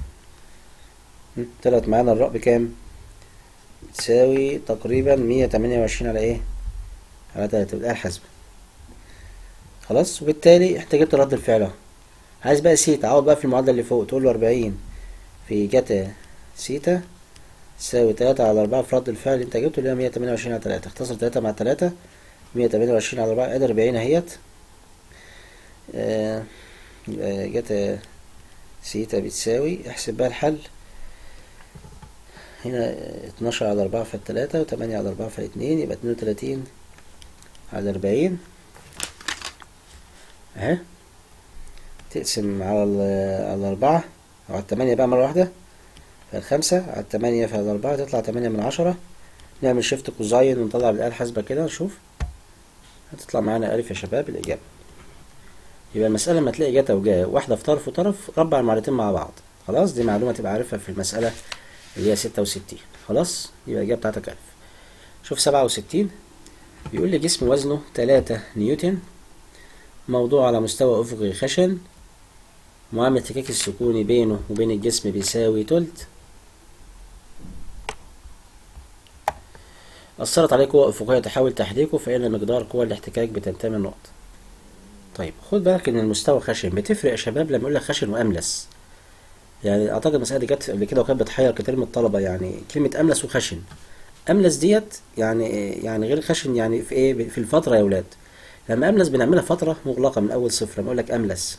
طلعت معانا الراء بكام؟ تساوي تقريبا مية تمانية وعشرين على ايه؟ على تلاتة بالآلة الحاسبة خلاص وبالتالي انت جبت رد الفعل اهو عايز بقى سيتا عوض بقى في المعادلة اللي فوق تقول له أربعين في جتا سيتا تساوي تلاتة على أربعة في رد الفعل انت جبته اللي هي مية تمانية وعشرين على تلاتة اختصر تلاتة مع تلاتة مية تمانية وعشرين على أربعة ادي أربعين اهيت آه يبقى جتا سيتا بتساوي احسب بقى الحل هنا اتناشر على أربعة في التلاتة وتمانية على أربعة في الاتنين يبقى اتنين وتلاتين على أربعين اهي تقسم على على الأربعة أو على التمانية بقى مرة واحدة فالخمسة على التمانية في الأربعة تطلع تمانية من عشرة نعمل شيفت كوزاين ونطلع بالآلة الحاسبة كده نشوف هتطلع معانا ألف يا شباب الإجابة يبقى المسألة لما تلاقي جتا وجا واحدة في طرف وطرف ربع المعادلتين مع بعض خلاص دي معلومة تبقى عارفها في المسألة اللي هي ستة وستين خلاص يبقى الإجابة بتاعتك ألف شوف سبعة وستين بيقول لي جسم وزنه تلاتة نيوتن موضوع على مستوى أفقي خشن معامل الاحتكاك السكوني بينه وبين الجسم بيساوي تلت أثرت عليه قوة أفقية تحاول تحريكه فإن مقدار قوى الاحتكاك بتنتمي النقط طيب خد بالك إن المستوى خشن بتفرق يا شباب لما يقول لك خشن وأملس يعني أعتقد المسألة دي جت قبل كده وكانت بتحير كتير من الطلبة يعني كلمة أملس وخشن أملس ديت يعني يعني غير خشن يعني في إيه في الفترة يا ولاد لما أملس بنعملها فترة مغلقة من أول صفر لما أقول لك أملس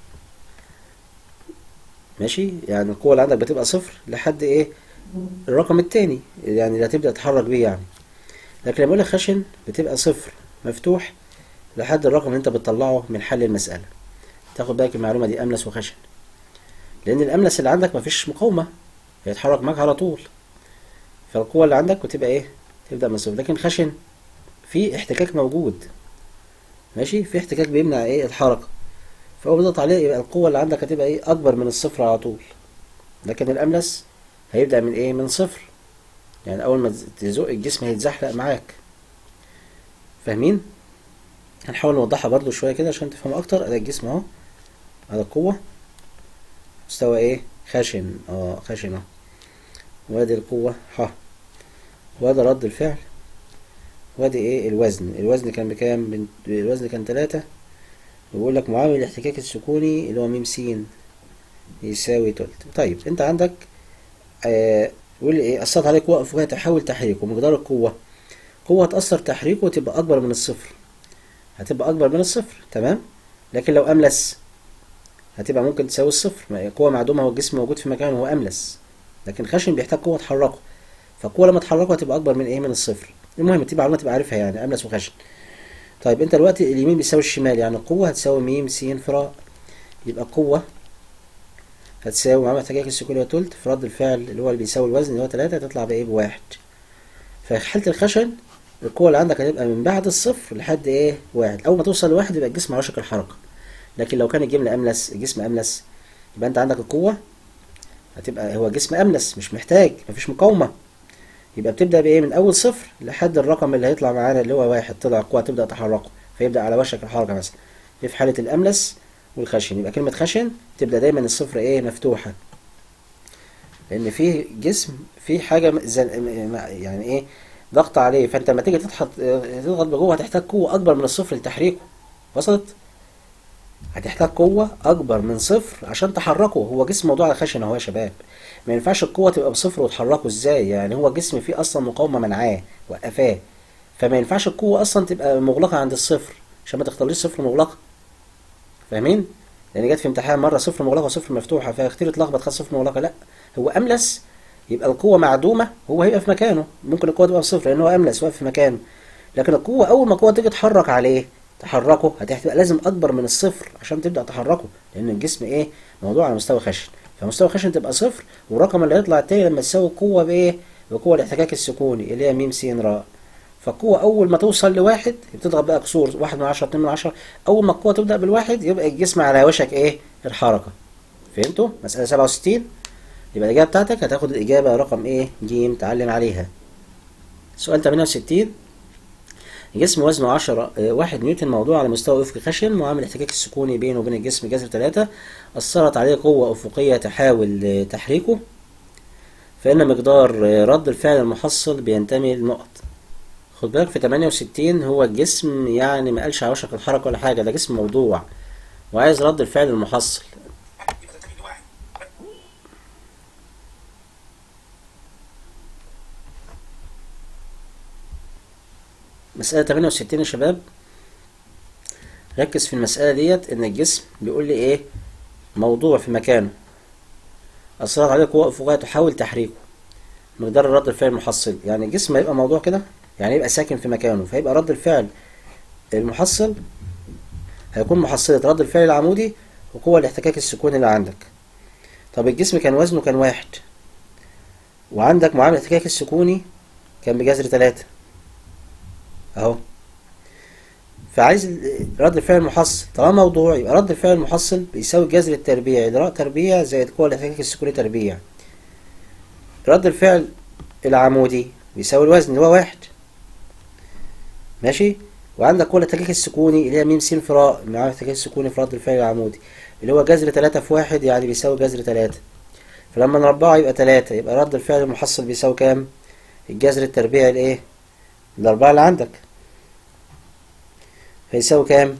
ماشي يعني القوة اللي عندك بتبقى صفر لحد ايه الرقم التاني يعني اللي هتبدأ تتحرك بيه يعني لكن لما اقول لك خشن بتبقى صفر مفتوح لحد الرقم اللي انت بتطلعه من حل المسألة تاخد بالك المعلومة دي أملس وخشن لأن الأملس اللي عندك مفيش مقاومة هيتحرك معاك على طول فالقوة اللي عندك بتبقى ايه تبدأ من صفر لكن خشن في احتكاك موجود ماشي في احتكاك بيمنع ايه الحركة فهو بيضغط عليه يبقى القوة اللي عندك هتبقى ايه أكبر من الصفر على طول لكن الأملس هيبدأ من ايه من صفر يعني أول ما تزق الجسم هيتزحلق معاك فاهمين؟ هنحاول نوضحها برضو شوية كده عشان تفهموا أكتر أداء الجسم أهو على القوة مستوى ايه خشن اه خشن اهو وادي القوة ح وادي رد الفعل وادي ايه الوزن الوزن كان بكام الوزن كان تلاتة ويقول لك معامل الاحتكاك السكوني اللي هو م س يساوي تلت طيب انت عندك آه يقول ايه اثرت عليك قوة افقية تحاول تحريكه مقدار القوة قوة تأثر تحريكه تبقى أكبر من الصفر هتبقى أكبر من الصفر تمام لكن لو أملس هتبقى ممكن تساوي الصفر قوة معدومة هو الجسم موجود في مكانه هو أملس لكن خشن بيحتاج قوة تحركه فالقوة لما تحركه هتبقى أكبر من إيه من الصفر المهم تبقى معلومة تبقى عارفها يعني أملس وخشن طيب انت دلوقتي اليمين بيساوي الشمال يعني القوة هتساوي م س فراء يبقى القوة هتساوي معامل احتكاك السكوني وتلت في رد الفعل اللي هو اللي بيساوي الوزن اللي هو تلاتة هتطلع بإيه بواحد في حالة الخشن القوة اللي عندك هتبقى من بعد الصفر لحد إيه واحد أول ما توصل لواحد يبقى الجسم على وشك الحركة لكن لو كان الجملة أملس الجسم أملس يبقى أنت عندك القوة هتبقى هو جسم أملس مش محتاج مفيش مقاومة يبقى بتبدأ بإيه من أول صفر لحد الرقم اللي هيطلع معانا اللي هو واحد طلع القوة تبدأ تحركه فيبدأ على وشك الحركة مثلا دي في حالة الأملس والخشن يبقى كلمة خشن تبدأ دايما الصفر ايه مفتوحة لأن فيه جسم فيه حاجة م- زن- م- م- يعني ايه ضغط عليه فانت لما تيجي تضغط تضغط بجوه هتحتاج قوة أكبر من الصفر لتحريكه وصلت؟ هتحتاج قوة أكبر من صفر عشان تحركه هو جسم موضوع على خشن أهو يا شباب ما ينفعش القوة تبقى بصفر وتحركه ازاي يعني هو جسم فيه أصلا مقاومة منعاه وقفاه فما ينفعش القوة أصلا تبقى مغلقة عند الصفر عشان ما تختارليش صفر مغلقة فاهمين؟ لأن جت في امتحان مرة صفر مغلقة وصفر مفتوحة فكتير اتلخبط خد صفر مغلقة لا هو أملس يبقى القوة معدومة هو هيبقى في مكانه ممكن القوة تبقى بصفر لأن هو أملس واقف في مكانه لكن القوة أول ما القوة تيجي تحرك عليه تحركه هتبقى لازم أكبر من الصفر عشان تبدأ تحركه لأن الجسم إيه موضوع على مستوى خشن فمستوى خشن تبقى صفر والرقم اللي هيطلع التاني لما تساوي القوة بإيه؟ بقوة الاحتكاك السكوني اللي هي م س ر فالقوة أول ما توصل لواحد بتضغط بقى كسور واحد من عشرة اتنين من عشرة أول ما القوة تبدأ بالواحد يبقى الجسم على وشك إيه؟ الحركة فهمتوا؟ مسألة سبعة وستين يبقى الإجابة بتاعتك هتاخد الإجابة رقم إيه؟ ج تعلم عليها سؤال تمانية وستين جسم وزنه 10 واحد نيوتن موضوع على مستوى أفقي خشن معامل الاحتكاك السكوني بينه وبين الجسم جذر 3 أثرت عليه قوة أفقية تحاول آه، تحريكه فإن مقدار آه، رد الفعل المحصل بينتمي لنقط خد بالك في 68 هو الجسم يعني ما قالش على وشك الحركة ولا حاجة ده جسم موضوع وعايز رد الفعل المحصل مسألة 68 يا شباب ركز في المسألة ديت إن الجسم بيقول لي إيه موضوع في مكانه أثرت عليه قوة أفقية تحاول تحريكه مقدار الرد الفعل المحصل يعني الجسم هيبقى موضوع كده يعني يبقى ساكن في مكانه فيبقى رد الفعل المحصل هيكون محصلة رد الفعل العمودي وقوة الاحتكاك السكوني اللي عندك طب الجسم كان وزنه كان واحد وعندك معامل الاحتكاك السكوني كان بجذر تلاتة اهو فعايز ال- رد الفعل المحصل طالما موضوع يبقى رد الفعل المحصل بيساوي الجذر التربيعي لراء تربيع زائد قوة الاحتكاك السكوني تربيع رد الفعل العمودي بيساوي الوزن اللي هو واحد ماشي وعندك قوة الاحتكاك السكوني اللي هي م س في راء معامل الاحتكاك السكوني في رد الفعل العمودي اللي هو جذر تلاتة في واحد يعني بيساوي جذر تلاتة فلما نربعه يبقى تلاتة يبقى رد الفعل المحصل بيساوي كام؟ الجذر التربيعي الايه؟ الأربعة اللي عندك هيساوي كام؟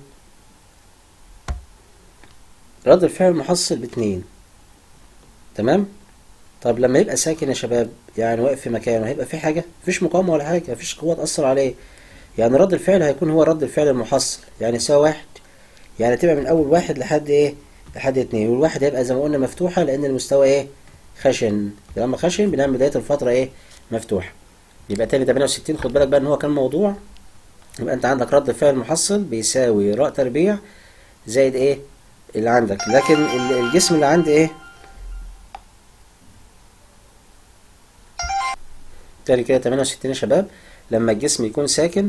رد الفعل المحصل باتنين تمام؟ طب لما يبقى ساكن يا شباب يعني واقف في مكانه هيبقى في حاجة؟ مفيش مقاومة ولا حاجة مفيش قوة تأثر عليه يعني رد الفعل هيكون هو رد الفعل المحصل يعني يساوي واحد يعني تبقى من أول واحد لحد إيه؟ لحد اتنين والواحد هيبقى زي ما قلنا مفتوحة لأن المستوى إيه؟ خشن لما خشن بنعمل بداية الفترة إيه؟ مفتوحة يبقى تاني 68 خد بالك بقى إن هو كان موضوع يبقى أنت عندك رد الفعل المحصل بيساوي راء تربيع زائد إيه؟ اللي عندك لكن ال- الجسم اللي عندي إيه؟ تاني كده 68 يا شباب لما الجسم يكون ساكن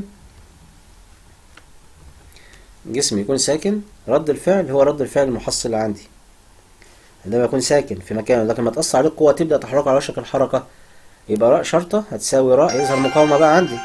الجسم يكون ساكن رد الفعل هو رد الفعل المحصل اللي عندي عندما يكون ساكن في مكانه لكن ما تأثر عليه القوة تبدأ تحركه على وشك الحركة يبقى راء شرطة هتساوي راء يظهر مقاومة بقى عندي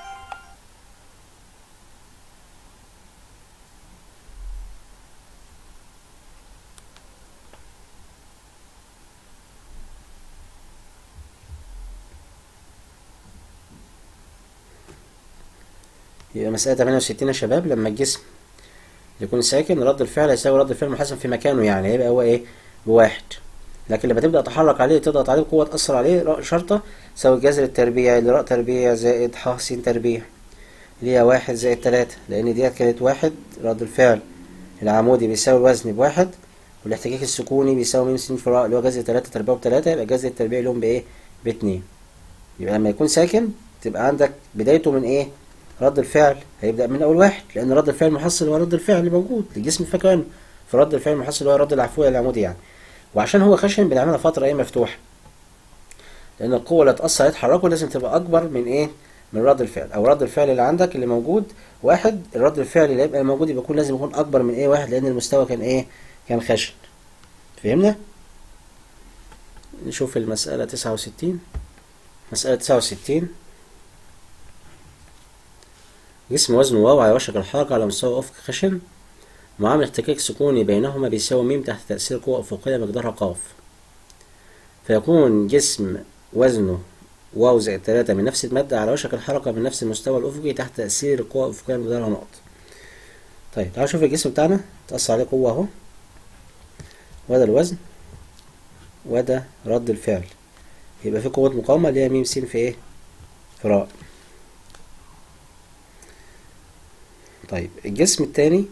يبقى مسألة 68 يا شباب لما الجسم يكون ساكن رد الفعل هيساوي رد الفعل المحسن في مكانه يعني هيبقى هو ايه بواحد لكن لما تبدأ تحرك عليه تضغط عليه بقوة تأثر عليه راء شرطة تساوي الجذر التربيعي لراء تربيع زائد ح س تربيع اللي هي واحد زائد تلاتة لأن ديت كانت واحد رد الفعل العمودي بيساوي الوزن بواحد والاحتكاك السكوني بيساوي م س في راء اللي هو جذر تلاتة تربيع بتلاتة يبقى الجذر التربيعي لهم بإيه؟ باتنين يبقى لما يكون ساكن تبقى عندك بدايته من إيه؟ رد الفعل هيبدأ من أول واحد لأن رد الفعل المحصل هو رد الفعل اللي موجود الجسم في مكانه فرد الفعل المحصل هو رد العفوية العمودي يعني وعشان هو خشن بنعملها فترة ايه مفتوحة لأن القوة اللي تأثر عليه تحركه لازم تبقى أكبر من ايه من رد الفعل أو رد الفعل اللي عندك اللي موجود واحد الرد الفعل اللي يبقى موجود يبقى يكون لازم يكون أكبر من ايه واحد لأن المستوى كان ايه كان خشن فهمنا؟ نشوف المسألة تسعة وستين مسألة تسعة وستين جسم وزنه واو على وشك الحركة على مستوى أفق خشن معامل احتكاك سكوني بينهما بيساوي ميم تحت تأثير قوة أفقية مقدارها قاف فيكون جسم وزنه واو زائد تلاتة من نفس المادة على وشك الحركة من نفس المستوى الأفقي تحت تأثير القوة الأفقية مقدارها نقط طيب تعالوا نشوف الجسم بتاعنا تأثر عليه قوة أهو وده الوزن وده رد الفعل يبقى في قوة مقاومة اللي هي ميم س في ايه؟ في راء طيب الجسم التاني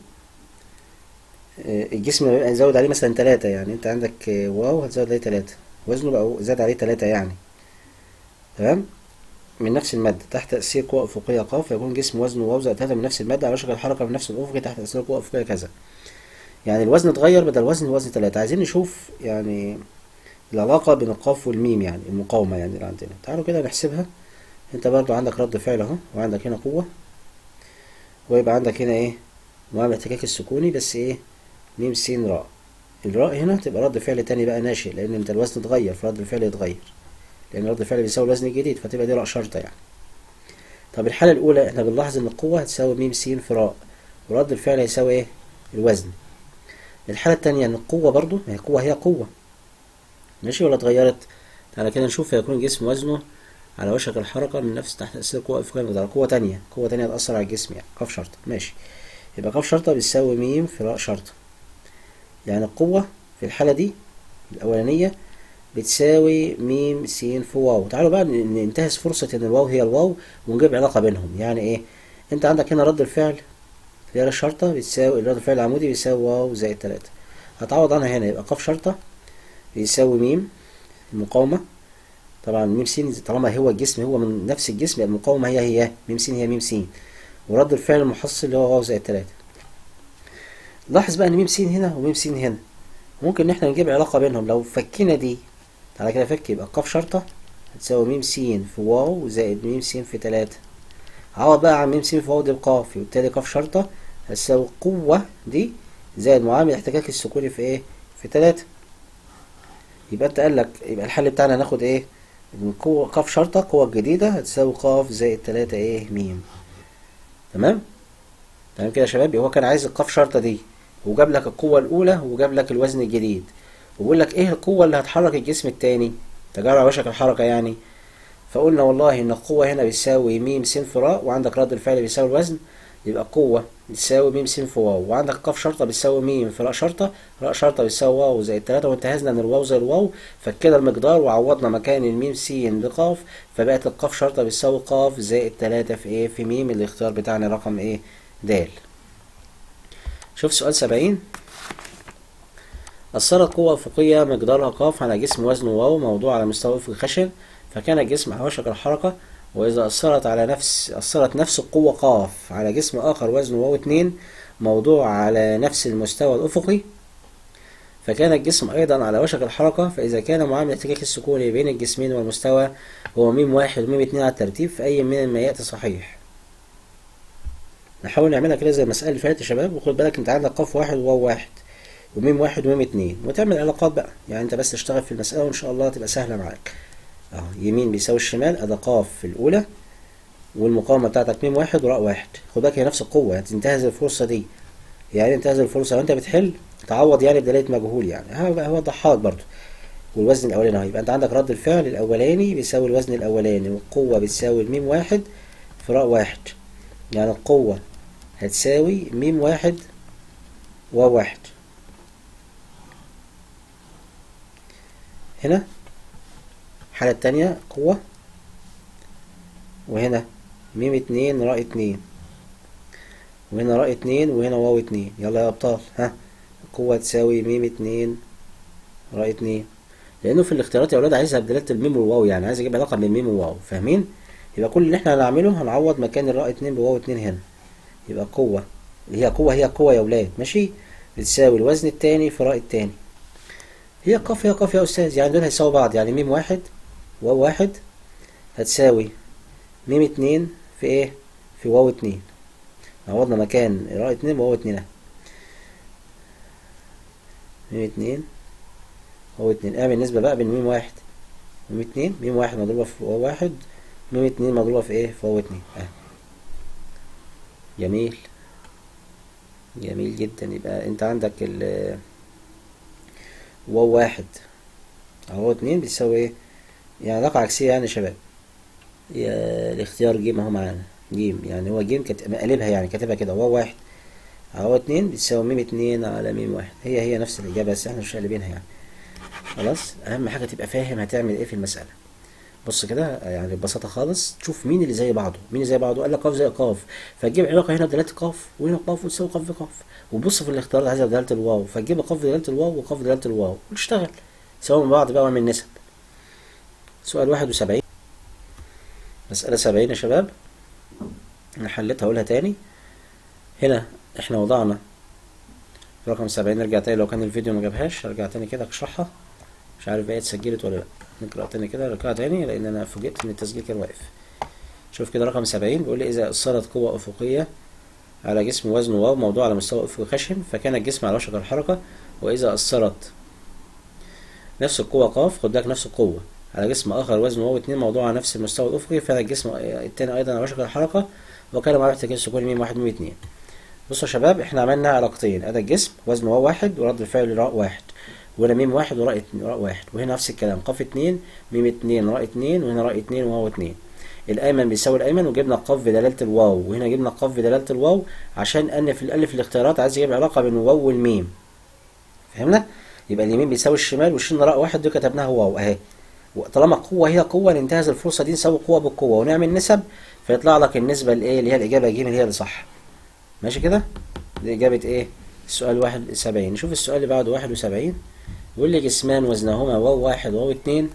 آه، الجسم هنزود عليه مثلا تلاتة يعني انت عندك آه، واو هتزود عليه تلاتة وزنه بقى زاد عليه تلاتة يعني تمام من نفس المادة تحت تأثير قوة أفقية قاف فيكون جسم وزنه واو زائد تلاتة من نفس المادة على وشك الحركة من نفس الأفق تحت تأثير قوة أفقية كذا يعني الوزن اتغير بدل وزن وزن تلاتة عايزين نشوف يعني العلاقة بين القاف والميم يعني المقاومة يعني اللي عندنا تعالوا كده نحسبها انت برضو عندك رد فعل اهو وعندك هنا قوة ويبقى عندك هنا ايه معامل الاحتكاك السكوني بس ايه ميم س راء الراء هنا تبقى رد فعل تاني بقى ناشئ لان انت الوزن اتغير فرد الفعل يتغير لان رد الفعل بيساوي الوزن الجديد فتبقى دي راء شرطة يعني طب الحالة الأولى احنا بنلاحظ إن القوة هتساوي ميم س في راء ورد الفعل هيساوي إيه؟ الوزن. الحالة التانية إن القوة برضو ما هي قوة هي قوة. ماشي ولا اتغيرت؟ تعالى كده نشوف هيكون الجسم وزنه على وشك الحركة من نفس تحت تأثير قوة أفقية مقدار قوة تانية قوة تانية تأثر على الجسم يعني قاف شرطة ماشي يبقى قاف شرطة بتساوي ميم في راء شرطة يعني القوة في الحالة دي الأولانية بتساوي ميم س في واو تعالوا بقى ن- ننتهز فرصة إن الواو هي الواو ونجيب علاقة بينهم يعني إيه أنت عندك هنا رد الفعل اللي هي الشرطة بتساوي رد الفعل العمودي بيساوي واو زائد تلاتة هتعوض عنها هنا يبقى قاف شرطة بيساوي ميم المقاومة طبعا ميم س طالما هو الجسم هو من نفس الجسم يبقى المقاومة هي هي ميم س هي ميم س ورد الفعل المحصل اللي هو واو زائد تلاتة لاحظ بقى ان ميم س هنا وميم س هنا ممكن ان احنا نجيب علاقة بينهم لو فكينا دي تعالى كده فك يبقى قاف شرطة هتساوي ميم س في واو زائد ميم س في تلاتة عوض بقى عن ميم س في واو دي بقاف وبالتالي قاف شرطة هتساوي القوة دي زائد معامل الاحتكاك السكوني في ايه؟ في تلاتة يبقى انت قال لك يبقى الحل بتاعنا هناخد ايه؟ من قوة قاف شرطة قوة جديدة هتساوي قاف زائد تلاتة ايه ميم تمام؟ تمام كده يا شباب هو كان عايز القاف شرطة دي وجاب لك القوة الأولى وجاب لك الوزن الجديد وبيقول لك ايه القوة اللي هتحرك الجسم التاني تجارة على وشك الحركة يعني فقلنا والله ان القوة هنا بتساوي ميم س في راء وعندك رد الفعل بيساوي الوزن يبقى القوة بتساوي ميم س في واو وعندك قاف شرطة بتساوي ميم في راء شرطة راء شرطة بتساوي واو زائد تلاتة وانتهزنا ان الواو زي الواو فكده المقدار وعوضنا مكان الميم س بقاف فبقت القاف شرطة بتساوي قاف زائد تلاتة في ايه في ميم الاختيار بتاعنا رقم ايه د شوف سؤال سبعين أثرت قوة أفقية مقدارها قاف على جسم وزنه واو موضوع على مستوى أفق خشن فكان الجسم على وشك الحركة وإذا أثرت على نفس أثرت نفس القوة قاف على جسم آخر وزنه واو اتنين موضوع على نفس المستوى الأفقي فكان الجسم أيضا على وشك الحركة فإذا كان معامل الاحتكاك السكوني بين الجسمين والمستوى هو ميم واحد وميم اتنين على الترتيب فأي من ما يأتي صحيح نحاول نعملها كده زي المسألة اللي فاتت يا شباب وخد بالك انت عندك قاف واحد وواو واحد وميم واحد وميم اتنين وتعمل علاقات بقى يعني انت بس تشتغل في المسألة وان شاء الله تبقى سهلة معاك اهو يمين بيساوي الشمال ادي قاف في الاولى والمقاومة بتاعتك ميم واحد وراء واحد خد بالك هي نفس القوة يعني تنتهز الفرصة دي يعني انتهز الفرصة لو انت بتحل تعوض يعني بدلاله مجهول يعني هو هو ضحاك برضو والوزن الاولاني اهو يبقى انت عندك رد الفعل الاولاني بيساوي الوزن الاولاني والقوة بتساوي الميم واحد في راء واحد يعني القوة هتساوي ميم واحد واو واحد هنا الحالة التانية قوة وهنا ميم اتنين راء اتنين وهنا راء اتنين وهنا واو اتنين يلا يا أبطال ها القوة تساوي ميم اتنين راء اتنين لأنه في الاختيارات يا ولاد عايزها بدلالة الميم والواو يعني عايز أجيب علاقة بين الميم والواو فاهمين؟ يبقى كل اللي احنا هنعمله هنعوض مكان الراء اتنين بواو اتنين هنا يبقى قوة هي قوة هي قوة يا ولاد ماشي بتساوي الوزن التاني في راء التاني هي قاف هي قاف يا أستاذ يعني دول هيساووا بعض يعني ميم واحد واو واحد هتساوي ميم اتنين في ايه في واو اتنين عوضنا مكان راء اتنين بواو اتنين اهي ميم اتنين واو اتنين اعمل نسبة بقى بين ميم واحد وميم اتنين ميم واحد مضروبة في واو واحد ميم اتنين مضروبة في ايه في واو اتنين اهي جميل جميل جدا يبقى انت عندك ال واو واحد اهو اتنين بتساوي ايه يعني علاقة عكسية يعني يا شباب يا الاختيار جيم اهو معانا جيم يعني هو جيم كت... مقلبها يعني كاتبها كده واو واحد اهو اتنين بتساوي ميم اتنين على ميم واحد هي هي نفس الإجابة بس احنا مش قلبينها يعني خلاص أهم حاجة تبقى فاهم هتعمل ايه في المسألة بص كده يعني ببساطة خالص تشوف مين اللي زي بعضه مين اللي زي بعضه قال لك قاف زي قاف فتجيب علاقة هنا بدلالة قاف وهنا قاف وتساوي قاف بقاف وبص في الاختيارات عايزة بدلالة الواو فتجيب قاف بدلالة الواو وقاف بدلالة الواو وتشتغل سوا من بعض بقى واعمل نسب سؤال واحد وسبعين مسألة سبعين يا شباب أنا حليتها أقولها تاني هنا احنا وضعنا رقم سبعين نرجع تاني لو كان الفيديو ما جابهاش ارجع تاني كده اشرحها مش عارف بقى اتسجلت ولا لا نقرأ تاني كده ارجع تاني لأن أنا فوجئت إن التسجيل كان واقف شوف كده رقم سبعين بيقول لي إذا أثرت قوة أفقية على جسم وزنه واو موضوع على مستوى أفقي خشن فكان الجسم على وشك الحركة وإذا أثرت نفس القوة قاف خد بالك نفس القوة على جسم آخر وزنه واو اتنين موضوع على نفس المستوى الأفقي فكان الجسم التاني أيضا على وشك الحركة وكان معاه احتكاك سكون ميم واحد ميم اتنين بصوا يا شباب احنا عملنا علاقتين ادي الجسم وزنه واو واحد ورد الفعل راء واحد وهنا ميم واحد وراء اتنين راء واحد وهنا نفس الكلام قاف اتنين ميم اتنين راء اتنين وهنا راء اتنين وواو اتنين الايمن بيساوي الايمن وجبنا القاف بدلاله الواو وهنا جبنا القاف بدلاله الواو عشان ان في الالف الاختيارات عايز يجيب علاقه بين الواو والميم فهمنا يبقى اليمين بيساوي الشمال والشين راء واحد دي كتبناها واو اهي طالما قوه هي قوه ننتهز الفرصه دي نساوي قوه بالقوه ونعمل نسب فيطلع لك النسبه الايه اللي هي الاجابه ج اللي هي اللي صح ماشي كده دي اجابه ايه السؤال واحد سبعين نشوف السؤال اللي بعده واحد وسبعين بيقول لي جسمان وزنهما واو واحد واو اتنين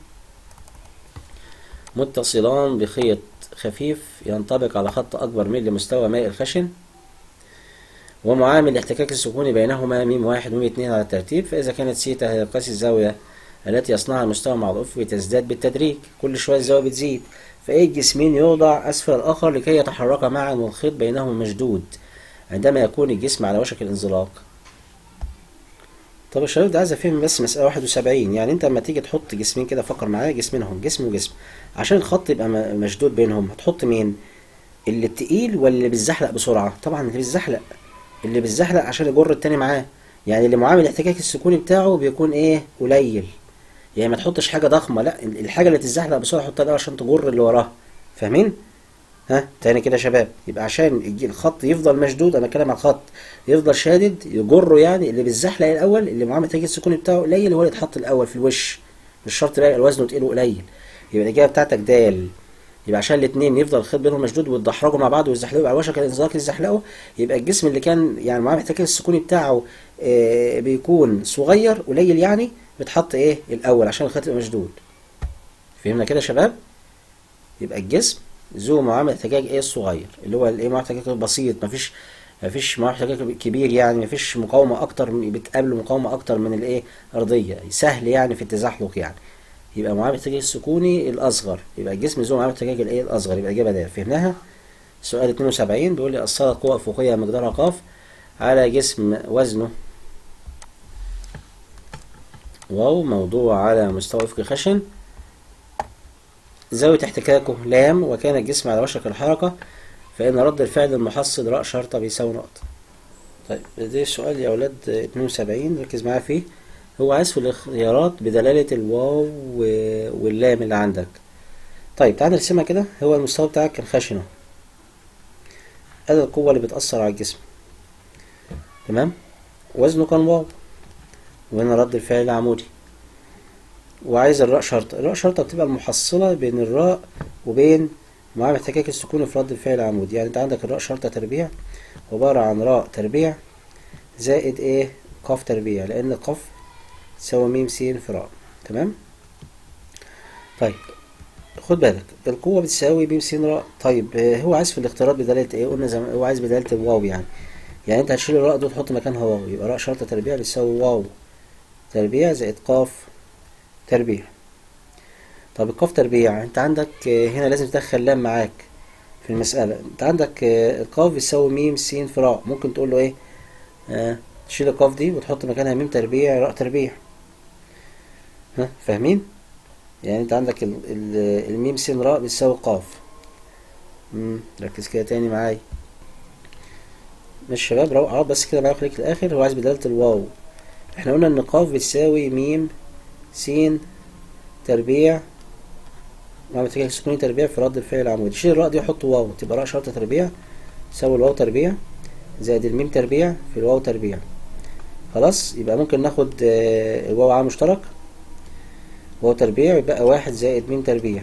متصلان بخيط خفيف ينطبق على خط أكبر من لمستوى ماء الخشن ومعامل الاحتكاك السكوني بينهما ميم واحد وميم اتنين على الترتيب فإذا كانت سيتا هي قياس الزاوية التي يصنعها المستوى مع الأفق تزداد بالتدريج كل شوية الزاوية بتزيد فأي الجسمين يوضع أسفل الآخر لكي يتحركا معا والخيط بينهما مشدود عندما يكون الجسم على وشك الانزلاق طب الشباب ده عايز افهم بس مسألة واحد وسبعين يعني انت لما تيجي تحط جسمين كده فكر معايا جسمين اهم جسم وجسم عشان الخط يبقى مشدود بينهم هتحط مين اللي التقيل ولا اللي بيتزحلق بسرعة طبعا اللي بيتزحلق اللي بيتزحلق عشان يجر التاني معاه يعني اللي معامل الاحتكاك السكوني بتاعه بيكون ايه قليل يعني ما تحطش حاجة ضخمة لا الحاجة اللي تتزحلق بسرعة حطها الأول عشان تجر اللي وراها فاهمين ها تاني كده يا شباب يبقى عشان الخط يفضل مشدود انا بتكلم على الخط يفضل شادد يجره يعني اللي بالزحلق الاول اللي معاه تاجيل السكوني بتاعه قليل هو اللي يتحط الاول في الوش مش شرط يبقى وزنه تقيل وقليل يبقى الاجابه بتاعتك دال يبقى عشان الاثنين يفضل الخيط بينهم مشدود ويتدحرجوا مع بعض ويزحلقوا على وشك الانزلاق يزحلقوا يبقى الجسم اللي كان يعني معاه محتاج السكوني بتاعه آه بيكون صغير قليل يعني بيتحط ايه الاول عشان الخيط يبقى مشدود فهمنا كده يا شباب يبقى الجسم ذو معامل احتجاج ايه الصغير اللي هو الايه معامل احتجاج بسيط مفيش مفيش معامل احتجاج كبير يعني مفيش مقاومه اكتر بتقابله مقاومه اكتر من الايه ارضيه سهل يعني في التزحلق يعني يبقى معامل الاحتجاج السكوني الاصغر يبقى الجسم ذو معامل احتجاج الايه الاصغر يبقى الاجابه ده فهمناها سؤال 72 بيقول لي اثرت قوه افقيه مقدارها ق على جسم وزنه واو موضوع على مستوى افقي خشن زاوية احتكاكه لام وكان الجسم على وشك الحركة فإن رد الفعل المحصل راء شرطة بيساوي نقطة طيب ده السؤال يا أولاد 72 ركز معايا فيه هو عايز في الاختيارات بدلالة الواو واللام اللي عندك طيب تعال نرسمها كده هو المستوى بتاعك كان خشنة ادي القوة اللي بتأثر على الجسم تمام وزنه كان واو وهنا رد الفعل عمودي وعايز الراء شرطة الراء شرطة بتبقى المحصلة بين الراء وبين معامل احتكاك السكون في رد الفعل العمودي يعني انت عندك الراء شرطة تربيع عبارة عن راء تربيع زائد ايه قاف تربيع لان قاف تساوي ميم س في راء تمام طيب خد بالك القوة بتساوي ب س راء طيب هو عايز في الاختيارات بدالة ايه قلنا زمان هو عايز بدالة الواو يعني يعني انت هتشيل الراء دي وتحط مكانها واو يبقى راء شرطة تربيع بتساوي واو تربيع زائد قاف تربيع طب القاف تربيع انت عندك هنا لازم تدخل لام معاك في المسألة انت عندك القاف بيساوي ميم س في راء ممكن تقول له ايه آه تشيل القاف دي وتحط مكانها ميم تربيع راء تربيع ها فاهمين يعني انت عندك ال ال الميم س راء بتساوي قاف ركز كده تاني معايا ماشي شباب روعة بس كده معايا خليك الآخر هو عايز بدالة الواو احنا قلنا ان قاف بتساوي ميم سين تربيع وعمل تكاك سكوني تربيع في رد الفعل العمودي شيل الراء دي وحط واو تبقى راء شرطة تربيع تساوي الواو تربيع زائد الميم تربيع في الواو تربيع خلاص يبقى ممكن ناخد آه، الواو عام مشترك واو تربيع يبقى واحد زائد ميم تربيع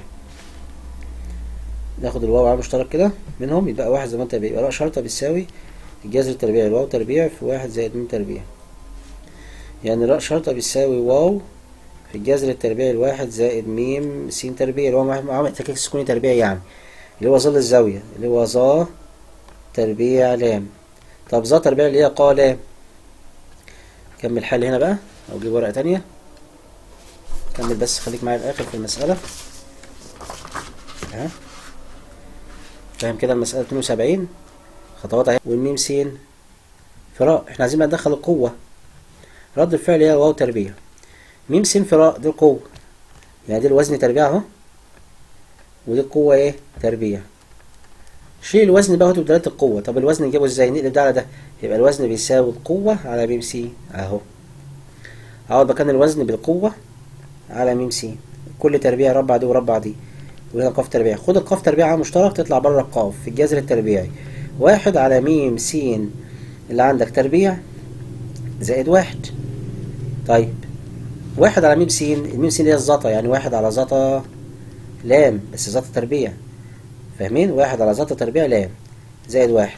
ناخد الواو عام مشترك كده منهم يبقى واحد زي ما انت يبقى راء شرطة بتساوي الجذر التربيعي الواو تربيع في واحد زائد ميم تربيع يعني راء شرطة بتساوي واو في الجذر التربيعي الواحد زائد ميم س تربيع اللي هو مع- معامل احتكاك سكوني تربيعي يعني اللي هو ظل الزاوية اللي هو ظا تربيع لام طب ظا تربيع اللي هي قا لام كمل حل هنا بقى او جيب ورقة تانية كمل بس خليك معايا الاخر في المسألة ها فاهم كده المسألة 72 خطوات اهي والميم س فراء احنا عايزين بقى ندخل القوة رد الفعل هي واو تربيع ميم س فراء دي القوة يعني دي الوزن تربيع اهو ودي القوة ايه تربيع شيل الوزن بقى وهاتوا بدالة القوة طب الوزن نجيبه ازاي نقلب ده على ده يبقى الوزن بيساوي القوة على ميم س اهو اقعد مكان الوزن بالقوة على ميم س كل تربيع ربع دي وربع دي وهنا قاف تربيع خد القاف تربيع على مشترك تطلع بره القاف في الجذر التربيعي واحد على ميم س اللي عندك تربيع زائد واحد طيب واحد على ميم س الميم س اللي هي الزطا يعني واحد على زطا لام بس زطا تربيع فاهمين واحد على زطا تربيع لام زائد واحد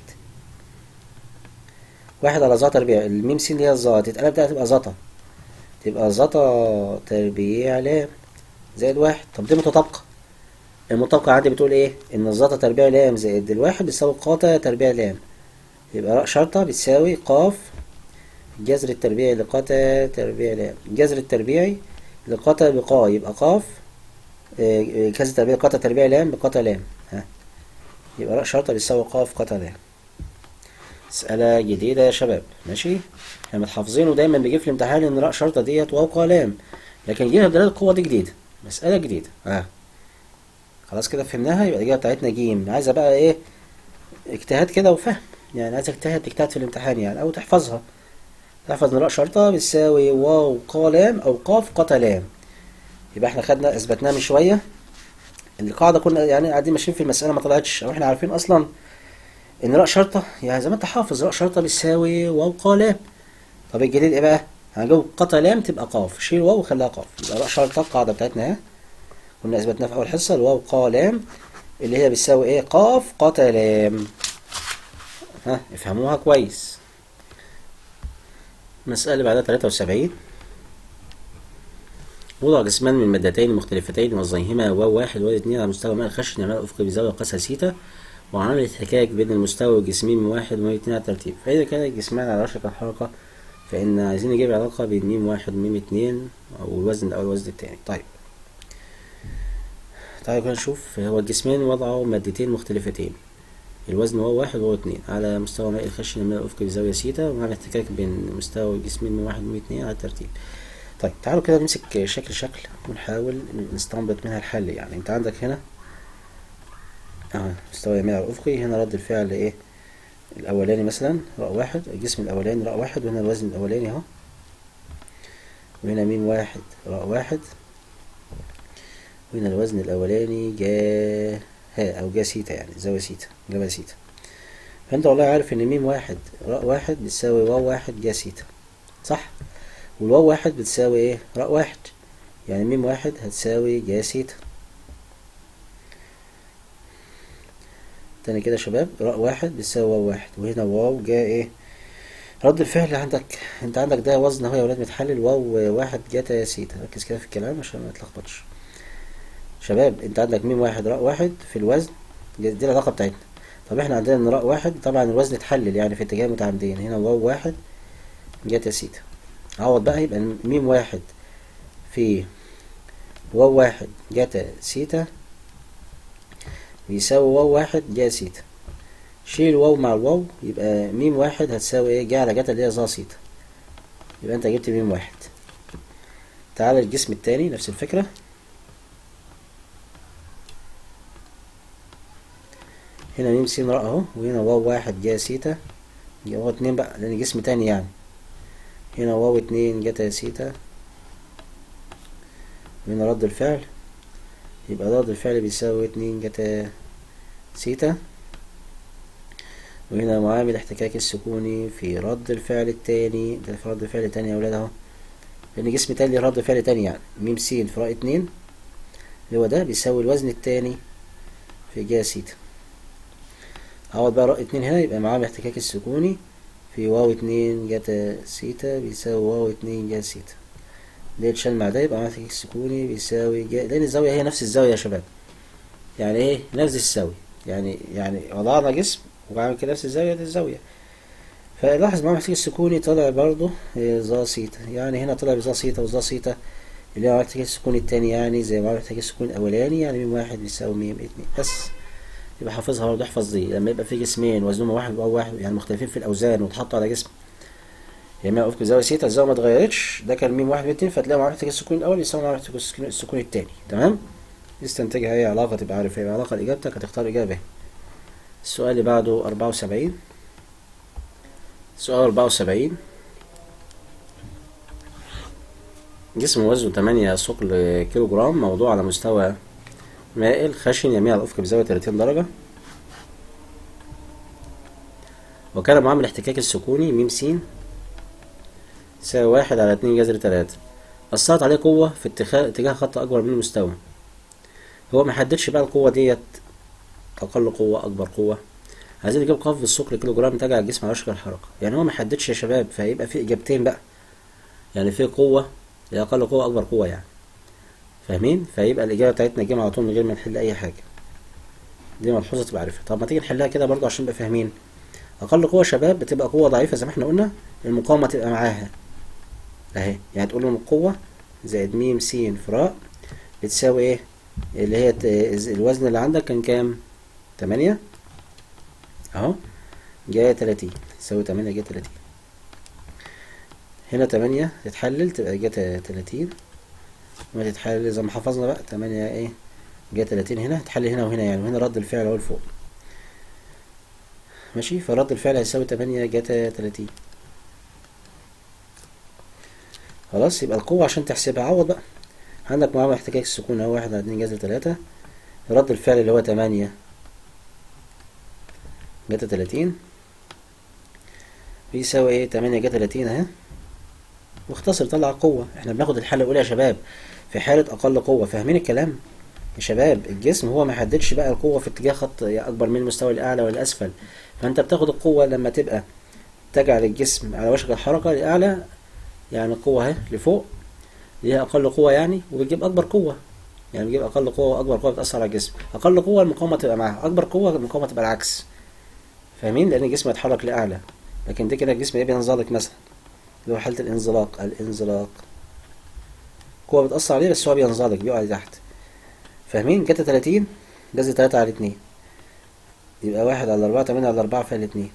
واحد على زطا تربيع الميم س اللي هي الزا تتقلب ده تبقى زطا تبقى زطا تربيع لام زائد واحد طب دي متطابقة المطابقة عندي بتقول ايه ان الزطا تربيع لام زائد الواحد بيساوي قاتا تربيع لام يبقى راء شرطة بتساوي قاف الجذر التربيعي لقاتا تربيع لام الجذر التربيعي لقاتا بقا يبقى قاف آه، آه، جذر تربيعي قاتا تربيع لام بقاتا لام ها يبقى راء شرطة بتساوي قاف قاتا لام مسألة جديدة يا شباب ماشي احنا متحافظينه دايما بيجي في الامتحان ان راء شرطة ديت واو قا لام لكن جينا بدلالة القوة دي جديدة مسألة جديدة ها خلاص كده فهمناها يبقى الإجابة بتاعتنا جيم عايزة بقى ايه اجتهاد كده وفهم يعني عايزك تجتهد تجتهد في الامتحان يعني او تحفظها تحفظ ان راء شرطة بتساوي واو قا لام او قاف قتا لام يبقى احنا خدنا اثبتناها من شوية القاعدة كنا يعني قاعدين ماشيين في المسألة ما طلعتش او احنا عارفين اصلا ان راء شرطة يعني زي ما انت حافظ راء شرطة بتساوي واو قا لام طب الجديد ايه بقى هنجيب قتا لام تبقى قاف شيل واو وخليها قاف يبقى راء شرطة القاعدة بتاعتنا اهي كنا اثبتناها في اول حصة الواو قا لام اللي هي بتساوي ايه قاف قتا لام ها افهموها كويس المسألة اللي بعدها 73 وضع جسمان من مادتين مختلفتين وزنهما واو واحد واو اتنين على مستوى ماء الخشن يعمل أفقي بزاوية قاسها سيتا وعمل احتكاك بين المستوى والجسمين من واحد وميم اتنين على الترتيب فإذا كان الجسمان على وشك الحركة فإن عايزين نجيب علاقة بين ميم واحد وميم اتنين أو الوزن الأول والوزن التاني طيب تعالوا كده نشوف هو الجسمين وضعوا مادتين مختلفتين الوزن هو واحد وهو اتنين على مستوى ماء الخشن الماء الأفقي بزاوية سيتا ومع الاحتكاك بين مستوى الجسمين من واحد ومية اتنين على الترتيب طيب تعالوا كده نمسك شكل شكل ونحاول نستنبط منها الحل يعني انت عندك هنا اه مستوى الماء الأفقي هنا رد الفعل ايه الأولاني مثلا راء واحد الجسم الأولاني راء واحد وهنا الوزن الأولاني اهو وهنا ميم واحد راء واحد وهنا الوزن الأولاني جا ها أو جا سيتا يعني زاوية سيتا جابها سيتا فأنت والله عارف إن ميم واحد راء واحد بتساوي واو واحد جا سيتا صح والواو واحد بتساوي إيه راء واحد يعني ميم واحد هتساوي جا سيتا تاني كده يا شباب راء واحد بتساوي واو واحد وهنا واو جا إيه رد الفعل عندك انت عندك ده وزن اهو يا ولاد متحلل واو واحد جاتا سيتا ركز كده في الكلام عشان ما تلخبطش شباب انت عندك ميم واحد راء واحد في الوزن دي دي العلاقة بتاعتنا طب احنا عندنا ان راء واحد طبعا الوزن اتحلل يعني في اتجاه متعامدين هنا واو واحد جاتا سيتا عوض بقى يبقى ميم واحد في واو واحد جاتا سيتا بيساوي واو واحد جا سيتا شيل واو مع الواو يبقى ميم واحد هتساوي ايه جا على جاتا اللي هي ظا سيتا يبقى انت جبت ميم واحد تعالى الجسم التاني نفس الفكرة هنا ميم س راء اهو وهنا واو واحد جا سيتا يبقى واو اتنين بقى لان جسم تاني يعني هنا واو اتنين جتا سيتا وهنا رد الفعل يبقى رد الفعل بيساوي اتنين جتا سيتا وهنا معامل احتكاك السكوني في رد الفعل التاني ده في رد الفعل التاني يا ولاد اهو لان جسم تاني رد فعل تاني يعني ميم س في راء اتنين اللي هو ده بيساوي الوزن التاني في جا سيتا عوض بقى راء اتنين هنا يبقى معامل احتكاك السكوني في واو اتنين جتا سيتا بيساوي واو اتنين جا سيتا ده يتشال مع ده يبقى معامل احتكاك السكوني بيساوي جا لان الزاوية هي نفس الزاوية يا شباب يعني ايه نفس الزاوية يعني يعني وضعنا جسم وبعمل كده نفس الزاوية دي الزاوية فلاحظ معامل احتكاك السكوني طلع برضه ظا سيتا يعني هنا طلع بظا سيتا وظا سيتا اللي هو معامل احتكاك السكون التاني يعني زي معامل احتكاك السكون الأولاني يعني ميم واحد بيساوي ميم اتنين بس يبقى حافظها برضه احفظ دي لما يبقى في جسمين وزنهم واحد او واحد يعني مختلفين في الاوزان وتحطوا على جسم يا اما افق زاويه سيتا الزاويه ما اتغيرتش ده كان ميم واحد واتنين فتلاقي معامل احتكاك السكون الاول يساوي معامل احتكاك السكون التاني تمام استنتجها اي علاقه تبقى عارف ايه علاقه لاجابتك هتختار اجابه السؤال اللي بعده أربعة وسبعين سؤال أربعة وسبعين جسم وزنه تمانية ثقل كيلو جرام موضوع على مستوى مائل خشن يميل على الأفق بزاوية 30 درجة وكان معامل الاحتكاك السكوني م س يساوي واحد على اتنين جذر تلاتة أثرت عليه قوة في اتخاذ اتجاه خط أكبر من المستوى هو محددش بقى القوة ديت أقل قوة أكبر قوة عايزين نجيب قاف بالثقل كيلو جرام تجعل الجسم على وشك الحركة يعني هو محددش يا شباب فهيبقى في إجابتين بقى يعني في قوة هي أقل قوة أكبر قوة يعني فاهمين فيبقى الإجابة بتاعتنا جيم على طول من غير ما نحل أي حاجة دي ملحوظة تبقى عارفها طب ما تيجي نحلها كده برضو عشان نبقى فاهمين أقل قوة شباب بتبقى قوة ضعيفة زي ما احنا قلنا المقاومة تبقى معاها أهي يعني تقول لهم القوة زائد م س فراء بتساوي إيه اللي هي الوزن اللي عندك كان كام تمانية أهو جاية تلاتين تساوي تمانية جاية تلاتين هنا تمانية تتحلل تبقى جاية تلاتين ما تتحلل زي ما حفظنا بقى تمانية ايه جاية تلاتين هنا تحلل هنا وهنا يعني وهنا رد الفعل اهو لفوق ماشي فرد الفعل هيساوي تمانية جاتا تلاتين خلاص يبقى القوة عشان تحسبها عوض بقى عندك معامل احتكاك السكون اهو واحد على اتنين جذر تلاتة رد الفعل اللي هو تمانية جاتا تلاتين بيساوي ايه تمانية جاتا تلاتين اهي واختصر طلع القوة احنا بناخد الحالة الأولى يا شباب في حالة أقل قوة فاهمين الكلام يا شباب الجسم هو ما حددش بقى القوة في اتجاه خط أكبر من المستوى الأعلى ولا الأسفل فأنت بتاخد القوة لما تبقى تجعل الجسم على وشك الحركة لأعلى يعني القوة اهي لفوق ليها أقل قوة يعني وبتجيب أكبر قوة يعني بتجيب أقل قوة وأكبر قوة بتأثر على الجسم أقل قوة المقاومة تبقى معاها أكبر قوة المقاومة تبقى العكس فاهمين لأن الجسم يتحرك لأعلى لكن ده كده الجسم ايه بينزلق مثلا اللي هو حالة الانزلاق الانزلاق قوة بتأثر عليه بس هو بينزلق بيقع لتحت فاهمين جتا تلاتين جذر تلاتة على اتنين يبقى واحد على أربعة تمانية على أربعة فيها الاتنين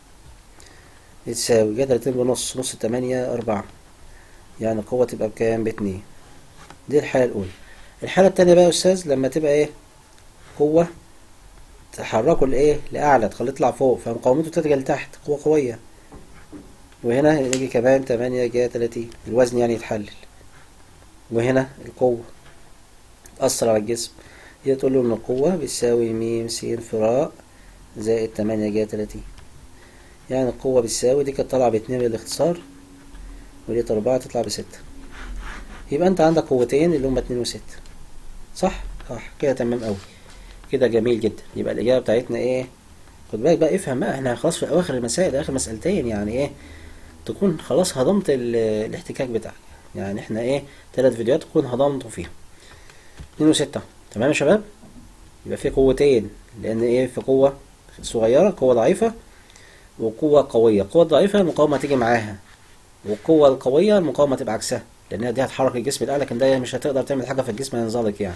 يتساوي جتا تلاتين بنص نص تمانية أربعة يعني القوة تبقى بكام باتنين دي الحالة الأولى الحالة التانية بقى يا أستاذ لما تبقى إيه قوة تحركه لإيه لأعلى تخليه يطلع فوق فمقاومته ترجع لتحت قوة قوية وهنا نيجي كمان تمانية جا تلاتين الوزن يعني يتحلل وهنا القوة تأثر على الجسم هي تقول له إن القوة بتساوي ميم س فراء زائد تمانية جا تلاتين يعني القوة بتساوي دي كانت طالعة باتنين بالاختصار ودي أربعة تطلع بستة يبقى أنت عندك قوتين اللي هما اتنين وستة صح؟ صح كده تمام أوي كده جميل جدا يبقى الإجابة بتاعتنا إيه؟ خد بالك بقى افهم بقى احنا خلاص في أواخر المسائل آخر مسألتين يعني إيه؟ تكون خلاص هضمت الاحتكاك بتاعك يعني احنا ايه تلات فيديوهات تكون هضمته فيهم اتنين وستة تمام يا شباب يبقى في قوتين لان ايه في قوة صغيرة قوة ضعيفة وقوة قوية القوة الضعيفة المقاومة تيجي معاها والقوة القوية المقاومة تبقى عكسها لان دي هتحرك الجسم الأعلى لكن ده مش هتقدر تعمل حاجة في الجسم هينزلق يعني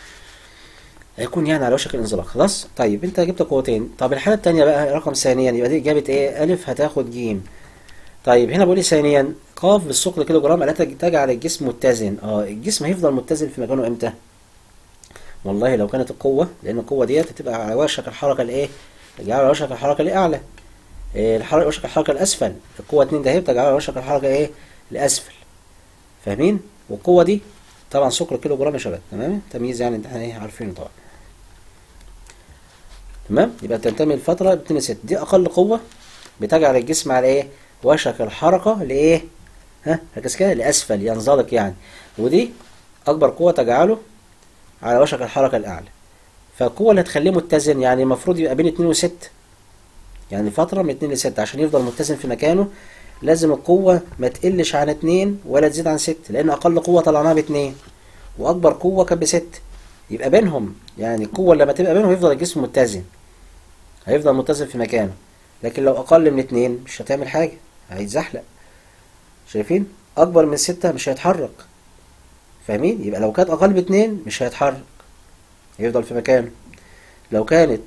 هيكون يعني على وشك الانزلاق خلاص طيب انت جبت قوتين طب الحالة التانية بقى رقم ثانيا يبقى دي إجابة ايه ألف هتاخد جيم طيب هنا بقول لي ثانيا قاف بالثقل كيلو جرام التي تجعل الجسم متزن اه الجسم هيفضل متزن في مكانه امتى والله لو كانت القوة لأن القوة ديت هتبقى على وشك الحركة الإيه؟ على وشك الحركة لأعلى إيه الحركة وشك الحركة الأسفل القوة اتنين ده هي بتجعلها وشك الحركة إيه الأسفل فاهمين والقوة دي طبعا سكر كيلو جرام يا شباب تمام تمييز يعني احنا ايه عارفينه طبعا تمام يبقى تنتمي الفترة ب 6 دي أقل قوة بتجعل الجسم على إيه وشك الحركة لإيه ها ركز كده لأسفل ينزلق يعني ودي أكبر قوة تجعله على وشك الحركة الأعلى فالقوة اللي هتخليه متزن يعني المفروض يبقى بين 2 و 6 يعني فترة من 2 ل 6 عشان يفضل متزن في مكانه لازم القوة ما تقلش عن 2 ولا تزيد عن 6 لأن أقل قوة طلعناها ب 2 وأكبر قوة كانت ب 6 يبقى بينهم يعني القوة لما تبقى بينهم يفضل الجسم متزن هيفضل متزن في مكانه لكن لو أقل من 2 مش هتعمل حاجة هيتزحلق شايفين أكبر من 6 مش هيتحرك فاهمين يبقى لو كانت أقل من 2 مش هيتحرك هيفضل في مكانه لو كانت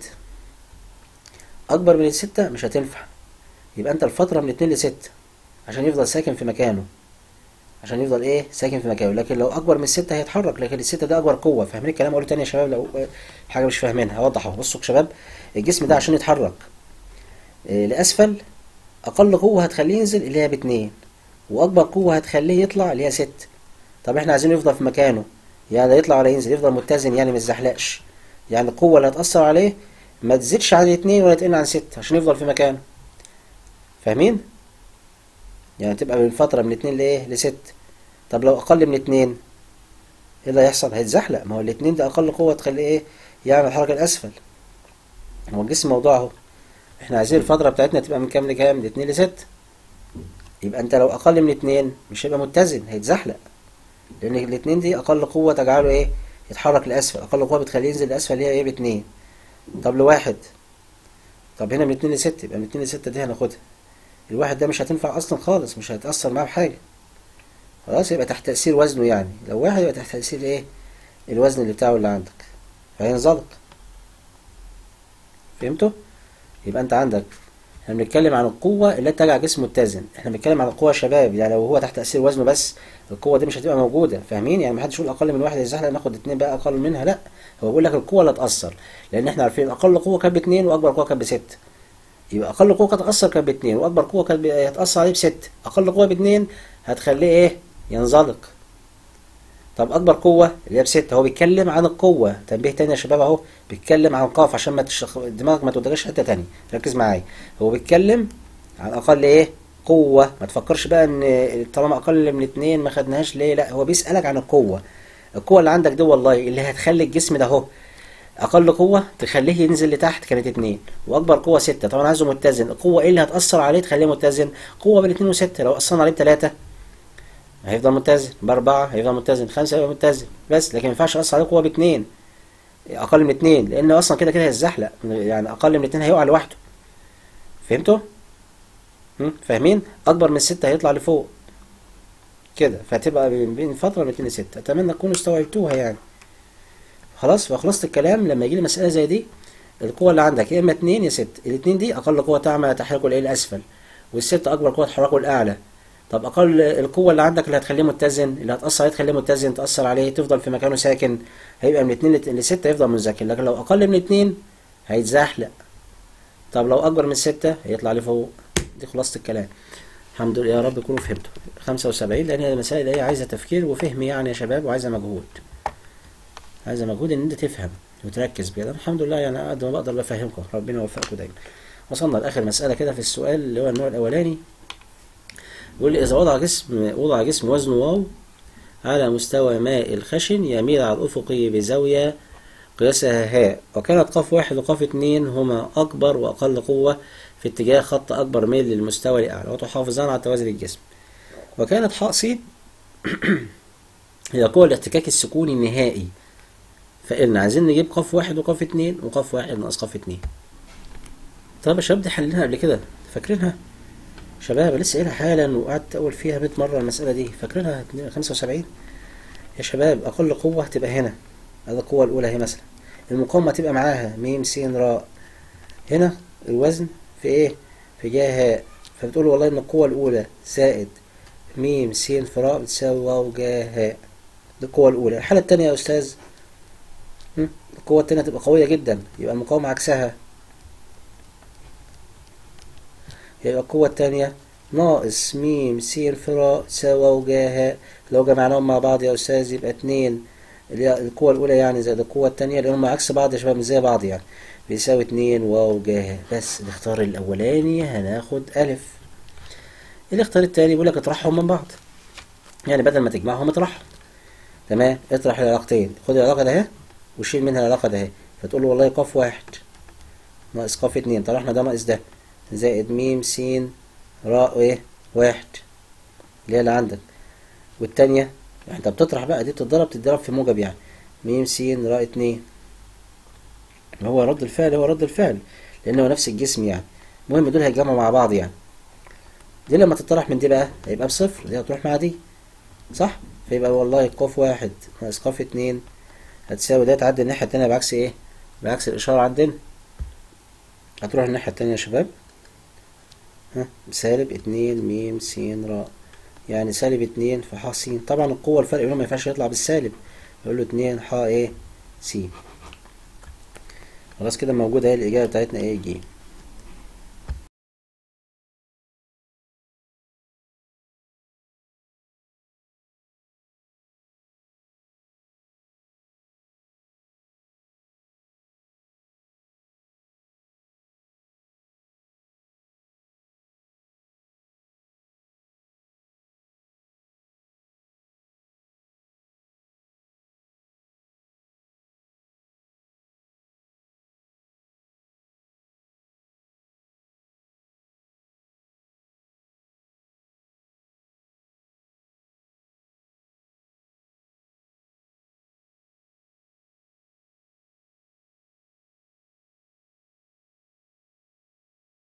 أكبر من الستة مش هتنفع يبقى أنت الفترة من اتنين لستة عشان يفضل ساكن في مكانه عشان يفضل إيه ساكن في مكانه لكن لو أكبر من الستة هيتحرك لكن الستة ده أكبر قوة فاهمين الكلام أقوله تاني يا شباب لو حاجة مش فاهمينها هوضح أهو بصوا يا شباب الجسم ده عشان يتحرك إيه لأسفل أقل قوة هتخليه ينزل اللي هي باتنين وأكبر قوة هتخليه يطلع اللي هي ست طب إحنا عايزينه يفضل في مكانه يعني يطلع ولا ينزل يفضل متزن يعني ميتزحلقش يعني القوة اللي هتأثر عليه ما تزيدش عن اتنين ولا تقل عن ستة عشان يفضل في مكانه فاهمين؟ يعني تبقى من فترة من اتنين لايه؟ لست طب لو أقل من اتنين ايه اللي هيحصل؟ هيتزحلق ما هو الاتنين ده أقل قوة تخليه ايه؟ يعمل الحركة الأسفل هو الجسم موضوع اهو احنا عايزين الفترة بتاعتنا تبقى من كام لكام؟ من اتنين لست يبقى انت لو أقل من اتنين مش هيبقى متزن هيتزحلق لأن الاتنين دي أقل قوة تجعله ايه؟ يتحرك لأسفل أقل قوة بتخليه ينزل لأسفل هي ايه باتنين طب لواحد طب هنا من اتنين لستة يبقى من اتنين لستة دي هناخدها الواحد ده مش هتنفع أصلا خالص مش هتأثر معاه بحاجة خلاص يبقى تحت تأثير وزنه يعني لو واحد يبقى تحت تأثير ايه الوزن اللي بتاعه اللي عندك فهينزلق فهمتوا؟ يبقى انت عندك احنا بنتكلم عن القوة اللي تجعل جسم متزن احنا بنتكلم عن القوة شباب يعني لو هو تحت تأثير وزنه بس القوة دي مش هتبقى موجودة فاهمين يعني محدش يقول أقل من واحد يزحلق ناخد اتنين بقى أقل منها لا هو بيقول لك القوة اللي هتأثر لأن احنا عارفين أقل قوة كانت باتنين وأكبر قوة كانت بستة يبقى أقل قوة كانت تأثر كانت باتنين وأكبر قوة كانت هتأثر عليه بستة أقل قوة باتنين هتخليه إيه ينزلق طب أكبر قوة اللي هي بستة هو بيتكلم عن القوة تنبيه تاني يا شباب أهو بيتكلم عن قاف عشان ما تشخ... دماغك ما توديكش حتة تانية ركز معايا هو بيتكلم عن أقل إيه قوة ما تفكرش بقى ان طالما اقل من اتنين ما خدناهاش ليه لا هو بيسألك عن القوة القوة اللي عندك دي والله اللي هتخلي الجسم ده اهو اقل قوة تخليه ينزل لتحت كانت اتنين واكبر قوة ستة طبعا عايزه متزن القوة ايه اللي هتأثر عليه تخليه متزن قوة بين اتنين وستة لو أثرنا عليه بتلاتة هيفضل متزن بأربعة هيفضل متزن خمسة هيبقى متزن بس لكن ما ينفعش أثر عليه قوة باتنين أقل من اتنين لأن أصلا كده كده هيتزحلق يعني أقل من اتنين هيقع لوحده فهمتوا؟ فاهمين اكبر من ستة هيطلع لفوق كده فهتبقى بين فترة من اتنين لستة اتمنى تكونوا استوعبتوها يعني خلاص فخلصت الكلام لما يجي لي مسألة زي دي القوة اللي عندك يا اما اتنين يا ست الاتنين دي اقل قوة تعمل تحركه الايه الاسفل والستة اكبر قوة تحركه الاعلى طب اقل القوة اللي عندك اللي هتخليه متزن اللي هتأثر عليه تخليه متزن تأثر عليه تفضل في مكانه ساكن هيبقى من اتنين لستة يفضل منزكن لكن لو اقل من اتنين هيتزحلق طب لو اكبر من ستة هيطلع لفوق دي خلاصة الكلام الحمد لله يا رب تكونوا فهمتوا 75 لان هي المسائل دي عايزه تفكير وفهم يعني يا شباب وعايزه مجهود عايزه مجهود ان انت تفهم وتركز بجد الحمد لله يعني قد ما بقدر بفهمكم ربنا يوفقكم دايما وصلنا لاخر مساله كده في السؤال اللي هو النوع الاولاني بيقول لي اذا وضع جسم وضع جسم وزنه واو على مستوى ماء الخشن يميل على الافق بزاويه قياسها هاء وكانت قاف واحد وقاف اتنين هما أكبر وأقل قوة في اتجاه خط أكبر ميل للمستوى الأعلى وتحافظان على توازن الجسم وكانت حاء س هي قوة الاحتكاك السكوني النهائي فإن عايزين نجيب قاف واحد وقاف اتنين وقاف واحد ناقص قاف اتنين طب يا شباب دي حليناها قبل كده فاكرينها شباب لسه قايلها حالا وقعدت أقول فيها 100 مرة المسألة دي فاكرينها 75 يا شباب أقل قوة هتبقى هنا هذا القوة الأولى هي مثلا المقاومة تبقى معاها ميم س راء هنا الوزن في إيه؟ في جهة هاء فبتقول والله إن القوة الأولى زائد ميم س في راء بتساوي واو جا هاء دي القوة الأولى الحالة التانية يا أستاذ القوة التانية تبقى قوية جدا يبقى المقاومة عكسها يبقى القوة التانية ناقص ميم س في راء تساوي وجاها لو جمعناهم مع بعض يا أستاذ يبقى اتنين اللي هي القوة الأولى يعني زائد القوة التانية لأن هم عكس بعض يا شباب مش زي بعض يعني بيساوي اتنين واو جاها بس الاختيار الأولاني هناخد ألف الاختيار التاني بيقول لك اطرحهم من بعض يعني بدل ما تجمعهم اطرحهم تمام اطرح العلاقتين خد العلاقة ده اهي وشيل منها العلاقة ده اهي فتقول له والله قاف واحد ناقص قاف اتنين طرحنا ده ناقص ده زائد ميم س راء ايه واحد اللي هي اللي عندك والتانية يعني انت بتطرح بقى دي بتتضرب تتضرب في موجب يعني ميم س راء اتنين هو رد الفعل هو رد الفعل لأن هو نفس الجسم يعني المهم دول هيتجمعوا مع بعض يعني دي لما تطرح من دي بقى هيبقى بصفر دي هتروح مع دي صح فيبقى والله قاف واحد ناقص قاف اتنين هتساوي ده تعدي الناحية التانية بعكس ايه بعكس الإشارة عندنا هتروح الناحية التانية يا شباب ها سالب اتنين ميم س راء يعني سالب اتنين في ح س طبعا القوة الفرق بينهم ما ينفعش يطلع بالسالب يقول له اتنين ح ايه س خلاص كده موجودة اهي الإجابة بتاعتنا ايه جيم